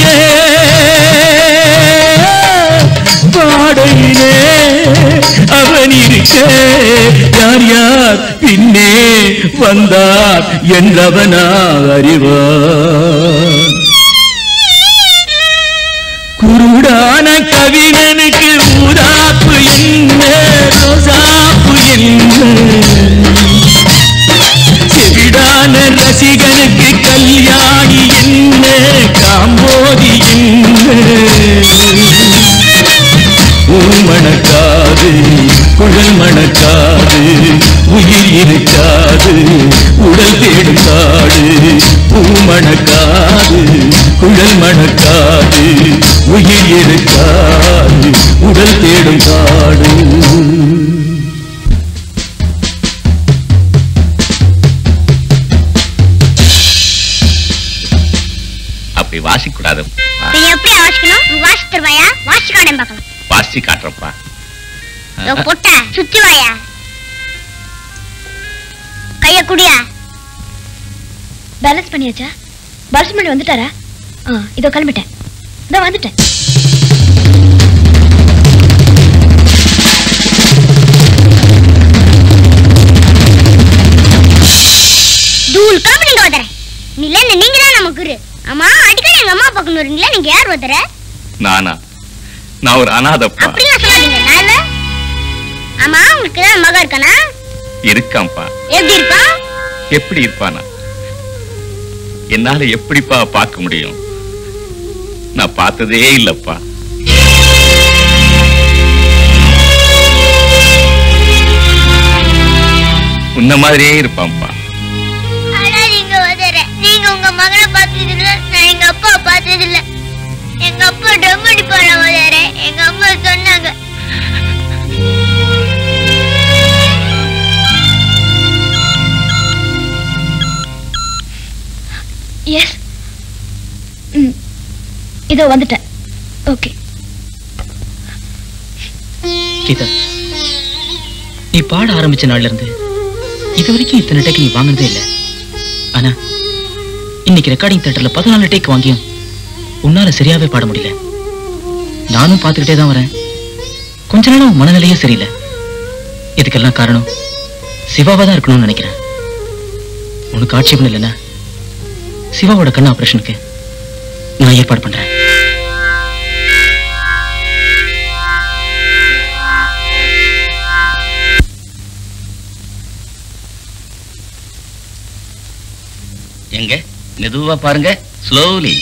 பாடையிலே அவன் இருக்க யார் யார் பின்னே வந்தார் என்றவனா அறிவார் குருடான கவிஞனுக்கு ஊதாப்பு என்ன ரோசாப்பு என்ன செவிடான ரசிகனுக்கு கல்யாணி என்ன காம்போதி என்ன மணக்காது குழல் மணக்காது உயிர் இருக்காது உடல் தேடும் காடு பூ மணக்காது குழல் மணக்காது உயிர் இருக்காது உடல் தேடும் காடு அப்படி வாசிக்க கூடாது இப்ப எப்படி வாசிக்கணும் வாசி தருவாயா வாசி காணேன் பார்க்கலாம் வாசி காட்டுறப்பா இதோ பொட்ட சுத்தி வாயா கைய குடியா பேலன்ஸ் பண்ணியாச்சா பாலசுமணி வந்துட்டாரா ஆ இதோ கிளம்பிட்டேன் இதோ வந்துட்டேன் தூள் கிளம்பி நீங்க வந்துறேன் இல்ல நீங்க தான் நம்ம குரு ஆமா அடிக்கடி எங்க அம்மா பக்கம் வரீங்களா நீங்க யார் வந்துற நானா நான் ஒரு அனாதப்பா அப்படிலாம் சொல்லாதீங்க நான் இல்ல ஆமா உங்களுக்கு தான் மகன் இருக்கானா இருக்கான்ப்பா எப்படி இருப்பான் எப்படி இருப்பானா என்னால எப்படிப்பா பார்க்க முடியும் நான் பார்த்ததே இல்லப்பா உன்ன மாதிரியே இருப்பான்ப்பா ஆனா நீங்க வந்துற நீங்க உங்க மகனை பார்த்தது இல்ல நான் எங்க அப்பா பார்த்தது இல்ல எங்க அப்பா ட்ரம் அடிப்பாரு வந்துற எங்க அம்மா சொன்னாங்க எஸ் ம் இதோ வந்துட்டேன் ஓகே கீதா நீ பாட ஆரம்பிச்ச நாள்ல இருந்து இது வரைக்கும் இத்தனை டேக் நீ வாங்கினதே இல்ல ஆனா இன்னைக்கு ரெக்கார்டிங் தியேட்டர்ல பதினாலு டேக் வாங்கியும் உன்னால சரியாவே பாட முடியல நானும் பார்த்துக்கிட்டே தான் வரேன் கொஞ்ச நாளும் உன் மனநிலையே சரியில்லை இதுக்கெல்லாம் காரணம் சிவாவா தான் இருக்கணும்னு நினைக்கிறேன் உனக்கு ஆட்சேபம் இல்லைன்னா சிவாவோட கண் ஆபரேஷனுக்கு நான் ஏற்பாடு பண்றேன் எங்க மெதுவா பாருங்க ஸ்லோலி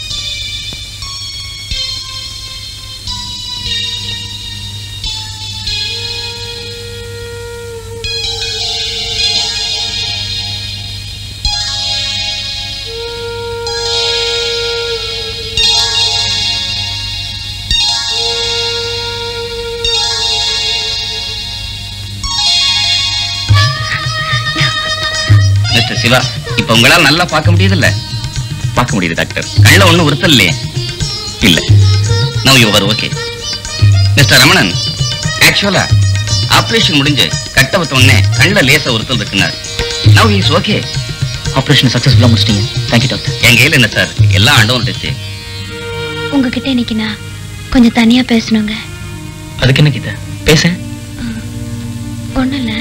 மிஸ்டர் சிவா இப்ப உங்களால நல்லா பார்க்க முடியுதுல்ல பார்க்க முடியுது டாக்டர் கண்ணுல ஒண்ணும் உறுத்தல் இல்லையே இல்ல now you are okay mister Ramanan ஆக்சுவலா ஆபரேஷன் முடிஞ்சு கட்டவத்த உடனே கண்ணுல லேசா உறுத்தல் இருக்குனார் நவ் இஸ் ஓகே ஆபரேஷன் சக்சஸ்ஃபுல்லா முடிச்சிட்டீங்க தேங்க்யூ டாக்டர் என் கையில என்ன சார் எல்லாம் ஆண்டவன் டச்சு உங்ககிட்ட இன்னைக்கு நான் கொஞ்சம் தனியா பேசணுங்க அதுக்கு என்ன கீதா பேச ஒண்ணும் இல்ல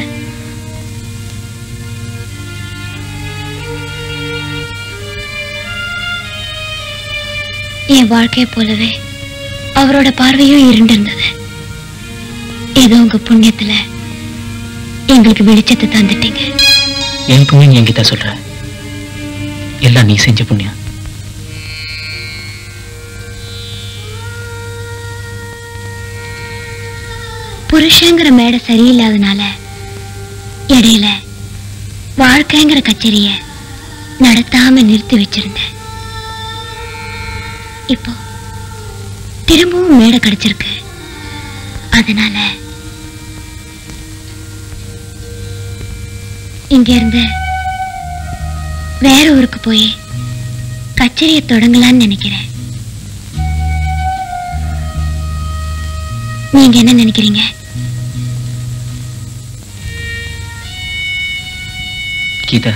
என் வாழ்க்கையை போலவே அவரோட பார்வையும் இருண்டிருந்தது ஏதோ உங்க புண்ணியத்துல எங்களுக்கு வெளிச்சத்தை தந்துட்டீங்க என் புண்ணியம் நீ என்கிட்ட சொல்ற எல்லாம் நீ செஞ்ச புண்ணியம் புருஷங்கிற மேடை சரியில்லாதனால இடையில வாழ்க்கைங்கிற கச்சேரிய நடத்தாம நிறுத்தி வச்சிருந்தேன் இப்போ திரும்பவும் மேடை கிடைச்சிருக்கு அதனால இங்க இருந்து வேற ஊருக்கு போய் கச்சேரியை தொடங்கலாம்னு நினைக்கிறேன் நீங்க என்ன நினைக்கிறீங்க கீதா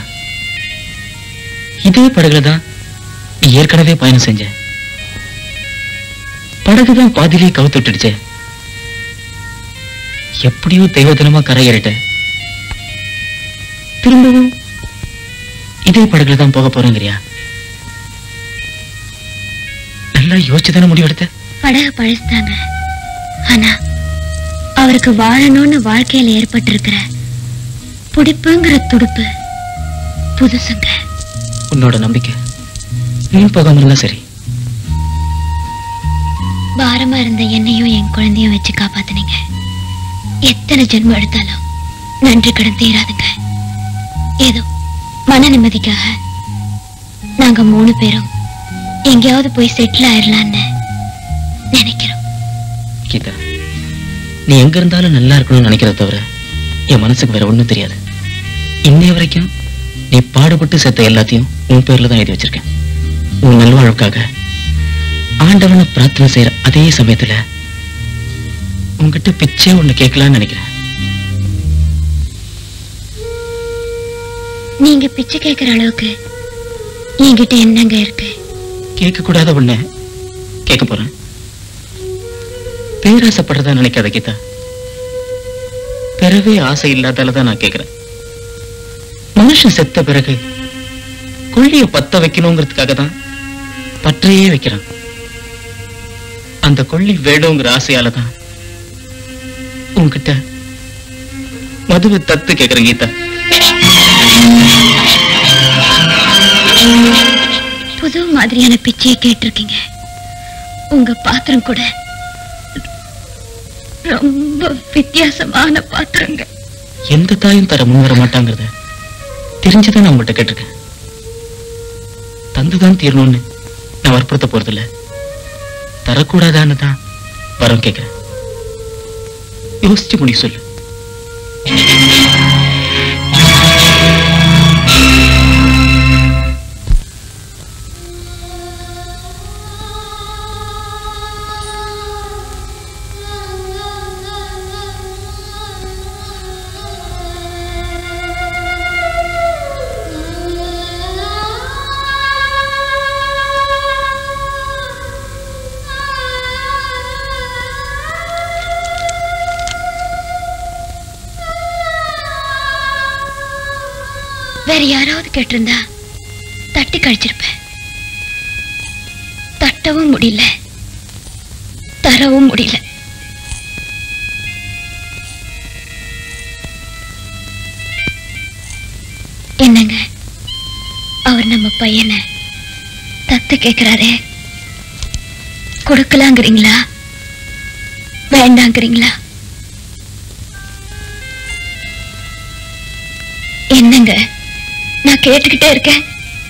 இதே படகுல தான் நீ ஏற்கனவே பயணம் செஞ்ச படகு தான் பாதியிலே கவுத்து விட்டுடுச்சே எப்படியோ தெய்வத்தனமா கரையேறிட்ட திரும்பவும் இதே படகுல தான் போக போறேங்கிறியா நல்லா யோசிச்சு தானே முடிவெடுத்த படகு பழசுதாங்க ஆனா அவருக்கு வாழணும்னு வாழ்க்கையில ஏற்பட்டிருக்கிற பிடிப்புங்கிற துடுப்பு புதுசுங்க உன்னோட நம்பிக்கை நீ போகாம இருந்தா சரி பாரமா இருந்த என்னையும் என் குழந்தையும் வச்சு காப்பாத்துனீங்க எத்தனை ஜென்மம் எடுத்தாலும் நன்றி கடன் தீராதுங்க ஏதோ மன நிம்மதிக்காக நாங்க மூணு பேரும் எங்கேயாவது போய் செட்டில் ஆயிடலான்னு நினைக்கிறோம் கீதா நீ எங்க இருந்தாலும் நல்லா இருக்கணும்னு நினைக்கிறத தவிர என் மனசுக்கு வேற ஒண்ணும் தெரியாது இன்னைய வரைக்கும் நீ பாடுபட்டு செத்த எல்லாத்தையும் உன் பேர்ல தான் எழுதி வச்சிருக்கேன் உன் நல்வாழ்வுக்காக ஆண்டவனை பிரார்த்தனை செய்யற அதே சமயத்துல உன்கிட்ட பிச்சே ஒண்ணு கேட்கலாம்னு நினைக்கிறேன் நீங்க பிச்சை கேட்கிற அளவுக்கு என்கிட்ட என்னங்க இருக்கு கேட்க கூடாத ஒண்ணு கேட்க போறேன் பேராசைப்படுறதா நினைக்காத கீதா பிறவே ஆசை இல்லாதால தான் நான் கேட்கிறேன் மனுஷன் செத்த பிறகு கொள்ளிய பத்த வைக்கணுங்கிறதுக்காக தான் பற்றையே வைக்கிறான் அந்த கொள்ளி வேணுங்கிற ஆசையால தான் உன்கிட்ட மதுவை தத்து கேட்கிறேன் கீதா புது மாதிரியான பிச்சையை கேட்டிருக்கீங்க உங்க பாத்திரம் கூட ரொம்ப வித்தியாசமான பாத்திரங்க எந்த தாயும் தர முன் வர மாட்டாங்கிறத தெரிஞ்சுதான் நான் உங்கள்கிட்ட கேட்டிருக்கேன் தந்துதான் தீரணும்னு நான் வற்புறுத்த போறதில்ல தரக்கூடாதான்னு தான் வரம் கேட்கிறேன் யோசிச்சு முடி சொல்லு வேற யாராவது கேட்டிருந்தா தட்டி கழிச்சிருப்பேன் தட்டவும் முடியல தரவும் முடியல என்னங்க அவர் நம்ம பையனை தத்து கேக்குறாரே கொடுக்கலாங்கிறீங்களா வேண்டாங்கிறீங்களா என்னங்க நான் கேட்டுக்கிட்டே இருக்கேன்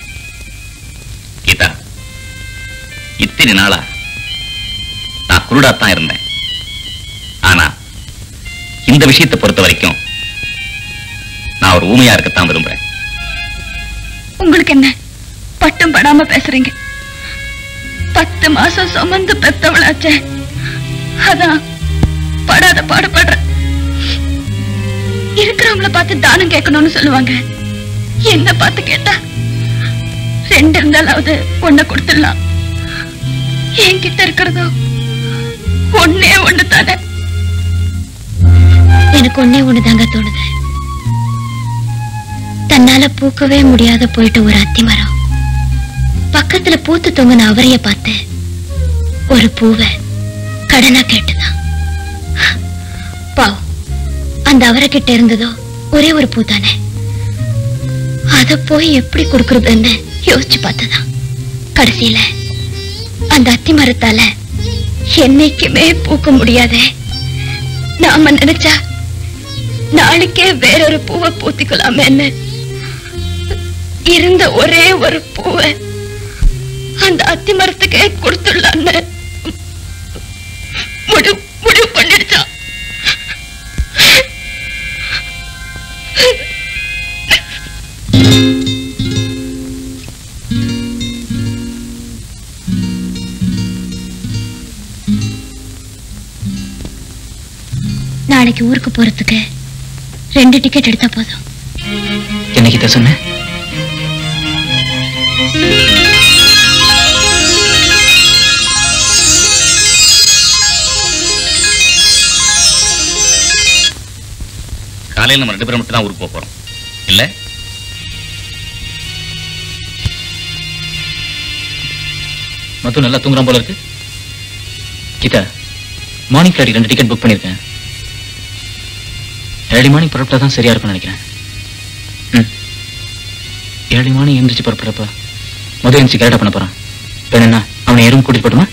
கீதா இத்தனை நாளா நான் குருடாத்தான் இருந்தேன் ஆனா இந்த விஷயத்தை பொறுத்த வரைக்கும் நான் ஒரு ஊமையா இருக்கத்தான் விரும்புறேன் உங்களுக்கு என்ன பட்டம் படாம பேசுறீங்க பத்து மாசம் சுமந்து பெத்தவளாச்சே அதான் படாத பாடுபடுறேன் இருக்கிறவங்கள பார்த்து தானம் கேட்கணும்னு சொல்லுவாங்க என்ன பார்த்து கேட்டா ரெண்டு இருந்தாலாவது ஒண்ண கொடுத்துடலாம் என்கிட்ட இருக்கிறதோ ஒண்ணே ஒண்ணு தானே எனக்கு ஒண்ணே ஒண்ணுதாங்க தோணுது தன்னால பூக்கவே முடியாத போயிட்ட ஒரு அத்தி மரம் பக்கத்துல பூத்து தொங்கின அவரைய பார்த்து ஒரு பூவை கடனா கேட்டுதான் பாவம் அந்த அவரை கிட்ட இருந்ததோ ஒரே ஒரு பூ தானே அத போய் எப்படி கொடுக்கறதுன்னு யோசிச்சு பார்த்ததான் கடைசியில அந்த அத்தி மரத்தால என்னைக்குமே பூக்க முடியாதே நாம நினைச்சா நாளைக்கே வேறொரு பூவை பூத்திக்கலாமேன்னு இருந்த ஒரே ஒரு பூவை அந்த அத்தி மரத்துக்கே கொடுத்துடலான்னு முடிவு முடிவு பண்ணிடுச்சான் நாளைக்கு ஊருக்கு போறதுக்கு ரெண்டு டிக்கெட் எடுத்தா போதும் என்ன கீதா சொன்ன காலையில நம்ம ரெண்டு பேரும் மட்டும் தான் ஊருக்கு போக போறோம் இல்ல மது நல்லா தூங்குறான் போல இருக்கு கீதா மார்னிங் ஃபிளைட் ரெண்டு டிக்கெட் புக் பண்ணியிருக்கேன் ஏழு மார்னிங் புறப்பட்டா தான் சரியா இருக்கும்னு நினைக்கிறேன் ம் ஏழு மார்னிங் எந்திரிச்சு புறப்படுறப்ப முதல் எந்திரிச்சு கரெக்டாக பண்ண போறான் வேணும்னா அவனை எறும்பு கூட்டிட்டு போட்டுமா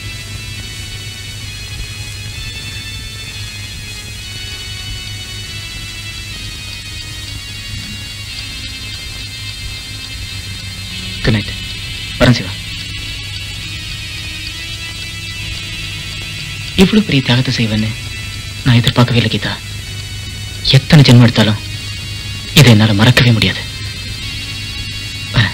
குட் நைட் வரேன் சிவா இவ்வளவு பெரிய தியாகத்தை செய்வேன்னு நான் எதிர்பார்க்கவே இல்லை கீதா எத்தனை ஜென்மம் எடுத்தாலும் இதை என்னால மறக்கவே முடியாது வரேன்.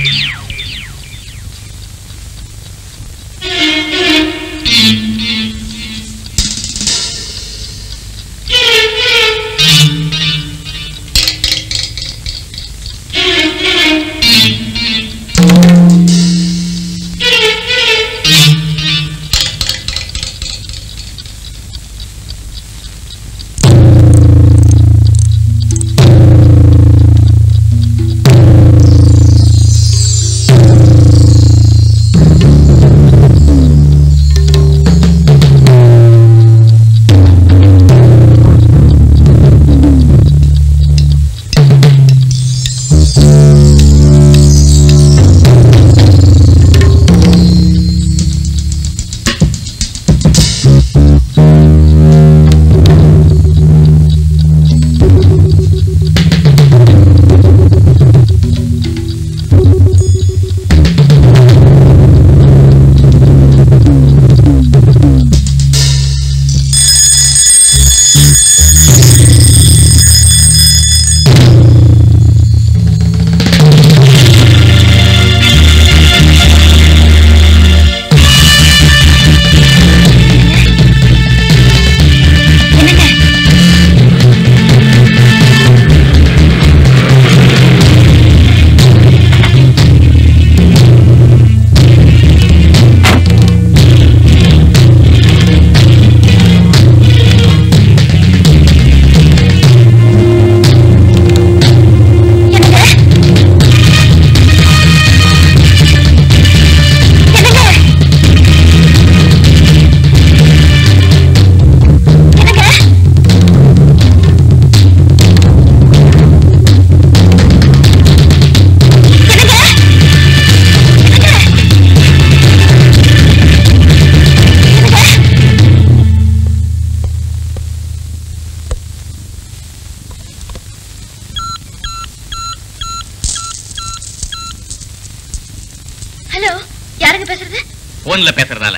ஹலோ யாருங்க பேசுறது போன்ல பேசுறதால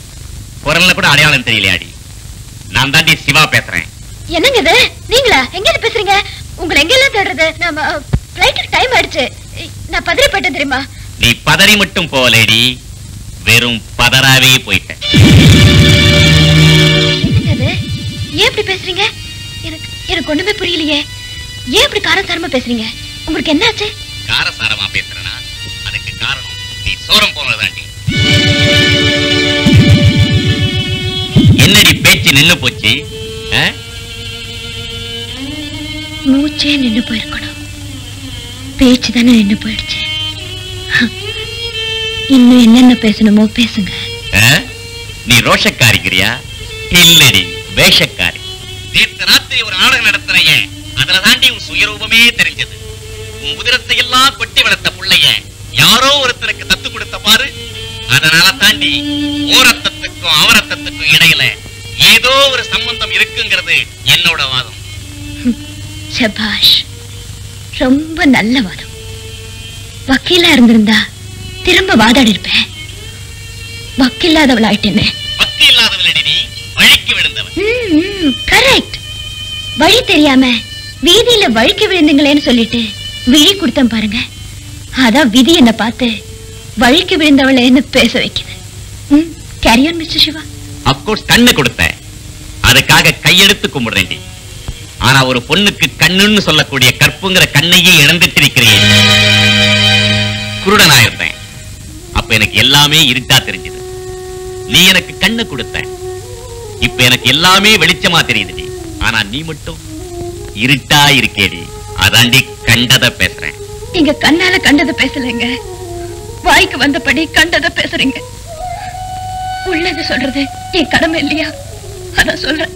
குரல்ல கூட அடையாளம் தெரியலையாடி நான் தாண்டி சிவா பேசுறேன் என்னங்க இது நீங்களா எங்க இருந்து பேசுறீங்க உங்களை எங்க எல்லாம் தேடுறது நம்ம ஃபிளைட்டுக்கு டைம் ஆயிடுச்சு நான் பதறி போயிட்டேன் தெரியுமா நீ பதறி மட்டும் போகலேடி வெறும் பதறாவே போயிட்ட என்னங்க இது ஏன் இப்படி பேசுறீங்க எனக்கு எனக்கு ஒண்ணுமே புரியலையே ஏன் இப்படி காரசாரமா பேசுறீங்க உங்களுக்கு என்னாச்சு காரசாரமா பேசுறேனா அதுக்கு காரணம் நீ சோரம் போனதாண்டி என்னடி பேச்சு நின்னு போச்சு ஆ? மூச்சே நின்னு போயிருக்கணும் பேச்சு தானே நின்னு போயிடுச்சு இன்னும் என்னென்ன பேசணுமோ பேசுங்க ஆ? நீ ரோஷக்காரிக்கிறியா இல்லடி வேஷக்காரி நேத்து ராத்திரி ஒரு நாடகம் நடத்துறைய அதுல தாண்டி உன் சுயரூபமே தெரிஞ்சது உன் உதிரத்தை எல்லாம் கொட்டி வளர்த்த புள்ளைய யாரோ ஒருத்தருக்கு தத்து கொடுத்த பாரு அதனால தாண்டி ஓரத்தத்துக்கும் அவரத்தத்துக்கும் இடையில ஏதோ ஒரு சம்பந்தம் இருக்குங்கிறது என்னோட வாதம் சபாஷ் ரொம்ப நல்ல வாதம் வக்கீலா இருந்திருந்தா திரும்ப வாதாடி இருப்பேன் வக்கீல்லாதவள் ஆயிட்டேனே பக்தி இல்லாதவளடி நீ வழிக்கு விழுந்தவன் கரெக்ட் வழி தெரியாம வீதியில வழிக்கு விழுந்தீங்களேன்னு சொல்லிட்டு விழி கொடுத்தேன் பாருங்க அதான் விதி என்ன பார்த்து வழிக்கு விழுந்தவளேன்னு பேச வைக்குது ம் கேரியான் மிஸ்டர் சிவா அப்கோர்ஸ் கண்ணு கொடுத்த அதுக்காக கையெடுத்து கும்பிடுறேன்டி ஆனா ஒரு பொண்ணுக்கு கண்ணுன்னு சொல்லக்கூடிய கற்புங்கிற கண்ணையே இழந்துட்டு இருக்கிறேன் குருடனா இருந்தேன் அப்ப எனக்கு எல்லாமே இருட்டா தெரிஞ்சது நீ எனக்கு கண்ணு கொடுத்த இப்ப எனக்கு எல்லாமே வெளிச்சமா தெரியுதுடி ஆனா நீ மட்டும் இருட்டா இருக்கேடி அதாண்டி கண்டத பேசுறேன் நீங்க கண்ணால கண்டதை பேசலைங்க வாய்க்கு வந்தபடி கண்டதை பேசுறீங்க உள்ளது சொல்றது என் கடமை இல்லையா அதான் சொல்றேன்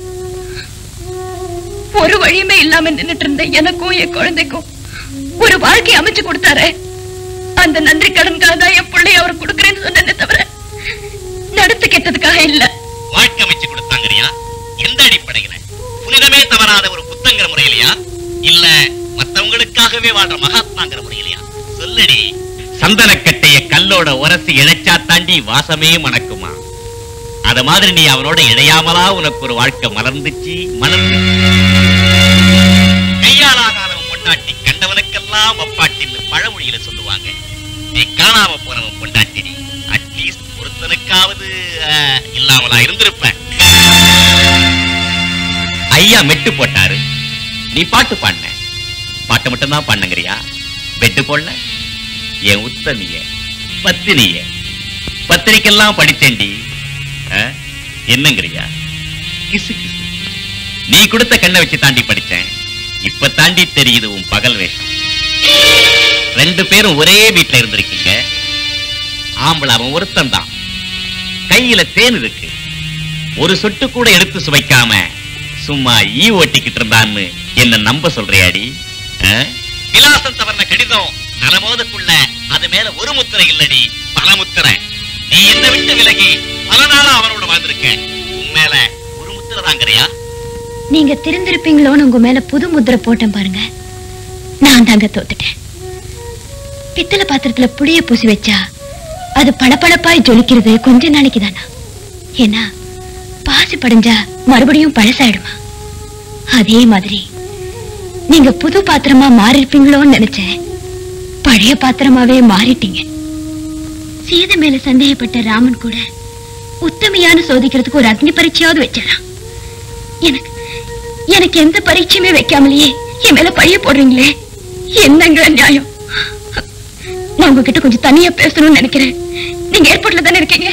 ஒரு வழியுமே இல்லாம நின்னுட்டு இருந்த எனக்கும் என் குழந்தைக்கும் ஒரு வாழ்க்கை அமைச்சு கொடுத்தாரே அந்த நன்றி கடன்காக தான் என் பிள்ளைய அவர் கொடுக்கறேன்னு சொன்னேனே தவிர நடத்து கெட்டதுக்காக இல்ல வாழ்க்கை அமைச்சு கொடுத்தாங்கறியா எந்த அடிப்படையில புனிதமே தவறாத ஒரு புத்தங்கிற முறையிலையா இல்ல மத்தவங்களுக்காகவே வாழ்ற மகாத்மாங்கிற முறையிலையா சொல்லடி சந்தனக்கட்டைய கல்லோட உரசி இழைச்சா தாண்டி வாசமே மணக்குமா அத மாதிரி நீ அவனோட இணையாமலா உனக்கு ஒரு வாழ்க்கை மலர்ந்துச்சு மலர்ந்து கையாலாகாதவன் பொண்டாட்டி கண்டவனுக்கெல்லாம் வப்பாட்டின்னு பழமொழியில சொல்லுவாங்க நீ காணாம போனவன் பொண்டாட்டிடி அட்லீஸ்ட் ஒருத்தனுக்காவது அஹ், இல்லாமலா இருந்திருப்ப ஐயா மெட்டு போட்டாரு நீ பாட்டு பாடின பாட்டு மட்டும்தான் பாடுங்கிறியா பெட்டு போடல என் உத்தமிய பத்தினிய பத்திரிக்கெல்லாம் படிச்சேன்டி அஹ், என்னங்கிறியா கிசு கிசு நீ கொடுத்த கண்ணை வச்சு தாண்டி படிச்சேன் இப்ப தாண்டி தெரியுது உன் பகல் வேஷம் ரெண்டு பேரும் ஒரே வீட்டுல இருந்திருக்கீங்க ஆம்பளை அவன் ஒருத்தன் தான் கையில தேன் இருக்கு ஒரு சொட்டு கூட எடுத்து சுவைக்காம சும்மா ஈ ஓட்டிக்கிட்டு இருந்தான்னு என்ன நம்ப சொல்றியாடி ஆ? விலாசம் தவறின கடிதம் நலமோதுக்குள்ள அது மேல ஒரு முத்திரை இல்லடி பல முத்திரை நீ என்ன விட்டு விலகி பல நாளா அவனோட வாழ்ந்திருக்க உன் மேல ஒரு முத்திரை தாங்கறியா நீங்க திருந்திருப்பீங்களோன்னு உங்க மேல புது முத்திரை போட்டேன் பாருங்க நான் தாங்க தோத்துட்டேன் பித்தளை பாத்திரத்துல புளிய பூசி வச்சா அது பளபளப்பாய் ஜொலிக்கிறது கொஞ்ச நாளைக்கு தானா ஏன்னா பாசி படைஞ்சா மறுபடியும் பழசாயிடுமா அதே மாதிரி நீங்க புது பாத்திரமா மாறிருப்பீங்களோன்னு நினைச்சேன் பழைய பாத்திரமாவே மாறிட்டீங்க சீதை மேல சந்தேகப்பட்ட ராமன் கூட உத்தமையான சோதிக்கிறதுக்கு ஒரு அக்னி பரீட்சையாவது வச்சாராம் எனக்கு எனக்கு எந்த பரீட்சையுமே வைக்காமலேயே என் மேல பழிய போடுறீங்களே என்னங்கிற நியாயம் நான் உங்ககிட்ட கொஞ்சம் தனியா பேசணும்னு நினைக்கிறேன் நீங்க ஏர்போர்ட்ல தானே இருக்கீங்க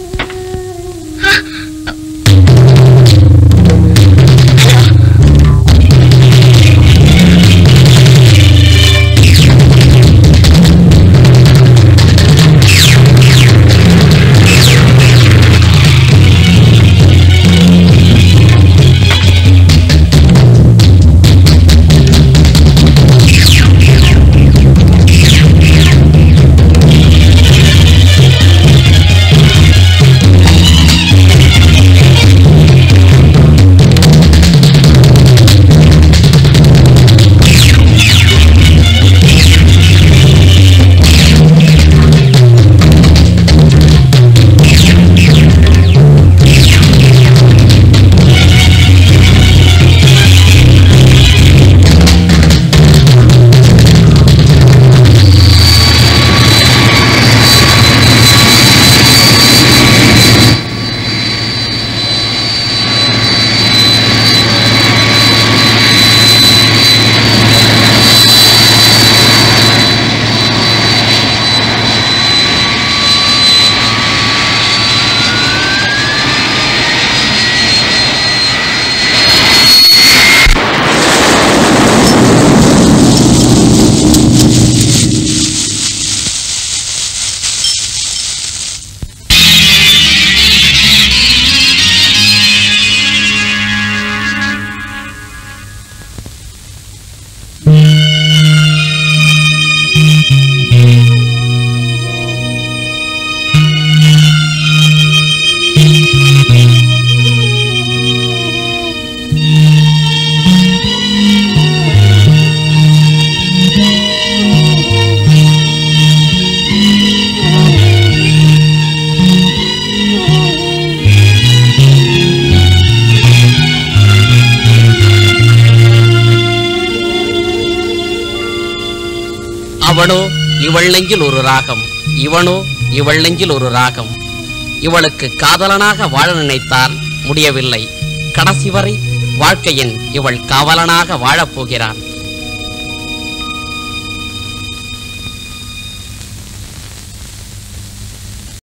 அவனோ இவள் நெஞ்சில் ஒரு ராகம் இவனோ இவள் நெஞ்சில் ஒரு ராகம் இவளுக்கு காதலனாக வாழ நினைத்தால் முடியவில்லை கடைசி வரை வாழ்க்கையின் இவள் காவலனாக வாழப் போகிறான்